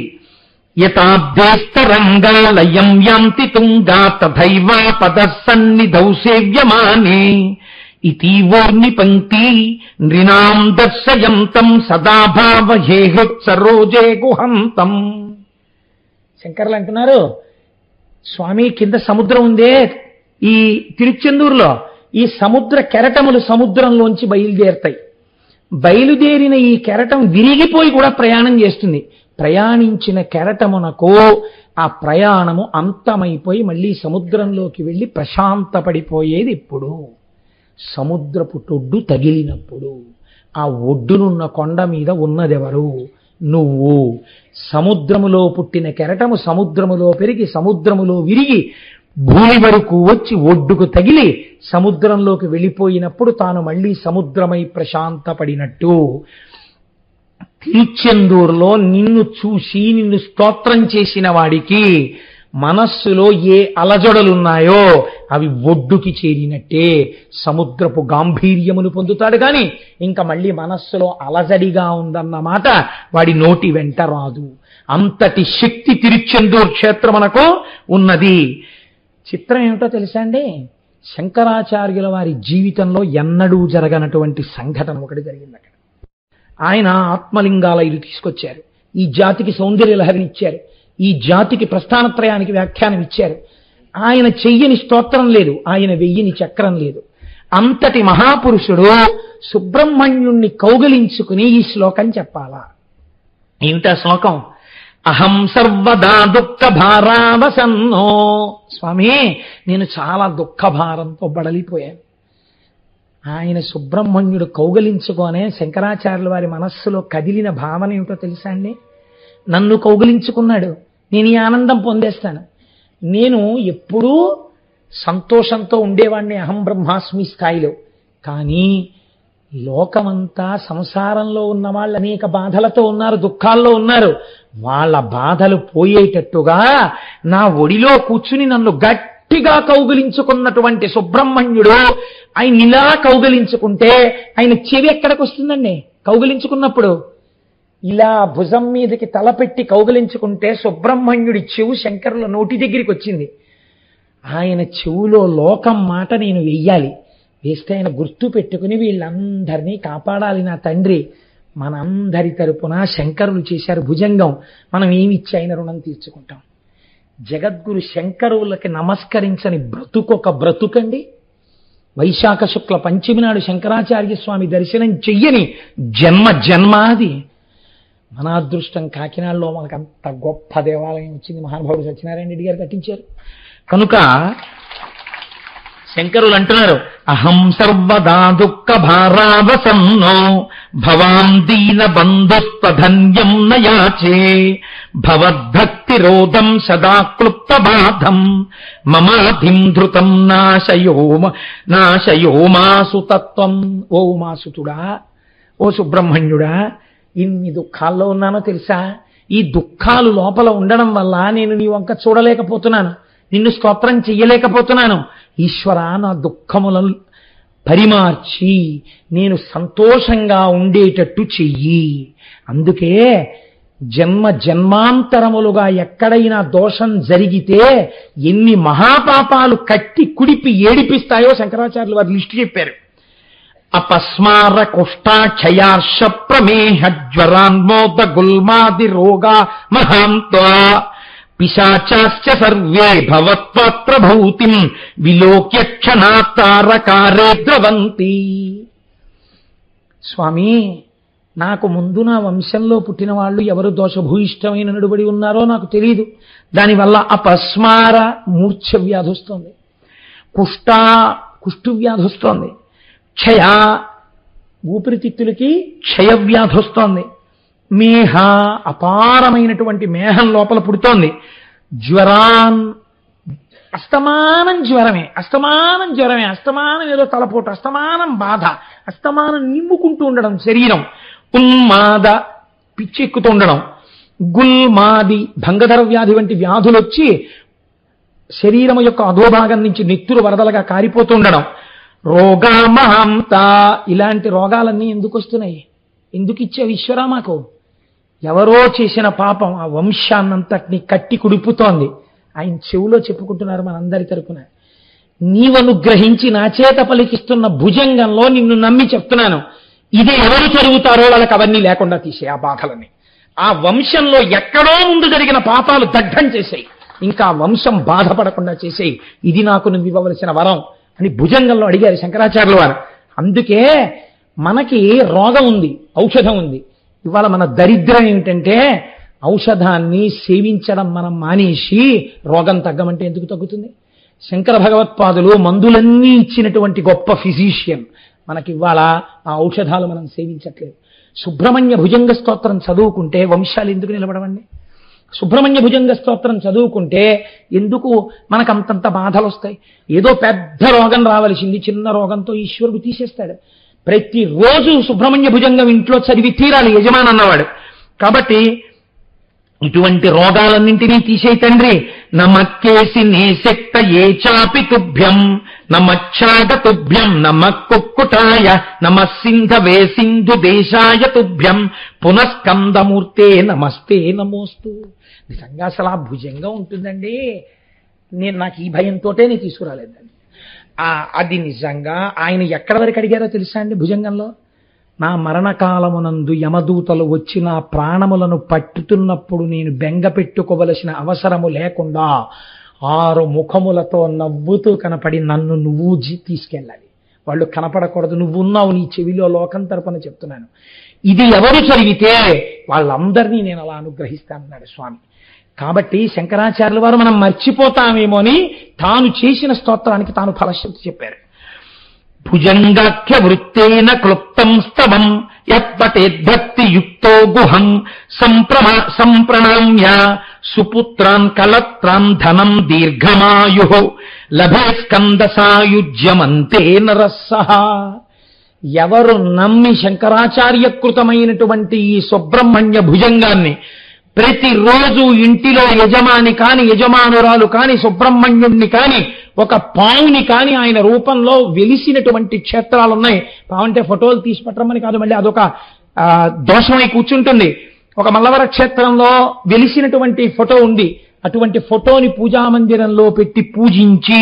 యథాభ్యేస్తరంగాలయం యాంతి తుంగా తథైవ పదసన్నిధౌ సేవ్యమానే ఇతీవోర్ని పంక్తి నృణాం దర్శయంతం సదా భావహేహృత్సరోజే గుహంతం శంకర్లు అంటున్నారు స్వామి కింద సముద్రం ఉందే ఈ తిరుచెందూరులో ఈ సముద్ర కెరటములు సముద్రంలోంచి బయలుదేరుతాయి బయలుదేరిన ఈ కెరటం విరిగిపోయి కూడా ప్రయాణం చేస్తుంది ప్రయాణించిన కెరటమునకు ఆ ప్రయాణము అంతమైపోయి మళ్ళీ సముద్రంలోకి వెళ్ళి ప్రశాంతపడిపోయేది ఇప్పుడు సముద్రపు టొడ్డు తగిలినప్పుడు ఆ ఒడ్డునున్న కొండ మీద ఉన్నదెవరు నువ్వు సముద్రములో పుట్టిన కెరటము సముద్రములో పెరిగి సముద్రములో విరిగి భూమి వరకు వచ్చి ఒడ్డుకు తగిలి సముద్రంలోకి వెళ్ళిపోయినప్పుడు తాను మళ్ళీ సముద్రమై ప్రశాంతపడినట్టు తిరుచెందూరులో నిన్ను చూసి నిన్ను స్తోత్రం చేసిన వాడికి మనస్సులో ఏ అలజడులున్నాయో అవి ఒడ్డుకి చేరినట్టే సముద్రపు గాంభీర్యమును పొందుతాడు కానీ ఇంకా మళ్ళీ మనస్సులో అలజడిగా ఉందన్నమాట వాడి నోటి వెంట రాదు అంతటి శక్తి తిరుచెందూరు క్షేత్రమునకు ఉన్నది చిత్రం ఏమిటో తెలుసా అండి శంకరాచార్యుల వారి జీవితంలో ఎన్నడూ జరగనటువంటి సంఘటన ఒకటి జరిగింది అక్కడ ఆయన ఆత్మలింగాల ఇల్లు తీసుకొచ్చారు ఈ జాతికి సౌందర్య లహరిని ఇచ్చారు ఈ జాతికి ప్రస్థానత్రయానికి వ్యాఖ్యానం ఇచ్చారు ఆయన చెయ్యని స్తోత్రం లేదు ఆయన వెయ్యని చక్రం లేదు అంతటి మహాపురుషుడు సుబ్రహ్మణ్యుణ్ణి కౌగలించుకుని ఈ శ్లోకం చెప్పాలా ఏమిటా శ్లోకం అహం సర్వదా దుఃఖ భారావసన్నో స్వామి నేను చాలా దుఃఖ భారంతో బడలిపోయాను ఆయన సుబ్రహ్మణ్యుడు కౌగలించుకోనే శంకరాచార్యుల వారి మనస్సులో కదిలిన భావన ఏమిటో తెలుసా అండి నన్ను కౌగలించుకున్నాడు నేను ఈ ఆనందం పొందేస్తాను నేను ఎప్పుడూ సంతోషంతో ఉండేవాడిని అహం బ్రహ్మాస్మి స్థాయిలో కానీ లోకమంతా సంసారంలో ఉన్న వాళ్ళు అనేక బాధలతో ఉన్నారు దుఃఖాల్లో ఉన్నారు వాళ్ళ బాధలు పోయేటట్టుగా నా ఒడిలో కూర్చుని నన్ను గట్టిగా కౌగిలించుకున్నటువంటి సుబ్రహ్మణ్యుడు ఆయన ఇలా కౌగిలించుకుంటే ఆయన చెవి ఎక్కడికి వస్తుందండి కౌగిలించుకున్నప్పుడు ఇలా భుజం మీదకి తలపెట్టి కౌగిలించుకుంటే సుబ్రహ్మణ్యుడి చెవు శంకరుల నోటి దగ్గరికి వచ్చింది ఆయన చెవులో లోకం మాట నేను వెయ్యాలి వేస్తే ఆయన గుర్తు పెట్టుకుని వీళ్ళందరినీ కాపాడాలి నా తండ్రి మనందరి తరపున శంకరులు చేశారు భుజంగం మనం ఏమిచ్చి ఆయన రుణం తీర్చుకుంటాం జగద్గురు శంకరులకి నమస్కరించని బ్రతుకొక బ్రతుకండి వైశాఖ శుక్ల పంచమి నాడు శంకరాచార్య స్వామి దర్శనం చెయ్యని జన్మ జన్మాది మన అదృష్టం కాకినాడలో మనకు అంత గొప్ప దేవాలయం వచ్చింది మహానుభావుడు సత్యనారాయణ రెడ్డి గారు కట్టించారు కనుక శంకరులు అంటున్నారు అహం సర్వదా దుఃఖ భారావసన్నో భవాం దీన బంధుస్వధన్యం నయాచే భవద్భక్తి రోధం సదా క్లుప్త బాధం మమాధిం ధృతం నాశయో నాశయో మాసు తత్వం ఓ ఉమాసుతుడా ఓ సుబ్రహ్మణ్యుడా ఇన్ని దుఃఖాల్లో ఉన్నానో తెలుసా ఈ దుఃఖాలు లోపల ఉండడం వల్ల నేను నీ వంక చూడలేకపోతున్నాను నిన్ను స్తోత్రం చెయ్యలేకపోతున్నాను ఈశ్వర నా దుఃఖములను పరిమార్చి నేను సంతోషంగా ఉండేటట్టు చెయ్యి అందుకే జన్మ జన్మాంతరములుగా ఎక్కడైనా దోషం జరిగితే ఎన్ని మహాపాపాలు కట్టి కుడిపి ఏడిపిస్తాయో శంకరాచార్యులు వారు లిస్టు చెప్పారు అపస్మార కుష్టాక్షయార్ష ప్రమేహ జ్వరాన్మోద గుల్మాది రోగా మహాంత్వా పిశాచాశ్చ సర్వే భవత్వత్రభూతిం విలోక్య క్షణాతారకారే ద్రవంతి స్వామి నాకు ముందు నా వంశంలో పుట్టిన వాళ్ళు ఎవరు దోషభూయిష్టమైన నడుబడి ఉన్నారో నాకు తెలియదు దానివల్ల అపస్మార మూర్ఛ వ్యాధి వస్తుంది కుష్ట కుష్టు వ్యాధి వస్తోంది క్షయ ఊపిరితిత్తులకి క్షయ వ్యాధి వస్తోంది మేహ అపారమైనటువంటి మేహం లోపల పుడుతోంది జ్వరాన్ అస్తమానం జ్వరమే అస్తమానం జ్వరమే అస్తమానం ఏదో తలపోటు అస్తమానం బాధ అస్తమానం నిమ్ముకుంటూ ఉండడం శరీరం ఉన్మాద పిచ్చెక్కుతూ ఉండడం గుల్మాది భంగధర వ్యాధి వంటి వ్యాధులు వచ్చి శరీరం యొక్క అధోభాగం నుంచి నెత్తురు వరదలుగా కారిపోతూ ఉండడం రోగామహంత ఇలాంటి రోగాలన్నీ ఎందుకు వస్తున్నాయి ఎందుకు ఇచ్చావు ఈశ్వరా మాకు ఎవరో చేసిన పాపం ఆ వంశాన్నంతటిని కట్టి కుడిపుతోంది ఆయన చెవులో చెప్పుకుంటున్నారు మనందరి తరపున నీవనుగ్రహించి నా చేత పలికిస్తున్న భుజంగంలో నిన్ను నమ్మి చెప్తున్నాను ఇది ఎవరు చదువుతారో వాళ్ళకి అవన్నీ లేకుండా తీసే ఆ బాధలని ఆ వంశంలో ఎక్కడో ముందు జరిగిన పాపాలు దగ్ధం చేసేయి ఇంకా వంశం బాధపడకుండా చేసేయి ఇది నాకు నువ్వు ఇవ్వవలసిన వరం అని భుజంగంలో అడిగారు శంకరాచార్యుల వారు అందుకే మనకి రోగం ఉంది ఔషధం ఉంది ఇవాళ మన దరిద్రం ఏమిటంటే ఔషధాన్ని సేవించడం మనం మానేసి రోగం తగ్గమంటే ఎందుకు తగ్గుతుంది శంకర భగవత్పాదులు మందులన్నీ ఇచ్చినటువంటి గొప్ప ఫిజీషియన్ మనకి ఇవాళ ఆ ఔషధాలు మనం సేవించట్లేదు సుబ్రహ్మణ్య భుజంగ స్తోత్రం చదువుకుంటే వంశాలు ఎందుకు నిలబడవండి సుబ్రహ్మణ్య భుజంగ స్తోత్రం చదువుకుంటే ఎందుకు మనకు అంతంత బాధలు వస్తాయి ఏదో పెద్ద రోగం రావలసింది చిన్న రోగంతో ఈశ్వరుడు తీసేస్తాడు ప్రతిరోజు సుబ్రహ్మణ్య భుజంగం ఇంట్లో చదివి తీరాలి యజమాని అన్నవాడు కాబట్టి ఇటువంటి రోగాలన్నింటినీ తీసేయి తండ్రి నమక్కేసి నేశక్త ఏ చాపి తుభ్యం నమచ్చాగ తుభ్యం నమ కుక్కుటాయ నమ సింధవే సింధు దేశాయ తుభ్యం పునఃస్కందమూర్తే నమస్తే నమోస్తు నిజంగా అసలు ఆ భుజంగా ఉంటుందండి నేను నాకు ఈ భయంతోటే నేను తీసుకురాలేదండి ఆ, అది నిజంగా ఆయన ఎక్కడి వరకు అడిగారో తెలుసా అండి భుజంగంలో నా మరణకాలమునందు యమదూతలు వచ్చి నా ప్రాణములను పట్టుతున్నప్పుడు నేను బెంగ పెట్టుకోవలసిన అవసరము లేకుండా ఆరు ముఖములతో నవ్వుతూ కనపడి నన్ను నువ్వు జీ- తీసుకెళ్ళాలి వాళ్ళు కనపడకూడదు నువ్వు ఉన్నావు నీ చెవిలో లోకం తరపున చెప్తున్నాను ఇది ఎవరు చదివితే వాళ్ళందరినీ నేను అలా అనుగ్రహిస్తానన్నాడు స్వామి కాబట్టి శంకరాచార్యుల వారు మనం మర్చిపోతామేమో అని తాను చేసిన స్తోత్రానికి తాను ఫలశ్రుతి చెప్పారు భుజంగాఖ్య వృత్తేన క్లుప్తం స్తవం యత్పటేద్భక్తి యుక్తో గుహం సంప్రమ సంప్రణామ్య సుపుత్రాన్ కలత్రాన్ ధనం దీర్ఘమాయు లభే స్కంద సాయుజ్యమంతే నరస్సహ ఎవరు నమ్మి శంకరాచార్యకృతమైనటువంటి ఈ సుబ్రహ్మణ్య భుజంగాన్ని ప్రతిరోజు ఇంటిలో యజమాని కాని యజమానురాలు కాని సుబ్రహ్మణ్యుణ్ణి కాని ఒక పావుని కాని ఆయన రూపంలో వెలిసినటువంటి క్షేత్రాలు ఉన్నాయి పావు అంటే ఫోటోలు తీసి పట్టమని కాదు మళ్ళీ అదొక ఆ, దోషమై కూర్చుంటుంది ఒక మల్లవర క్షేత్రంలో వెలిసినటువంటి ఫోటో ఉంది అటువంటి ఫోటోని పూజా మందిరంలో పెట్టి పూజించి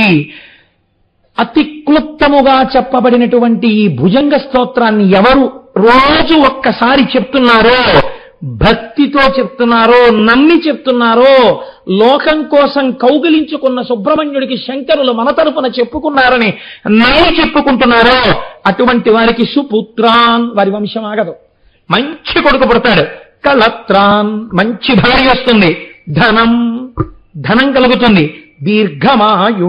అతి క్లుప్తముగా చెప్పబడినటువంటి ఈ భుజంగ స్తోత్రాన్ని ఎవరు రోజు ఒక్కసారి చెప్తున్నారో భక్తితో చెప్తున్నారో నమ్మి చెప్తున్నారో లోకం కోసం కౌగిలించుకున్న సుబ్రహ్మణ్యుడికి శంకరులు మన తరపున చెప్పుకున్నారని నమ్మి చెప్పుకుంటున్నారో అటువంటి వారికి సుపుత్రాన్ వారి వంశం ఆగదు మంచి కొడుకు పుడతాడు కలత్రాన్ మంచి భార్య వస్తుంది ధనం ధనం కలుగుతుంది దీర్ఘమాయు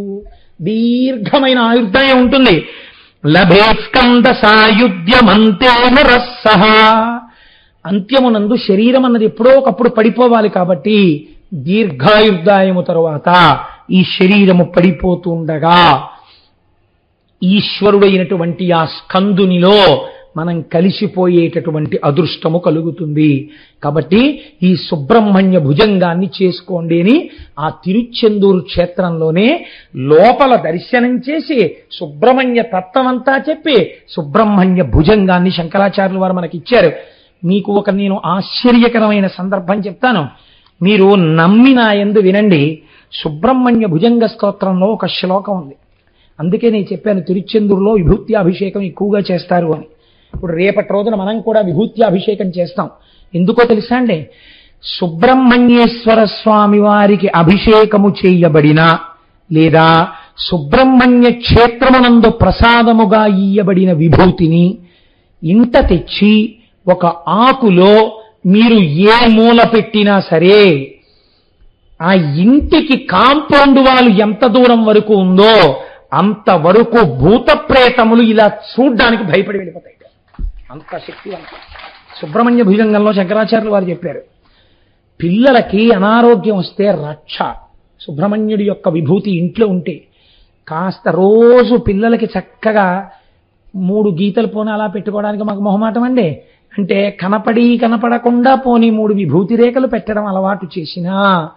దీర్ఘమైన ఆయుర్దాయం ఉంటుంది లభే స్కంద సాయుధ్యమంతేన రస్సహ అంత్యమునందు శరీరం అన్నది ఎప్పుడో ఒకప్పుడు పడిపోవాలి కాబట్టి దీర్ఘాయుర్దాయము తరువాత ఈ శరీరము పడిపోతుండగా ఈశ్వరుడైనటువంటి ఆ స్కందునిలో మనం కలిసిపోయేటటువంటి అదృష్టము కలుగుతుంది కాబట్టి ఈ సుబ్రహ్మణ్య భుజంగాన్ని చేసుకోండి అని ఆ తిరుచెందూరు క్షేత్రంలోనే లోపల దర్శనం చేసి సుబ్రహ్మణ్య తత్వమంతా చెప్పి సుబ్రహ్మణ్య భుజంగాన్ని శంకరాచార్యులు వారు మనకి ఇచ్చారు మీకు ఒక నేను ఆశ్చర్యకరమైన సందర్భం చెప్తాను మీరు నమ్మిన ఎందు వినండి సుబ్రహ్మణ్య భుజంగ స్తోత్రంలో ఒక శ్లోకం ఉంది అందుకే నేను చెప్పాను తిరుచెందూరులో విభూతి అభిషేకం ఎక్కువగా చేస్తారు అని ఇప్పుడు రేపటి రోజున మనం కూడా విభూతి అభిషేకం చేస్తాం ఎందుకో తెలుసా అండి సుబ్రహ్మణ్యేశ్వర స్వామి వారికి అభిషేకము చేయబడిన లేదా సుబ్రహ్మణ్య క్షేత్రమునందు ప్రసాదముగా ఇయ్యబడిన విభూతిని ఇంట తెచ్చి ఒక ఆకులో మీరు ఏ మూల పెట్టినా సరే ఆ ఇంటికి కాంపౌండ్ వాళ్ళు ఎంత దూరం వరకు ఉందో అంతవరకు భూత ప్రేతములు ఇలా చూడ్డానికి భయపడి వెళ్ళిపోతాయి అంత శక్తివంతం సుబ్రహ్మణ్య భుజంగంలో శంకరాచార్యులు వారు చెప్పారు పిల్లలకి అనారోగ్యం వస్తే రక్ష సుబ్రహ్మణ్యుడి యొక్క విభూతి ఇంట్లో ఉంటే కాస్త రోజు పిల్లలకి చక్కగా మూడు గీతలు పోనీ అలా పెట్టుకోవడానికి మాకు మొహమాటం అండి అంటే కనపడి కనపడకుండా పోని మూడు విభూతి రేఖలు పెట్టడం అలవాటు చేసినా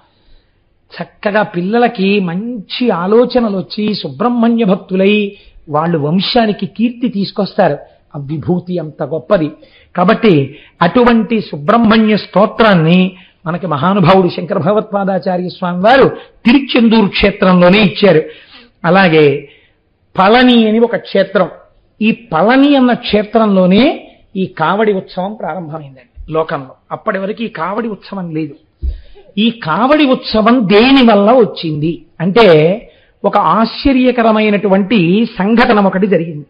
చక్కగా పిల్లలకి మంచి ఆలోచనలు వచ్చి సుబ్రహ్మణ్య భక్తులై వాళ్ళు వంశానికి కీర్తి తీసుకొస్తారు ఆ విభూతి అంత గొప్పది కాబట్టి అటువంటి సుబ్రహ్మణ్య స్తోత్రాన్ని మనకి మహానుభావుడు శంకర భగవత్పాదాచార్య స్వామి వారు తిరుచెందూరు క్షేత్రంలోనే ఇచ్చారు అలాగే పళని అని ఒక క్షేత్రం ఈ పళని అన్న క్షేత్రంలోనే ఈ కావడి ఉత్సవం ప్రారంభమైందండి లోకంలో అప్పటి వరకు ఈ కావడి ఉత్సవం లేదు ఈ కావడి ఉత్సవం దేని వల్ల వచ్చింది అంటే ఒక ఆశ్చర్యకరమైనటువంటి సంఘటన ఒకటి జరిగింది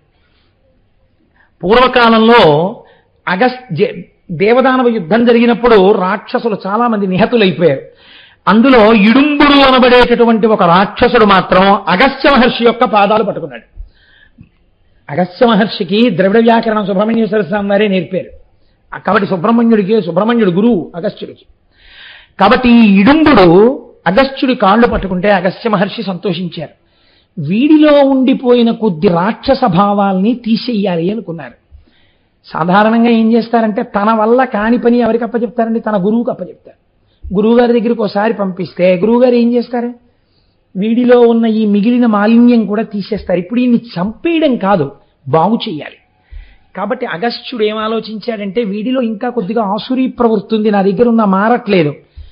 పూర్వకాలంలో అగస్ జే- దేవదానవ యుద్ధం జరిగినప్పుడు రాక్షసులు చాలా మంది నిహతులైపోయారు అందులో ఇడుంబుడు అనబడేటటువంటి ఒక రాక్షసుడు మాత్రం అగస్త్య మహర్షి యొక్క పాదాలు పట్టుకున్నాడు అగస్త్య మహర్షికి ద్రవిడ వ్యాకరణం సుబ్రహ్మణ్యేశ్వర స్వామి వారే నేర్పారు ఆ కాబట్టి సుబ్రహ్మణ్యుడికి సుబ్రహ్మణ్యుడు గురువు అగస్త్యుడికి కాబట్టి ఈ ఇడుంబుడు అగస్త్యుడి కాళ్ళు పట్టుకుంటే అగస్త్య మహర్షి సంతోషించారు వీడిలో ఉండిపోయిన కొద్ది రాక్షస భావాల్ని తీసేయాలి అనుకున్నారు సాధారణంగా ఏం చేస్తారంటే తన వల్ల కాని పని ఎవరికి అప్పచెప్తారండి తన గురువుకి అప్పచెప్తారు గురువుగారి దగ్గరికి ఒకసారి పంపిస్తే గురువుగారు ఏం చేస్తారు వీడిలో ఉన్న ఈ మిగిలిన మాలిన్యం కూడా తీసేస్తారు ఇప్పుడు ఈయన్ని చంపేయడం కాదు బాగు చేయాలి కాబట్టి అగస్త్యుడు ఏం ఆలోచించాడంటే వీడిలో ఇంకా కొద్దిగా ఆసురీ ప్రవృత్తి ఉంది నా దగ్గర ఉన్న మారట్లేదు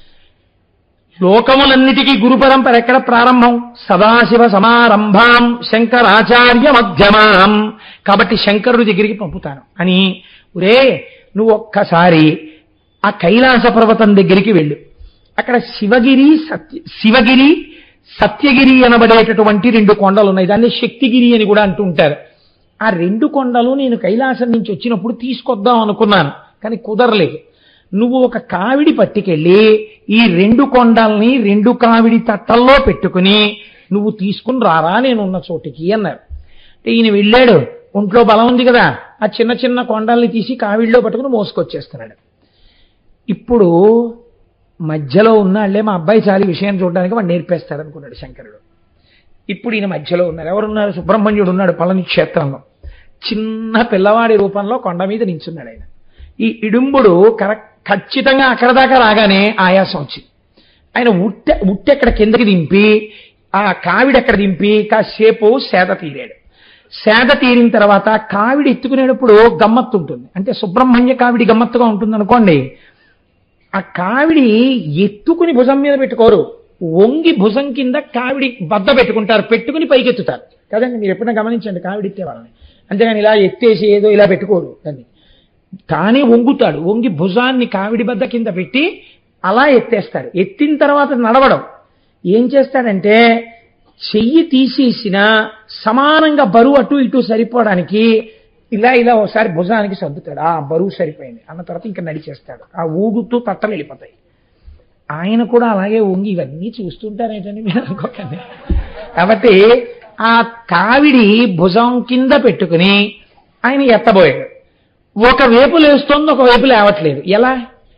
లోకములన్నిటికీ గురు పరంపర ఎక్కడ ప్రారంభం సదాశివ సమారంభాం శంకరాచార్య మధ్యమాం కాబట్టి శంకరుడి దగ్గరికి పంపుతాను అని ఒరే నువ్వు ఒక్కసారి ఆ కైలాస పర్వతం దగ్గరికి వెళ్ళు అక్కడ శివగిరి సత్య శివగిరి సత్యగిరి అనబడేటటువంటి రెండు కొండలు ఉన్నాయి దాన్ని శక్తిగిరి అని కూడా అంటుంటారు ఆ రెండు కొండలు నేను కైలాసం నుంచి వచ్చినప్పుడు తీసుకొద్దాం అనుకున్నాను కానీ కుదరలేదు నువ్వు ఒక కావిడి పట్టుకెళ్ళి ఈ రెండు కొండల్ని రెండు కావిడి తట్టల్లో పెట్టుకుని నువ్వు తీసుకుని రారా నేను ఉన్న చోటికి అన్నారు అంటే ఈయన వెళ్ళాడు ఒంట్లో బలం ఉంది కదా ఆ చిన్న చిన్న కొండల్ని తీసి కావిడిలో పట్టుకుని మోసుకొచ్చేస్తున్నాడు ఇప్పుడు మధ్యలో ఉన్నాళ్లే మా అబ్బాయి చాలి విషయం చూడడానికి వాడు నేర్పేస్తాడు అనుకున్నాడు శంకరుడు ఇప్పుడు ఈయన మధ్యలో ఉన్నారు ఎవరున్నారు సుబ్రహ్మణ్యుడు ఉన్నాడు పళని క్షేత్రంలో చిన్న పిల్లవాడి రూపంలో కొండ మీద నించున్నాడు ఆయన ఈ ఇడుంబుడు కరెక్ట్ ఖచ్చితంగా అక్కడ దాకా రాగానే ఆయాసం వచ్చింది ఆయన ఉట్టె ఉట్టెక్కడ కిందకి దింపి ఆ కావిడి ఎక్కడ దింపి కాసేపు సేద తీరాడు సేద తీరిన తర్వాత కావిడి ఎత్తుకునేటప్పుడు గమ్మత్తు ఉంటుంది అంటే సుబ్రహ్మణ్య కావిడి గమ్మత్తుగా ఉంటుంది అనుకోండి ఆ కావిడి ఎత్తుకుని భుజం మీద పెట్టుకోరు వంగి భుజం కింద కావిడి బద్ద పెట్టుకుంటారు పెట్టుకుని పైకెత్తుతారు కదండి మీరు ఎప్పుడైనా గమనించండి కావిడి ఎత్తే వాళ్ళని అంతేగాని ఇలా ఎత్తేసి ఏదో ఇలా పెట్టుకోరు దాన్ని తానే వంగుతాడు వంగి భుజాన్ని కావిడి బద్ద కింద పెట్టి అలా ఎత్తేస్తాడు ఎత్తిన తర్వాత నడవడం ఏం చేస్తాడంటే చెయ్యి తీసేసిన సమానంగా బరువు అటు ఇటు సరిపోవడానికి ఇలా ఇలా ఒకసారి భుజానికి సర్దుతాడు ఆ బరువు సరిపోయింది అన్న తర్వాత ఇంకా నడిచేస్తాడు ఆ ఊగుతూ తట్టలు వెళ్ళిపోతాయి ఆయన కూడా అలాగే వంగి ఇవన్నీ చూస్తుంటారేంటండి మీరు అనుకోకండి కాబట్టి ఆ కావిడి భుజం కింద పెట్టుకుని ఆయన ఎత్తబోయాడు ఒక వైపు లేస్తోంది ఒక వైపు లేవట్లేదు ఎలా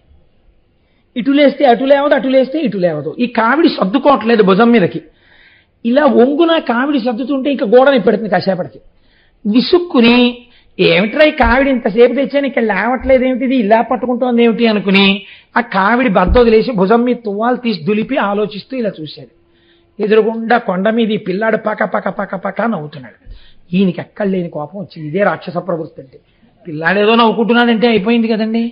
ఇటు లేస్తే అటు లేవదు అటు లేస్తే ఇటు లేవదు ఈ కావిడి సర్దుకోవట్లేదు భుజం మీదకి ఇలా ఒంగున కావిడి సర్దుతుంటే ఇంకా గోడని పెడుతుంది కాసేపటికి విసుక్కుని ఏమిట్రా ఈ కావిడి ఇంతసేపు తెచ్చాను ఇక్కడ లేవట్లేదు ఏమిటిది ఇలా పట్టుకుంటోంది ఏమిటి అనుకుని ఆ కావిడి బద్ద వదిలేసి భుజం మీద తువ్వాలు తీసి దులిపి ఆలోచిస్తూ ఇలా చూశాడు ఎదురుగుండా కొండ మీద ఈ పిల్లాడు పక పక పక పక నవ్వుతున్నాడు ఈయనకి ఎక్కడ లేని కోపం వచ్చింది ఇదే రాక్షస ప్రవృత్తి అంటే పిల్లాడేదో నవ్వుకుంటున్నాడంటే అయిపోయింది కదండి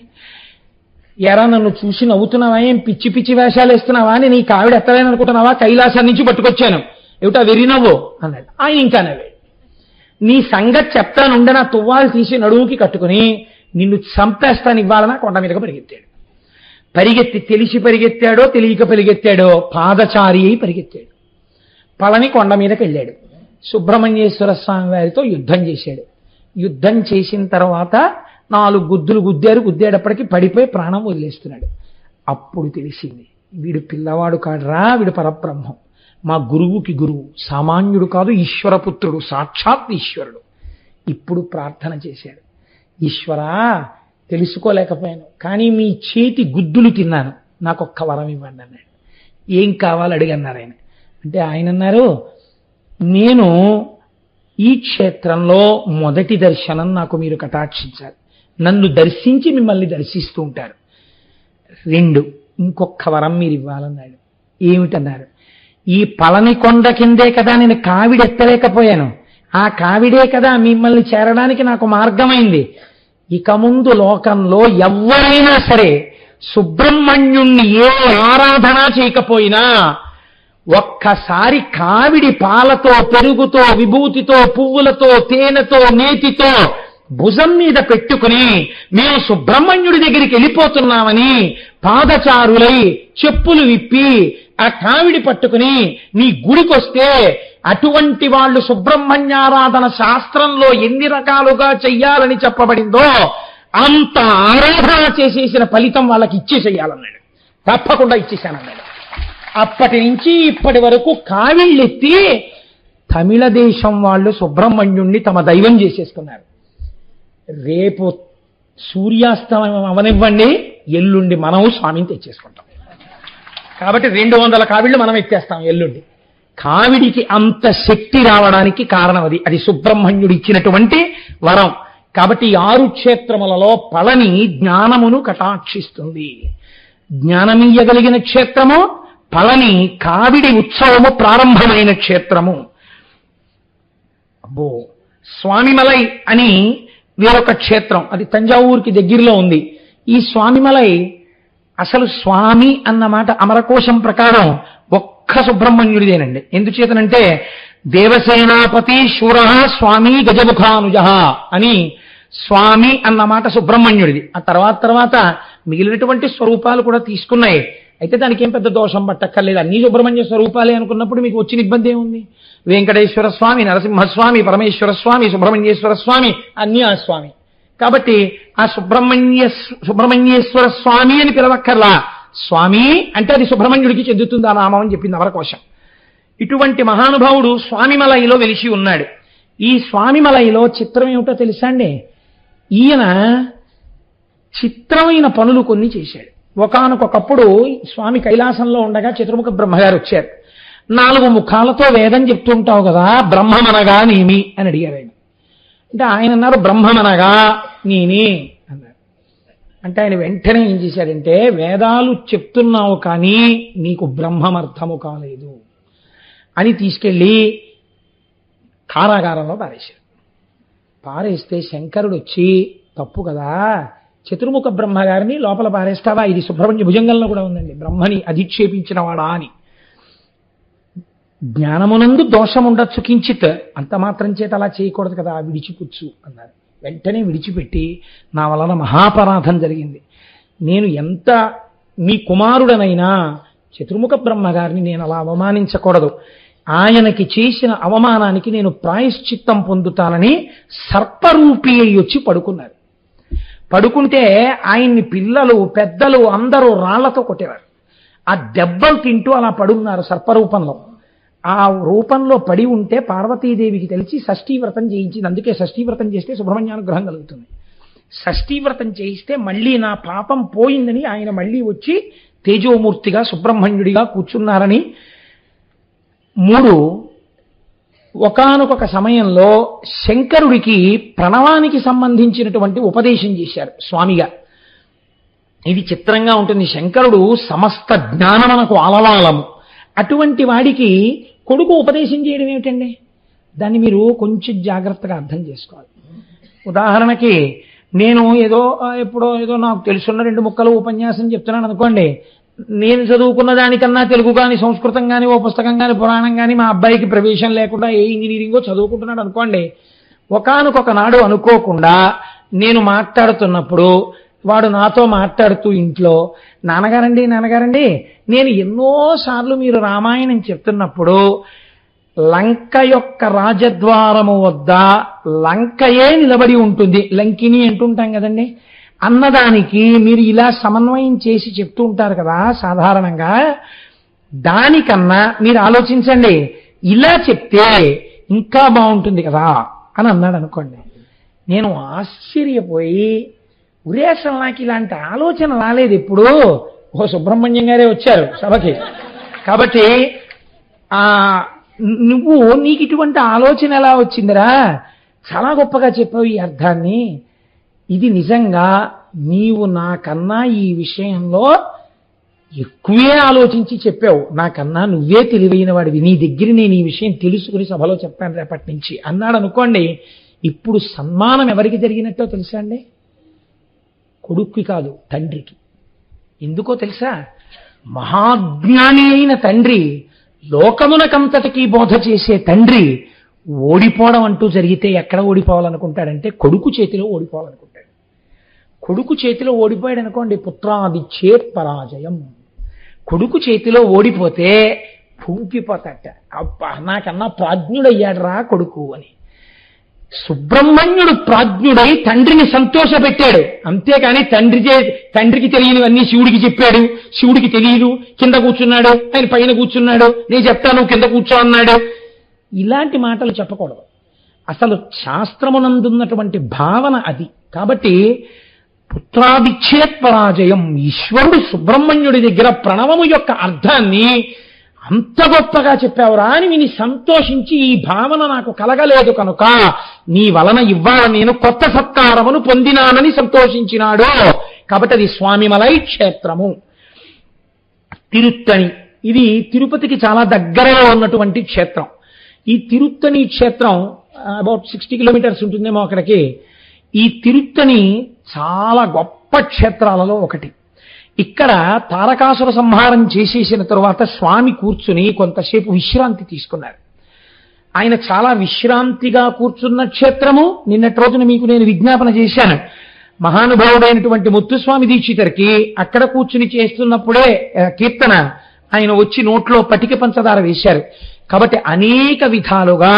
ఎరా నన్ను చూసి నవ్వుతున్నావా ఏం పిచ్చి పిచ్చి వేషాలు వేస్తున్నావా అని నీ కావిడ ఎత్తలేని అనుకుంటున్నావా కైలాసం నుంచి పట్టుకొచ్చాను ఏమిటా వెర్రి నవ్వు అన్నాడు ఆయన ఇంకా నవ్వాడు నీ సంగతి చెప్తానుండే నా తువ్వాలు తీసి నడుముకి కట్టుకుని నిన్ను చంపేస్తాను ఇవ్వాలన్నా కొండ మీదగా పరిగెత్తాడు పరిగెత్తి తెలిసి పరిగెత్తాడో తెలియక పరిగెత్తాడో పాదచారి అయి పరిగెత్తాడు పళని కొండ మీదకి వెళ్ళాడు సుబ్రహ్మణ్యేశ్వర స్వామి వారితో యుద్ధం చేశాడు యుద్ధం చేసిన తర్వాత నాలుగు గుద్దులు గుద్దారు గుద్దేటప్పటికి పడిపోయి ప్రాణం వదిలేస్తున్నాడు అప్పుడు తెలిసింది వీడు పిల్లవాడు కాడురా వీడు పరబ్రహ్మం మా గురువుకి గురువు సామాన్యుడు కాదు ఈశ్వరపుత్రుడు సాక్షాత్ ఈశ్వరుడు ఇప్పుడు ప్రార్థన చేశాడు ఈశ్వరా తెలుసుకోలేకపోయాను కానీ మీ చేతి గుద్దులు తిన్నాను నాకు ఒక్క వరం ఇవ్వండి అన్నాడు ఏం కావాలి అడిగన్నారు ఆయన అంటే ఆయన అన్నారు నేను ఈ క్షేత్రంలో మొదటి దర్శనం నాకు మీరు కటాక్షించాలి నన్ను దర్శించి మిమ్మల్ని దర్శిస్తూ ఉంటారు రెండు ఇంకొక వరం మీరు ఇవ్వాలన్నాడు ఏమిటన్నారు ఈ పళని కొండ కిందే కదా నేను కావిడి ఎత్తలేకపోయాను ఆ కావిడే కదా మిమ్మల్ని చేరడానికి నాకు మార్గమైంది ఇక ముందు లోకంలో ఎవరైనా సరే సుబ్రహ్మణ్యుణ్ణి ఏ ఆరాధన చేయకపోయినా ఒక్కసారి కావిడి పాలతో పెరుగుతో విభూతితో పువ్వులతో తేనెతో నేతితో భుజం మీద పెట్టుకుని మేము సుబ్రహ్మణ్యుడి దగ్గరికి వెళ్ళిపోతున్నామని పాదచారులై చెప్పులు విప్పి ఆ కావిడి పట్టుకుని నీ గుడికొస్తే అటువంటి వాళ్ళు సుబ్రహ్మణ్యారాధన శాస్త్రంలో ఎన్ని రకాలుగా చెయ్యాలని చెప్పబడిందో అంత ఆరాధన చేసేసిన ఫలితం వాళ్ళకి ఇచ్చేసేయాలన్నాడు తప్పకుండా ఇచ్చేశానన్నాడు అప్పటి నుంచి ఇప్పటి వరకు కావిళ్ళెత్తి తమిళ దేశం వాళ్ళు సుబ్రహ్మణ్యుణ్ణి తమ దైవం చేసేసుకున్నారు రేపు సూర్యాస్తమయం అవనివ్వండి ఎల్లుండి మనము స్వామిని తెచ్చేసుకుంటాం కాబట్టి రెండు వందల కావిళ్ళు మనం ఎత్తేస్తాం ఎల్లుండి కావిడికి అంత శక్తి రావడానికి కారణం అది అది సుబ్రహ్మణ్యుడు ఇచ్చినటువంటి వరం కాబట్టి ఈ ఆరు క్షేత్రములలో పళని జ్ఞానమును కటాక్షిస్తుంది జ్ఞానమీయగలిగిన క్షేత్రము పళని కావిడి ఉత్సవము ప్రారంభమైన క్షేత్రము అబ్బో స్వామిమలై అని వేరొక క్షేత్రం అది తంజావూరుకి దగ్గరలో ఉంది ఈ స్వామిమలై అసలు స్వామి అన్న మాట అమరకోశం ప్రకారం ఒక్క సుబ్రహ్మణ్యుడిదేనండి ఎందుచేతనంటే దేవసేనాపతి శూర స్వామి గజముఖానుజ అని స్వామి అన్న మాట సుబ్రహ్మణ్యుడిది ఆ తర్వాత తర్వాత మిగిలినటువంటి స్వరూపాలు కూడా తీసుకున్నాయి అయితే దానికి ఏం పెద్ద దోషం పట్టక్కర్లేదు అన్ని సుబ్రహ్మణ్య స్వరూపాలే అనుకున్నప్పుడు మీకు వచ్చిన ఇబ్బంది ఏముంది వెంకటేశ్వర స్వామి నరసింహస్వామి పరమేశ్వర స్వామి సుబ్రహ్మణ్యేశ్వర స్వామి అన్ని ఆ స్వామి కాబట్టి ఆ సుబ్రహ్మణ్య సుబ్రహ్మణ్యేశ్వర స్వామి అని పిలవక్కర్లా స్వామి అంటే అది సుబ్రహ్మణ్యుడికి చెందుతుంది ఆ నామం అని చెప్పింది అవరకోశం ఇటువంటి మహానుభావుడు స్వామిమలైలో వెలిసి ఉన్నాడు ఈ స్వామిమలైలో చిత్రం ఏమిటో తెలుసా అండి ఈయన చిత్రమైన పనులు కొన్ని చేశాడు ఒకానొకప్పుడు స్వామి కైలాసంలో ఉండగా చతుర్ముఖ బ్రహ్మగారు వచ్చారు నాలుగు ముఖాలతో వేదం చెప్తుంటావు కదా బ్రహ్మమనగా నేమి అని అడిగారు ఆయన అంటే ఆయన అన్నారు బ్రహ్మమనగా నేని అన్నారు అంటే ఆయన వెంటనే ఏం చేశాడంటే వేదాలు చెప్తున్నావు కానీ నీకు బ్రహ్మమర్థము కాలేదు అని తీసుకెళ్ళి కారాగారంలో పారేశారు పారేస్తే శంకరుడు వచ్చి తప్పు కదా చతుర్ముఖ బ్రహ్మగారిని లోపల పారేస్తావా ఇది సుబ్రహ్మణ్య భుజంగంలో కూడా ఉందండి బ్రహ్మని అధిక్షేపించిన వాడా అని జ్ఞానమునందు దోషం ఉండొచ్చు కించిత్ అంత మాత్రం చేత అలా చేయకూడదు కదా విడిచిపుచ్చు అన్నారు వెంటనే విడిచిపెట్టి నా వలన మహాపరాధం జరిగింది నేను ఎంత మీ కుమారుడనైనా చతుర్ముఖ బ్రహ్మగారిని నేను అలా అవమానించకూడదు ఆయనకి చేసిన అవమానానికి నేను ప్రాయశ్చిత్తం పొందుతానని సర్పరూపి అయి వచ్చి పడుకున్నారు పడుకుంటే ఆయన్ని పిల్లలు పెద్దలు అందరూ రాళ్లతో కొట్టేవారు ఆ దెబ్బలు తింటూ అలా పడున్నారు సర్పరూపంలో ఆ రూపంలో పడి ఉంటే పార్వతీదేవికి తెలిసి షష్ఠీ వ్రతం చేయించింది అందుకే షష్ఠీ వ్రతం చేస్తే సుబ్రహ్మణ్యానుగ్రహం కలుగుతుంది షష్ఠీ వ్రతం చేయిస్తే మళ్ళీ నా పాపం పోయిందని ఆయన మళ్ళీ వచ్చి తేజోమూర్తిగా సుబ్రహ్మణ్యుడిగా కూర్చున్నారని మూడు ఒకానొక సమయంలో శంకరుడికి ప్రణవానికి సంబంధించినటువంటి ఉపదేశం చేశారు స్వామిగా ఇది చిత్రంగా ఉంటుంది శంకరుడు సమస్త జ్ఞానమనకు అలవాలము అటువంటి వాడికి కొడుకు ఉపదేశం చేయడం ఏమిటండి దాన్ని మీరు కొంచెం జాగ్రత్తగా అర్థం చేసుకోవాలి ఉదాహరణకి నేను ఏదో ఆ, ఎప్పుడో ఏదో నాకు తెలుసున్న రెండు ముక్కలు ఉపన్యాసం చెప్తున్నాను అనుకోండి నేను చదువుకున్న దానికన్నా తెలుగు కానీ సంస్కృతం కానీ ఓ పుస్తకం కానీ పురాణం కానీ మా అబ్బాయికి ప్రవేశం లేకుండా ఏ ఇంజనీరింగో చదువుకుంటున్నాడు అనుకోండి ఒకానొక నాడు అనుకోకుండా నేను మాట్లాడుతున్నప్పుడు వాడు నాతో మాట్లాడుతూ ఇంట్లో నాన్నగారండి నాన్నగారండి నేను ఎన్నోసార్లు మీరు రామాయణం చెప్తున్నప్పుడు లంక యొక్క రాజద్వారము వద్ద లంకయే నిలబడి ఉంటుంది లంకిని అంటుంటాం కదండి అన్నదానికి మీరు ఇలా సమన్వయం చేసి చెప్తూ ఉంటారు కదా సాధారణంగా దానికన్నా మీరు ఆలోచించండి ఇలా చెప్తే ఇంకా బాగుంటుంది కదా అని అన్నాడు అనుకోండి నేను ఆశ్చర్యపోయి ఒరే అసలు నాకు ఇలాంటి ఆలోచన రాలేదు ఎప్పుడు ఓ సుబ్రహ్మణ్యం గారే వచ్చారు సభకి కాబట్టి ఆ నువ్వు నీకు ఇటువంటి ఆలోచన ఎలా వచ్చిందిరా చాలా గొప్పగా చెప్పావు ఈ అర్థాన్ని ఇది నిజంగా నీవు నాకన్నా ఈ విషయంలో ఎక్కువే ఆలోచించి చెప్పావు నాకన్నా నువ్వే తెలివైన వాడివి నీ దగ్గర నేను ఈ విషయం తెలుసుకుని సభలో చెప్తాను రేపటి నుంచి అన్నాడు అనుకోండి ఇప్పుడు సన్మానం ఎవరికి జరిగినట్టో తెలుసా అండి కొడుక్కి కాదు తండ్రికి ఎందుకో తెలుసా మహాజ్ఞాని అయిన తండ్రి లోకమునకంతటికీ బోధ చేసే తండ్రి ఓడిపోవడం అంటూ జరిగితే ఎక్కడ ఓడిపోవాలనుకుంటాడంటే కొడుకు చేతిలో ఓడిపోవాలనుకుంటాడు కొడుకు చేతిలో ఓడిపోయాడు అనుకోండి పుత్రాది చేత్ పరాజయం కొడుకు చేతిలో ఓడిపోతే కుంగిపోతాట అబ్బా నాకన్నా ప్రాజ్ఞుడయ్యాడు రా కొడుకు అని సుబ్రహ్మణ్యుడు ప్రాజ్ఞుడై తండ్రిని సంతోషపెట్టాడు అంతేకాని తండ్రి చే తండ్రికి తెలియనివన్నీ శివుడికి చెప్పాడు శివుడికి తెలియదు కింద కూర్చున్నాడు ఆయన పైన కూర్చున్నాడు నేను చెప్తాను కింద కూర్చో అన్నాడు ఇలాంటి మాటలు చెప్పకూడదు అసలు శాస్త్రమునందున్నటువంటి భావన అది కాబట్టి పుత్రాదిచ్ఛేత్ పరాజయం ఈశ్వరుడు సుబ్రహ్మణ్యుడి దగ్గర ప్రణవము యొక్క అర్థాన్ని అంత గొప్పగా చెప్పావురా అని విని సంతోషించి ఈ భావన నాకు కలగలేదు కనుక నీ వలన ఇవ్వాల నేను కొత్త సత్కారమును పొందినానని సంతోషించినాడు కాబట్టి అది స్వామిమలై క్షేత్రము తిరుత్తణి ఇది తిరుపతికి చాలా దగ్గరలో ఉన్నటువంటి క్షేత్రం ఈ తిరుత్తణి క్షేత్రం అబౌట్ సిక్స్టీ కిలోమీటర్స్ ఉంటుందేమో అక్కడికి ఈ తిరుత్తణి చాలా గొప్ప క్షేత్రాలలో ఒకటి ఇక్కడ తారకాసుర సంహారం చేసేసిన తరువాత స్వామి కూర్చుని కొంతసేపు విశ్రాంతి తీసుకున్నారు ఆయన చాలా విశ్రాంతిగా కూర్చున్న క్షేత్రము నిన్నటి రోజున మీకు నేను విజ్ఞాపన చేశాను మహానుభావుడైనటువంటి ముత్తుస్వామి దీక్షితరికి అక్కడ కూర్చుని చేస్తున్నప్పుడే ఆ, కీర్తన ఆయన వచ్చి నోట్లో పటిక పంచదార వేశారు కాబట్టి అనేక విధాలుగా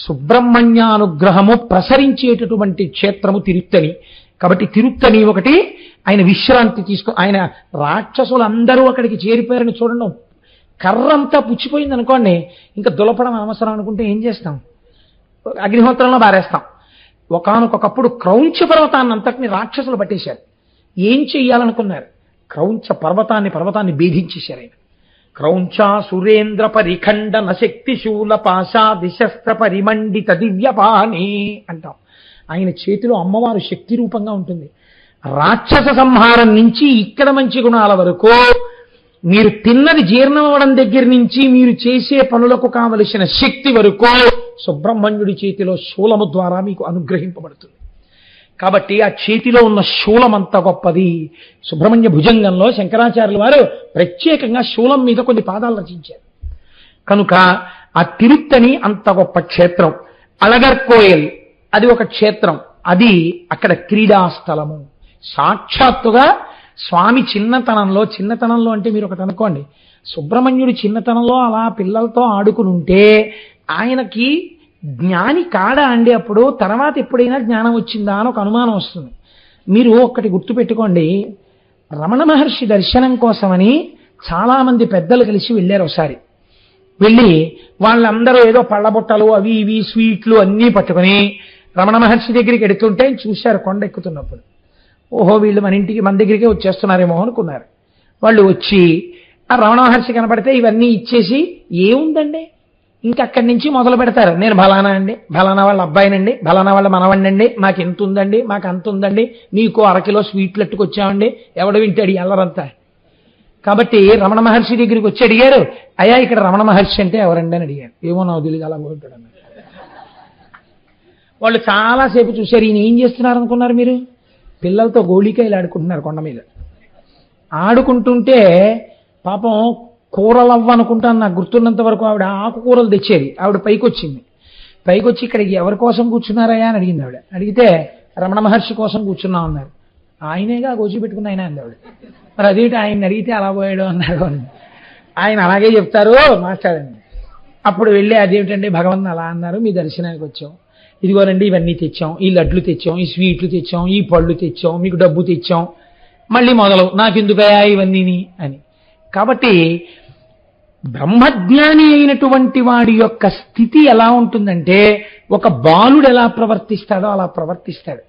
సుబ్రహ్మణ్యానుగ్రహము ప్రసరించేటటువంటి క్షేత్రము తిరుత్తని కాబట్టి తిరుత్తని ఒకటి ఆయన విశ్రాంతి తీసుకో ఆయన రాక్షసులందరూ అక్కడికి చేరిపోయారని చూడండి కర్రంతా పుచ్చిపోయింది అనుకోండి ఇంకా దులపడం అవసరం అనుకుంటే ఏం చేస్తాం అగ్నిహోత్రంలో బారేస్తాం ఒకానొకప్పుడు క్రౌంచ పర్వతాన్ని అంతటిని రాక్షసులు పట్టేశారు ఏం చెయ్యాలనుకున్నారు క్రౌంచ పర్వతాన్ని పర్వతాన్ని భేదించేశారు ఆయన క్రౌంచ సురేంద్ర పరిఖండన శక్తి శూల పాశా దిశస్త్ర పరిమండిత దివ్యపాణి అంటాం ఆయన చేతిలో అమ్మవారు శక్తి రూపంగా ఉంటుంది రాక్షస సంహారం నుంచి ఇక్కడ మంచి గుణాల వరకు మీరు తిన్నది జీర్ణం అవ్వడం దగ్గర నుంచి మీరు చేసే పనులకు కావలసిన శక్తి వరకు సుబ్రహ్మణ్యుడి చేతిలో శూలము ద్వారా మీకు అనుగ్రహింపబడుతుంది కాబట్టి ఆ చేతిలో ఉన్న శూలం అంత గొప్పది సుబ్రహ్మణ్య భుజంగంలో శంకరాచార్యుల వారు ప్రత్యేకంగా శూలం మీద కొన్ని పాదాలు రచించారు కనుక ఆ తిరుత్తని అంత గొప్ప క్షేత్రం అలగర్కోయల్ అది ఒక క్షేత్రం అది అక్కడ క్రీడాస్థలము సాక్షాత్తుగా స్వామి చిన్నతనంలో చిన్నతనంలో అంటే మీరు ఒకటి అనుకోండి సుబ్రహ్మణ్యుడి చిన్నతనంలో అలా పిల్లలతో ఆడుకుని ఉంటే ఆయనకి జ్ఞాని కాడా అండి అప్పుడు తర్వాత ఎప్పుడైనా జ్ఞానం వచ్చిందా అని ఒక అనుమానం వస్తుంది మీరు ఒక్కటి గుర్తుపెట్టుకోండి రమణ మహర్షి దర్శనం కోసమని చాలామంది పెద్దలు కలిసి వెళ్ళారు ఒకసారి వెళ్ళి వాళ్ళందరూ ఏదో పళ్ళబొట్టలు అవి ఇవి స్వీట్లు అన్నీ పట్టుకొని రమణ మహర్షి దగ్గరికి ఎడుతుంటే చూశారు కొండ ఎక్కుతున్నప్పుడు ఓహో వీళ్ళు మన ఇంటికి మన దగ్గరికే వచ్చేస్తున్నారేమో అనుకున్నారు వాళ్ళు వచ్చి ఆ రమణ మహర్షి కనపడితే ఇవన్నీ ఇచ్చేసి ఏముందండి ఇంకా అక్కడి నుంచి మొదలు పెడతారు నేను బలానా అండి బలానా వాళ్ళ అబ్బాయినండి బలానా వాళ్ళ మనవండండి మాకు ఎంత ఉందండి మాకు అంత ఉందండి మీకు అరకిలో స్వీట్లు ఎట్టుకొచ్చామండి ఎవడు వింటాడు ఎల్లరంతా కాబట్టి రమణ మహర్షి దగ్గరికి వచ్చి అడిగారు అయ్యా ఇక్కడ రమణ మహర్షి అంటే ఎవరండి అని అడిగారు ఏమో నాకు తెలియదు అలా పోయింటాడు అన్నారు వాళ్ళు చాలాసేపు చూశారు ఈయన ఏం చేస్తున్నారు అనుకున్నారు మీరు పిల్లలతో గోళికాయలు ఆడుకుంటున్నారు కొండ మీద ఆడుకుంటుంటే పాపం కూరలవ్వ అనుకుంటాను నాకు గుర్తున్నంత వరకు ఆవిడ ఆకుకూరలు తెచ్చేది ఆవిడ పైకి వచ్చింది పైకి వచ్చి ఇక్కడికి ఎవరి కోసం కూర్చున్నారయ్యా అని అడిగింది ఆవిడ అడిగితే రమణ మహర్షి కోసం కూర్చున్నాం అన్నారు ఆయనేగా గోచి పెట్టుకున్న ఆయన అంది ఆవిడ మరి అదేంటి ఆయన అడిగితే అలా పోయాడు అన్నారు అని ఆయన అలాగే చెప్తారు మాట్లాడండి అప్పుడు వెళ్ళి అదేమిటండి భగవంతుని అలా అన్నారు మీ దర్శనానికి వచ్చాం ఇదిగోనండి ఇవన్నీ తెచ్చాం ఈ లడ్లు తెచ్చాం ఈ స్వీట్లు తెచ్చాం ఈ పళ్ళు తెచ్చాం మీకు డబ్బు తెచ్చాం మళ్ళీ మొదలు నాకెందుకయా ఇవన్నీని అని కాబట్టి బ్రహ్మజ్ఞాని అయినటువంటి వాడి యొక్క స్థితి ఎలా ఉంటుందంటే ఒక బాలుడు ఎలా ప్రవర్తిస్తాడో అలా ప్రవర్తిస్తాడు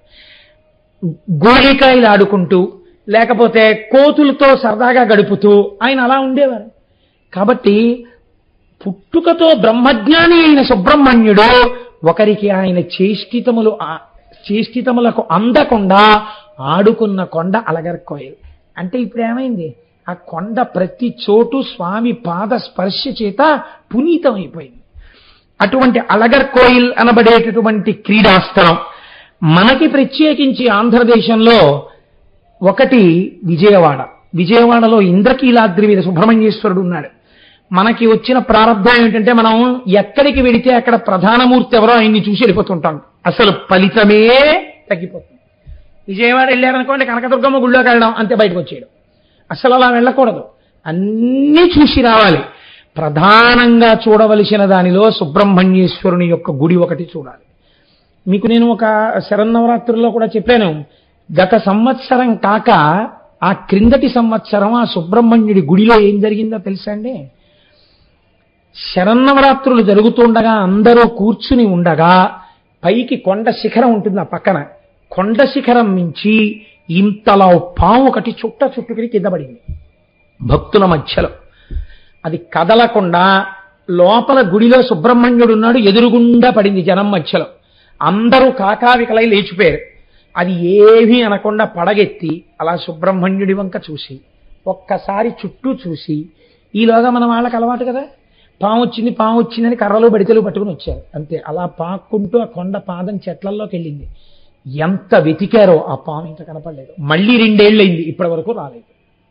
గోళికాయలు ఆడుకుంటూ లేకపోతే కోతులతో సరదాగా గడుపుతూ ఆయన అలా ఉండేవారు కాబట్టి పుట్టుకతో బ్రహ్మజ్ఞాని అయిన సుబ్రహ్మణ్యుడు ఒకరికి ఆయన చేష్టితములు ఆ- చేష్టితములకు అందకుండా ఆడుకున్న కొండ అలగర్కోయలు అంటే ఇప్పుడు ఏమైంది ఆ కొండ ప్రతి చోటు స్వామి పాద స్పర్శ చేత పునీతమైపోయింది అటువంటి అలగర్కోయిల్ అనబడేటటువంటి క్రీడాస్థలం మనకి ప్రత్యేకించి ఆంధ్రదేశంలో ఒకటి విజయవాడ విజయవాడలో ఇంద్రకీలాద్రి మీద సుబ్రహ్మణ్యేశ్వరుడు ఉన్నాడు మనకి వచ్చిన ప్రారంభం ఏమిటంటే మనం ఎక్కడికి వెడితే అక్కడ ప్రధానమూర్తి ఎవరో ఆయన్ని చూసి వెళ్ళిపోతుంటాం అసలు ఫలితమే తగ్గిపోతుంది విజయవాడ వెళ్ళారనుకోండి కనకదుర్గమ్మ గుళ్ళోకి వెళ్ళడం అంతే బయటకు వచ్చేయడం అసలు అలా వెళ్ళకూడదు అన్నీ చూసి రావాలి ప్రధానంగా చూడవలసిన దానిలో సుబ్రహ్మణ్యేశ్వరుని యొక్క గుడి ఒకటి చూడాలి మీకు నేను ఒక శరన్నవరాత్రుల్లో కూడా చెప్పాను గత సంవత్సరం కాక ఆ క్రిందటి సంవత్సరం ఆ సుబ్రహ్మణ్యుడి గుడిలో ఏం జరిగిందో తెలుసా అండి శరన్నవరాత్రులు జరుగుతుండగా అందరూ కూర్చుని ఉండగా పైకి కొండ శిఖరం ఉంటుంది ఆ పక్కన కొండ శిఖరం మించి ఇంతలా ఓ పాము ఒకటి చుట్ట చుట్టుకుని కింద పడింది భక్తుల మధ్యలో అది కదలకుండా లోపల గుడిలో సుబ్రహ్మణ్యుడు ఉన్నాడు ఎదురుగుండా పడింది జనం మధ్యలో అందరూ కాకావికలై లేచిపోయారు అది ఏమీ అనకుండా పడగెత్తి అలా సుబ్రహ్మణ్యుడి వంక చూసి ఒక్కసారి చుట్టూ చూసి ఈలోగా మన వాళ్ళకి అలవాటు కదా పాము వచ్చింది పాము వచ్చిందని కర్రలు బడితలు పట్టుకుని వచ్చారు అంతే అలా పాక్కుంటూ ఆ కొండ పాదం చెట్లల్లోకి వెళ్ళింది ఎంత వెతికారో ఆ పాము ఇంకా కనపడలేదు మళ్ళీ రెండేళ్ళయింది ఇప్పటి వరకు రాలేదు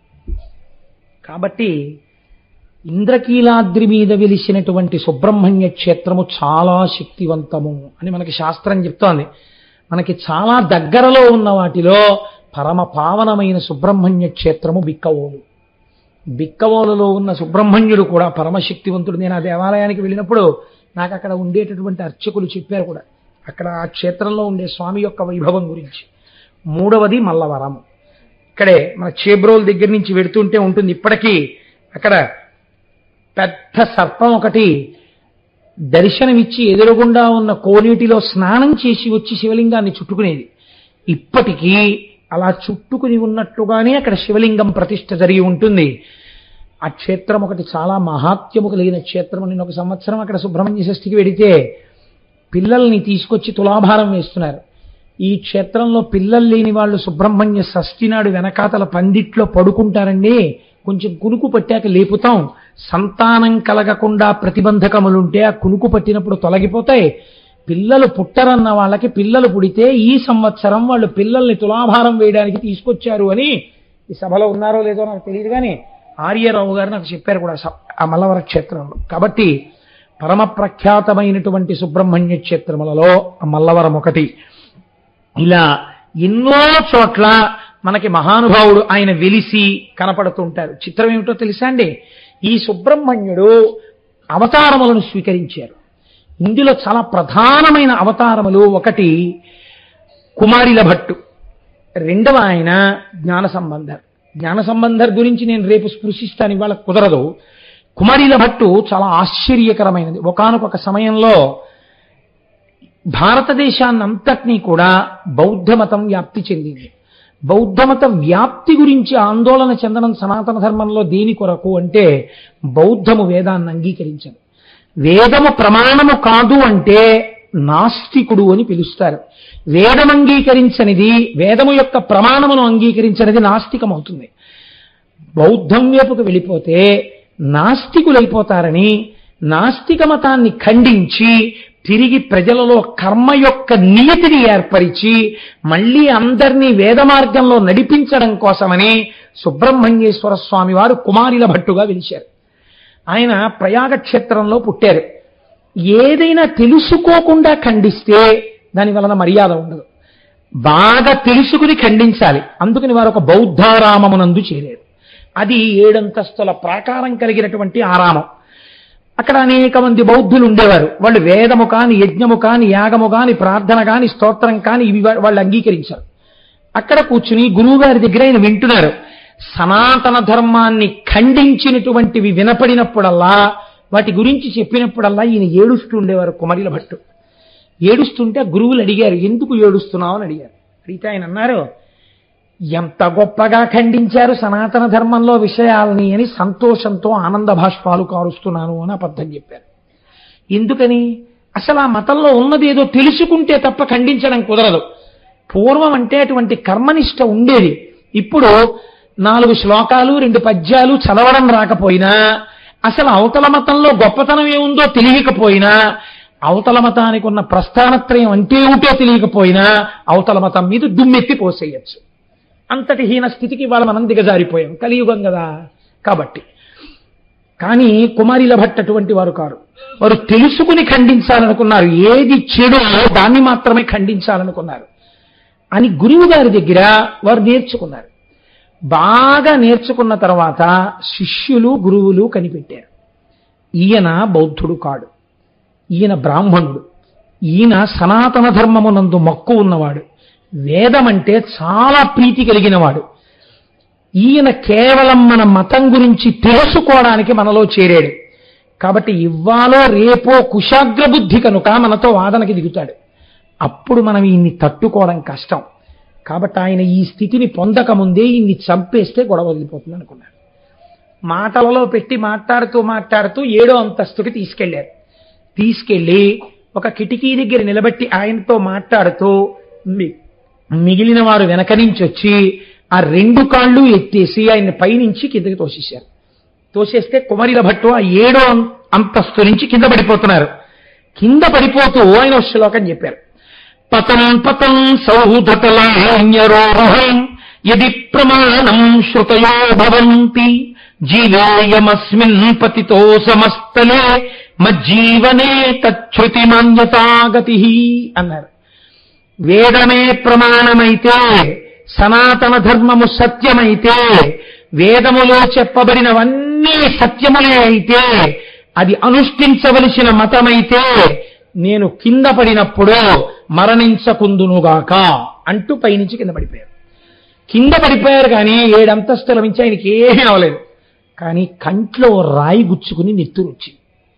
కాబట్టి ఇంద్రకీలాద్రి మీద వెలిసినటువంటి సుబ్రహ్మణ్య క్షేత్రము చాలా శక్తివంతము అని మనకి శాస్త్రం చెప్తోంది మనకి చాలా దగ్గరలో ఉన్న వాటిలో పరమ పావనమైన సుబ్రహ్మణ్య క్షేత్రము బిక్కవోలు బిక్కవోలులో ఉన్న సుబ్రహ్మణ్యుడు కూడా పరమశక్తివంతుడు నేను ఆ దేవాలయానికి వెళ్ళినప్పుడు నాకు అక్కడ ఉండేటటువంటి అర్చకులు చెప్పారు కూడా అక్కడ ఆ క్షేత్రంలో ఉండే స్వామి యొక్క వైభవం గురించి మూడవది మల్లవరము ఇక్కడే మన చేబ్రోల్ దగ్గర నుంచి వెడుతుంటే ఉంటుంది ఇప్పటికీ అక్కడ పెద్ద సర్పం ఒకటి దర్శనమిచ్చి ఎదురుగుండా ఉన్న కోనేటిలో స్నానం చేసి వచ్చి శివలింగాన్ని చుట్టుకునేది ఇప్పటికీ అలా చుట్టుకుని ఉన్నట్లుగానే అక్కడ శివలింగం ప్రతిష్ఠ జరిగి ఉంటుంది ఆ క్షేత్రం ఒకటి చాలా మహాత్యము కలిగిన క్షేత్రం నేను ఒక సంవత్సరం అక్కడ సుబ్రహ్మణ్య షష్ఠికి వెడితే పిల్లల్ని తీసుకొచ్చి తులాభారం వేస్తున్నారు ఈ క్షేత్రంలో పిల్లలు లేని వాళ్ళు సుబ్రహ్మణ్య షష్ఠి నాడు వెనకాతల పందిట్లో పడుకుంటారండి కొంచెం కునుకు పట్టాక లేపుతాం సంతానం కలగకుండా ప్రతిబంధకములుంటే ఆ కునుకు పట్టినప్పుడు తొలగిపోతాయి పిల్లలు పుట్టరన్న వాళ్ళకి పిల్లలు పుడితే ఈ సంవత్సరం వాళ్ళు పిల్లల్ని తులాభారం వేయడానికి తీసుకొచ్చారు అని ఈ సభలో ఉన్నారో లేదో నాకు తెలియదు కానీ ఆర్యరావు గారు నాకు చెప్పారు కూడా స- ఆ మల్లవర క్షేత్రంలో కాబట్టి పరమ ప్రఖ్యాతమైనటువంటి సుబ్రహ్మణ్య క్షేత్రములలో ఆ మల్లవరం ఒకటి ఇలా ఎన్నో చోట్ల మనకి మహానుభావుడు ఆయన వెలిసి కనపడుతుంటారు చిత్రం ఏమిటో తెలుసా అండి ఈ సుబ్రహ్మణ్యుడు అవతారములను స్వీకరించారు ఇందులో చాలా ప్రధానమైన అవతారములు ఒకటి కుమారిల భట్టు రెండవ ఆయన జ్ఞాన సంబంధర్ జ్ఞాన సంబంధర్ గురించి నేను రేపు స్పృశిస్తాను ఇవాళ కుదరదు కుమారిల భట్టు చాలా ఆశ్చర్యకరమైనది ఒకానొక సమయంలో భారతదేశాన్నంతటినీ కూడా బౌద్ధ మతం వ్యాప్తి చెందింది బౌద్ధ మత వ్యాప్తి గురించి ఆందోళన చెందడం సనాతన ధర్మంలో దేని కొరకు అంటే బౌద్ధము వేదాన్ని అంగీకరించదు వేదము ప్రమాణము కాదు అంటే నాస్తికుడు అని పిలుస్తారు వేదం అంగీకరించనిది వేదము యొక్క ప్రమాణమును అంగీకరించనిది నాస్తికమవుతుంది బౌద్ధం వైపుకు వెళ్ళిపోతే నాస్తికులైపోతారని నాస్తిక మతాన్ని ఖండించి తిరిగి ప్రజలలో కర్మ యొక్క నియతిని ఏర్పరిచి మళ్ళీ అందరినీ వేద మార్గంలో నడిపించడం కోసమని సుబ్రహ్మణ్యేశ్వర స్వామి వారు కుమారిల భట్టుగా వెలిశారు ఆయన ప్రయాగ క్షేత్రంలో పుట్టారు ఏదైనా తెలుసుకోకుండా ఖండిస్తే దాని వలన మర్యాద ఉండదు బాగా తెలుసుకుని ఖండించాలి అందుకని వారు ఒక బౌద్ధారామమునందు చేరారు అది ఏడంతస్తుల ప్రాకారం కలిగినటువంటి ఆరామం అక్కడ అనేక మంది బౌద్ధులు ఉండేవారు వాళ్ళు వేదము కాని యజ్ఞము కాని యాగము కాని ప్రార్థన కాని స్తోత్రం కాని ఇవి వా- వాళ్ళు అంగీకరించారు అక్కడ కూర్చుని గురువు గారి దగ్గర ఆయన వింటున్నారు సనాతన ధర్మాన్ని ఖండించినటువంటివి వినపడినప్పుడల్లా వాటి గురించి చెప్పినప్పుడల్లా ఈయన ఏడుస్తూ ఉండేవారు కుమరిల భట్టు ఏడుస్తుంటే ఆ గురువులు అడిగారు ఎందుకు ఏడుస్తున్నావు అని అడిగారు అడిగితే ఆయన అన్నారు ఎంత గొప్పగా ఖండించారు సనాతన ధర్మంలో విషయాలని అని సంతోషంతో ఆనంద భాష్పాలు కారుస్తున్నాను అని అబద్ధం చెప్పారు ఎందుకని అసలు ఆ మతంలో ఉన్నది ఏదో తెలుసుకుంటే తప్ప ఖండించడం కుదరదు పూర్వం అంటే అటువంటి కర్మనిష్ట ఉండేది ఇప్పుడు నాలుగు శ్లోకాలు రెండు పద్యాలు చదవడం రాకపోయినా అసలు అవతల మతంలో గొప్పతనం ఏముందో తెలియకపోయినా అవతల మతానికి ఉన్న ప్రస్థానత్రయం అంటే ఏమిటో తెలియకపోయినా అవతల మతం మీద దుమ్మెత్తి పోసేయచ్చు అంతటి హీన స్థితికి వాళ్ళ మనం దిగజారిపోయాం కలియుగం కదా కాబట్టి కానీ కుమారిల భట్ అటువంటి వారు కారు వారు తెలుసుకుని ఖండించాలనుకున్నారు ఏది చెడో దాన్ని మాత్రమే ఖండించాలనుకున్నారు అని గురువు గారి దగ్గర వారు నేర్చుకున్నారు బాగా నేర్చుకున్న తర్వాత శిష్యులు గురువులు కనిపెట్టారు ఈయన బౌద్ధుడు కాడు ఈయన బ్రాహ్మణుడు ఈయన సనాతన ధర్మమునందు మక్కువ ఉన్నవాడు వేదమంటే చాలా ప్రీతి కలిగినవాడు ఈయన కేవలం మన మతం గురించి తెలుసుకోవడానికి మనలో చేరాడు కాబట్టి ఇవ్వాలో రేపో కుశాగ్ర బుద్ధి కనుక మనతో వాదనకి దిగుతాడు అప్పుడు మనం ఈయన్ని తట్టుకోవడం కష్టం కాబట్టి ఆయన ఈ స్థితిని పొందకముందే ఈయన్ని చంపేస్తే గొడవ వదిలిపోతుంది అనుకున్నాడు మాటలలో పెట్టి మాట్లాడుతూ మాట్లాడుతూ ఏడో అంతస్తుకి తీసుకెళ్లారు తీసుకెళ్లి ఒక కిటికీ దగ్గర నిలబెట్టి ఆయనతో మాట్లాడుతూ మి- మిగిలిన వారు వెనక నుంచి వచ్చి ఆ రెండు కాళ్ళు ఎత్తేసి ఆయన పైనుంచి కిందకి తోసేశారు తోసేస్తే కుమరిల భట్టు ఆ ఏడో అం- అంతస్తు నుంచి కింద పడిపోతున్నారు కింద పడిపోతూ ఆయన ఒక శ్లోకం చెప్పారు పతం పతం సౌధతలాన్యరోహం యది ప్రమాణం శ్రుతయో భవంతి జీవేయమస్మిన్ పతితో సమస్తలే మజ్జీవనే తచ్ఛృతి మాన్యతాగతి అన్నారు వేదమే ప్రమాణమైతే సనాతన ధర్మము సత్యమైతే వేదములో చెప్పబడినవన్నీ సత్యములే అయితే అది అనుష్ఠించవలసిన మతమైతే నేను కింద పడినప్పుడు మరణించకుందునుగాక అంటూ పైనుంచి కింద పడిపోయారు కింద పడిపోయారు కానీ ఏడంతస్తుల నుంచి ఆయనకి ఏమీ అవ్వలేదు కానీ కంట్లో రాయి గుచ్చుకుని నెత్తురు వచ్చింది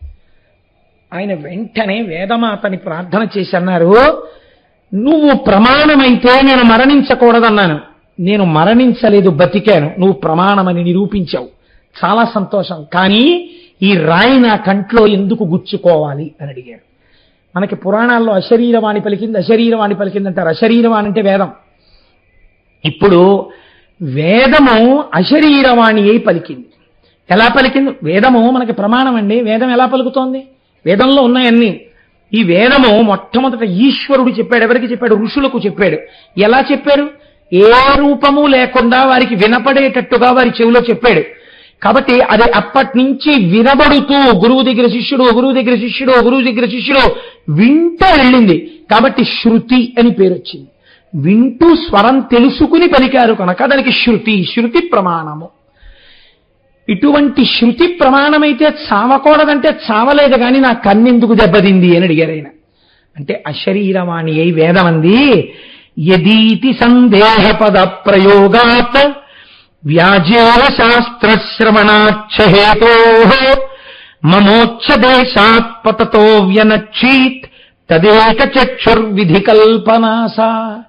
ఆయన వెంటనే వేదమాతని ప్రార్థన చేసి అన్నారు నువ్వు ప్రమాణమైతే నేను మరణించకూడదన్నాను నేను మరణించలేదు బతికాను నువ్వు ప్రమాణమని నిరూపించావు చాలా సంతోషం కానీ ఈ రాయి నా కంట్లో ఎందుకు గుచ్చుకోవాలి అని అడిగారు మనకి పురాణాల్లో అశరీరవాణి పలికింది అశరీరవాణి పలికింది అంటారు అశరీరవాణి అంటే వేదం ఇప్పుడు వేదము అశరీరవాణి అయి పలికింది ఎలా పలికింది వేదము మనకి ప్రమాణం అండి వేదం ఎలా పలుకుతోంది వేదంలో ఉన్నాయన్నీ ఈ వేదము మొట్టమొదట ఈశ్వరుడు చెప్పాడు ఎవరికి చెప్పాడు ఋషులకు చెప్పాడు ఎలా చెప్పాడు ఏ రూపము లేకుండా వారికి వినపడేటట్టుగా వారి చెవిలో చెప్పాడు కాబట్టి అది అప్పటి నుంచి వినబడుతూ గురువు దగ్గర శిష్యుడు గురువు దగ్గర శిష్యుడు గురువు దగ్గర శిష్యుడు వింటూ వెళ్ళింది కాబట్టి శృతి అని పేరు వచ్చింది వింటూ స్వరం తెలుసుకుని పలికారు కనుక దానికి శృతి శృతి ప్రమాణము ఇటువంటి శృతి ప్రమాణమైతే చావకూడదంటే చావలేదు కానీ నా కన్నెందుకు దెబ్బతింది అని అడిగారు ఆయన అంటే అశరీరవాణి అయి వేదమంది యదీతి సందేహ పద ప్రయోగాత్ వ్యాజేవ శాస్త్రశ్రవణాక్షహేతో మమోచ్చదేశాత్ పతతో వ్యనక్షీత్ తదేక చక్షుర్విధి కల్పనాసా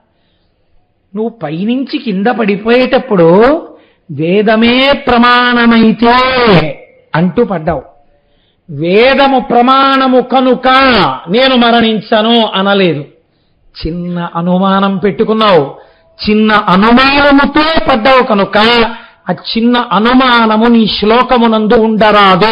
నువ్వు పైనుంచి కింద పడిపోయేటప్పుడు వేదమే ప్రమాణమైతే అంటూ పడ్డావు వేదము ప్రమాణము కనుక నేను మరణించను అనలేదు చిన్న అనుమానం పెట్టుకున్నావు చిన్న అనుమానముతో పడ్డావు కనుక ఆ చిన్న అనుమానము నీ శ్లోకమునందు ఉండరాదు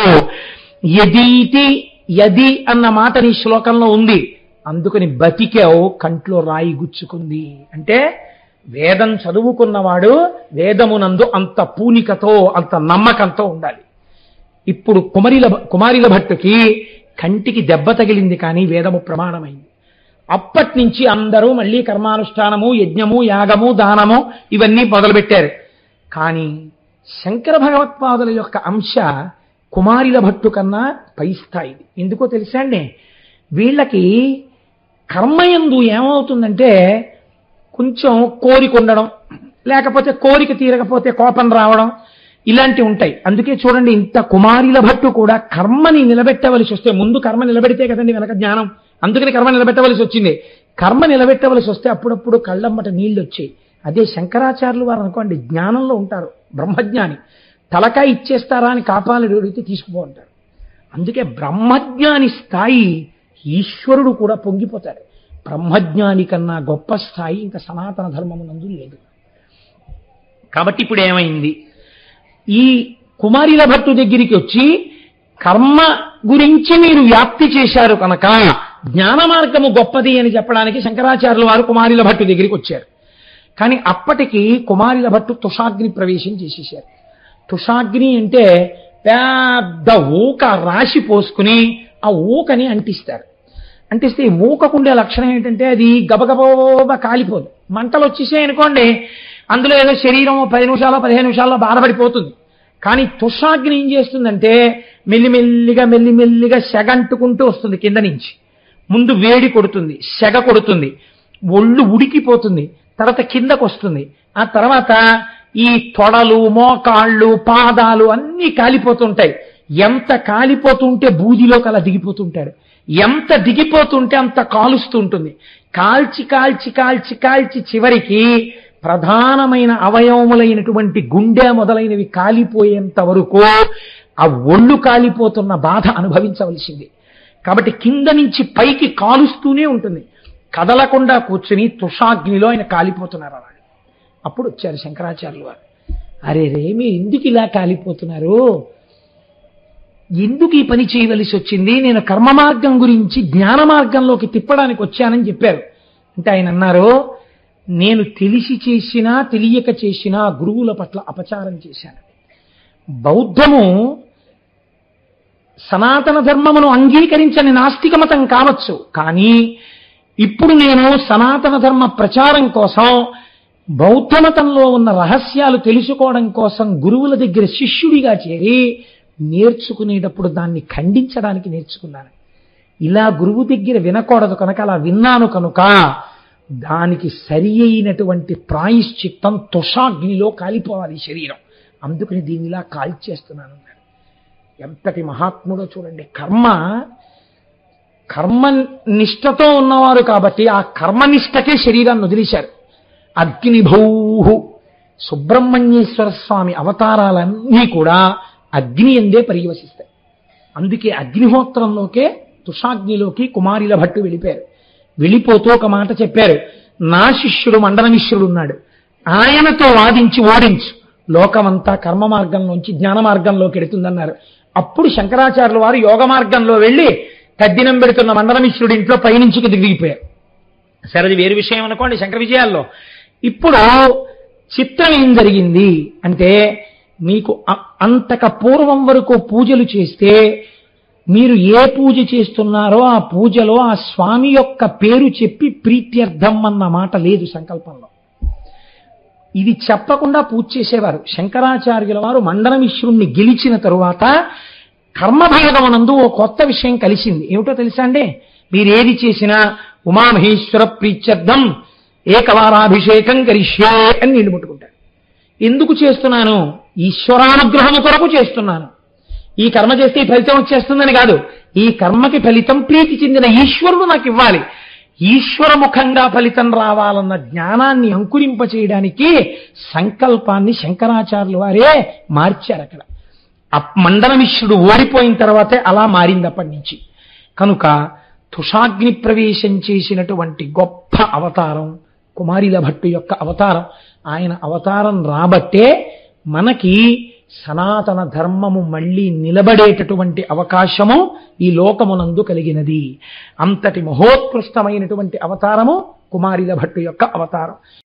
యదీతి యది అన్న మాట నీ శ్లోకంలో ఉంది అందుకని బతికావు కంట్లో రాయి గుచ్చుకుంది అంటే వేదం చదువుకున్నవాడు వేదమునందు అంత పూనికతో అంత నమ్మకంతో ఉండాలి ఇప్పుడు కుమరిల కుమారిల భట్టుకి కంటికి దెబ్బ తగిలింది కానీ వేదము ప్రమాణమైంది అప్పటి నుంచి అందరూ మళ్ళీ కర్మానుష్ఠానము యజ్ఞము యాగము దానము ఇవన్నీ మొదలుపెట్టారు కానీ శంకర భగవత్పాదుల యొక్క అంశ కుమారిల భట్టు కన్నా పై స్థాయిది ఎందుకో తెలుసా అండి వీళ్ళకి కర్మయందు ఏమవుతుందంటే కొంచెం కోరిక ఉండడం లేకపోతే కోరిక తీరకపోతే కోపం రావడం ఇలాంటివి ఉంటాయి అందుకే చూడండి ఇంత కుమారిల భట్టు కూడా కర్మని నిలబెట్టవలసి వస్తే ముందు కర్మ నిలబెడితే కదండి వెనక జ్ఞానం అందుకని కర్మ నిలబెట్టవలసి వచ్చింది కర్మ నిలబెట్టవలసి వస్తే అప్పుడప్పుడు కళ్ళమ్మట నీళ్లు వచ్చాయి అదే శంకరాచార్యులు వారు అనుకోండి జ్ఞానంలో ఉంటారు బ్రహ్మజ్ఞాని తలకాయ ఇచ్చేస్తారా అని కాపాలని అడిగితే తీసుకుపో అంటారు అందుకే బ్రహ్మజ్ఞాని స్థాయి ఈశ్వరుడు కూడా పొంగిపోతాడు బ్రహ్మజ్ఞాని కన్నా గొప్ప స్థాయి ఇంకా సనాతన ధర్మమునందు లేదు కాబట్టి ఇప్పుడు ఏమైంది ఈ కుమారిల భట్టు దగ్గరికి వచ్చి కర్మ గురించి మీరు వ్యాప్తి చేశారు కనుక జ్ఞాన మార్గము గొప్పది అని చెప్పడానికి శంకరాచార్యుల వారు కుమారిల భట్టు దగ్గరికి వచ్చారు కానీ అప్పటికి కుమారిల భట్టు తుషాగ్ని ప్రవేశం చేసేశారు తుషాగ్ని అంటే పెద్ద ఊక రాశి పోసుకుని ఆ ఊకని అంటిస్తారు అంటిస్తే ఈ ఊకకుండే లక్షణం ఏంటంటే అది గబగబా కాలిపోదు మంటలు వచ్చేసాయి అనుకోండి అందులో ఏదో శరీరం ఓ పది నిమిషాలు పదిహేను నిమిషాల్లో బాధపడిపోతుంది కానీ తుషాగ్ని ఏం చేస్తుందంటే మెల్లిమెల్లిగా మెల్లిమెల్లిగా సెగ అంటుకుంటూ వస్తుంది కింద నుంచి ముందు వేడి కొడుతుంది సెగ కొడుతుంది ఒళ్ళు ఉడికిపోతుంది తర్వాత కిందకు వస్తుంది ఆ తర్వాత ఈ తొడలు మోకాళ్ళు పాదాలు అన్నీ కాలిపోతుంటాయి ఎంత కాలిపోతుంటే బూదిలోకి అలా దిగిపోతుంటాడు ఎంత దిగిపోతుంటే అంత కాలుస్తూ ఉంటుంది కాల్చి కాల్చి కాల్చి కాల్చి చివరికి ప్రధానమైన అవయవములైనటువంటి గుండె మొదలైనవి కాలిపోయేంత వరకు ఆ ఒళ్ళు కాలిపోతున్న బాధ అనుభవించవలసింది కాబట్టి కింద నుంచి పైకి కాలుస్తూనే ఉంటుంది కదలకుండా కూర్చుని తుషాగ్నిలో ఆయన కాలిపోతున్నారు అలాగే అప్పుడు వచ్చారు శంకరాచార్యులు వారు అరే రే మీరు ఎందుకు ఇలా కాలిపోతున్నారు ఎందుకు ఈ పని చేయవలసి వచ్చింది నేను కర్మ మార్గం గురించి జ్ఞాన మార్గంలోకి తిప్పడానికి వచ్చానని చెప్పారు అంటే ఆయన అన్నారు నేను తెలిసి చేసినా తెలియక చేసినా గురువుల పట్ల అపచారం చేశాను బౌద్ధము సనాతన ధర్మమును అంగీకరించని నాస్తిక మతం కావచ్చు కానీ ఇప్పుడు నేను సనాతన ధర్మ ప్రచారం కోసం బౌద్ధ మతంలో ఉన్న రహస్యాలు తెలుసుకోవడం కోసం గురువుల దగ్గర శిష్యుడిగా చేరి నేర్చుకునేటప్పుడు దాన్ని ఖండించడానికి నేర్చుకున్నాను ఇలా గురువు దగ్గర వినకూడదు కనుక అలా విన్నాను కనుక దానికి సరి అయినటువంటి ప్రాయశ్చిత్తం తుషాగ్నిలో కాలిపోవాలి ఈ శరీరం అందుకని దీన్ని ఇలా కాల్చేస్తున్నాను అన్నాడు. ఎంతటి మహాత్ముడో చూడండి కర్మ కర్మ నిష్టతో ఉన్నవారు కాబట్టి ఆ కర్మనిష్టకే శరీరాన్ని వదిలేశారు అగ్నిభౌహు సుబ్రహ్మణ్యేశ్వర స్వామి అవతారాలన్నీ కూడా అగ్ని ఎందే పర్యవసిస్తాయి అందుకే అగ్నిహోత్రంలోకే తుషాగ్నిలోకి కుమారిల భట్టు వెళ్ళిపోయారు వెళ్ళిపోతూ ఒక మాట చెప్పారు నా శిష్యుడు మండల మిశ్రుడు ఉన్నాడు ఆయనతో వాదించి ఓడించు లోకమంతా కర్మ మార్గంలోంచి జ్ఞాన మార్గంలోకి ఎడుతుందన్నారు అప్పుడు శంకరాచార్యుల వారు యోగ మార్గంలో వెళ్ళి తద్దినం పెడుతున్న మండల మిశ్రుడి ఇంట్లో పైనుంచి దిగిపోయారు సరే అది వేరు విషయం అనుకోండి శంకర విజయాల్లో ఇప్పుడు చిత్రం ఏం జరిగింది అంటే మీకు అ- అంతక పూర్వం వరకు పూజలు చేస్తే మీరు ఏ పూజ చేస్తున్నారో ఆ పూజలో ఆ స్వామి యొక్క పేరు చెప్పి ప్రీత్యర్థం అన్న మాట లేదు సంకల్పంలో ఇది చెప్పకుండా పూజ చేసేవారు శంకరాచార్యుల వారు మండల మిశ్రుణ్ణి గెలిచిన తరువాత కర్మభాగమునందు ఓ కొత్త విషయం కలిసింది ఏమిటో తెలుసా అండి మీరు ఏది చేసినా ఉమామహేశ్వర ప్రీత్యర్థం ఏకవారాభిషేకం కరిష్యే అని నీళ్లు ముట్టుకుంటారు ఎందుకు చేస్తున్నాను ఈశ్వరానుగ్రహము కొరకు చేస్తున్నాను ఈ కర్మ చేస్తే ఈ ఫలితం వచ్చేస్తుందని కాదు ఈ కర్మకి ఫలితం ప్రీతి చెందిన ఈశ్వరుడు నాకు ఇవ్వాలి ఈశ్వర ముఖంగా ఫలితం రావాలన్న జ్ఞానాన్ని అంకురింప చేయడానికి సంకల్పాన్ని శంకరాచార్యుల వారే మార్చారు అక్కడ అప్- మండల మిశ్రుడు ఓడిపోయిన తర్వాతే అలా మారింది అప్పటి నుంచి కనుక తుషాగ్ని ప్రవేశం చేసినటువంటి గొప్ప అవతారం కుమారిల భట్టు యొక్క అవతారం ఆయన అవతారం రాబట్టే మనకి సనాతన ధర్మము మళ్ళీ నిలబడేటటువంటి అవకాశము ఈ లోకమునందు కలిగినది అంతటి మహోత్కృష్టమైనటువంటి అవతారము కుమారిల భట్టు యొక్క అవతారం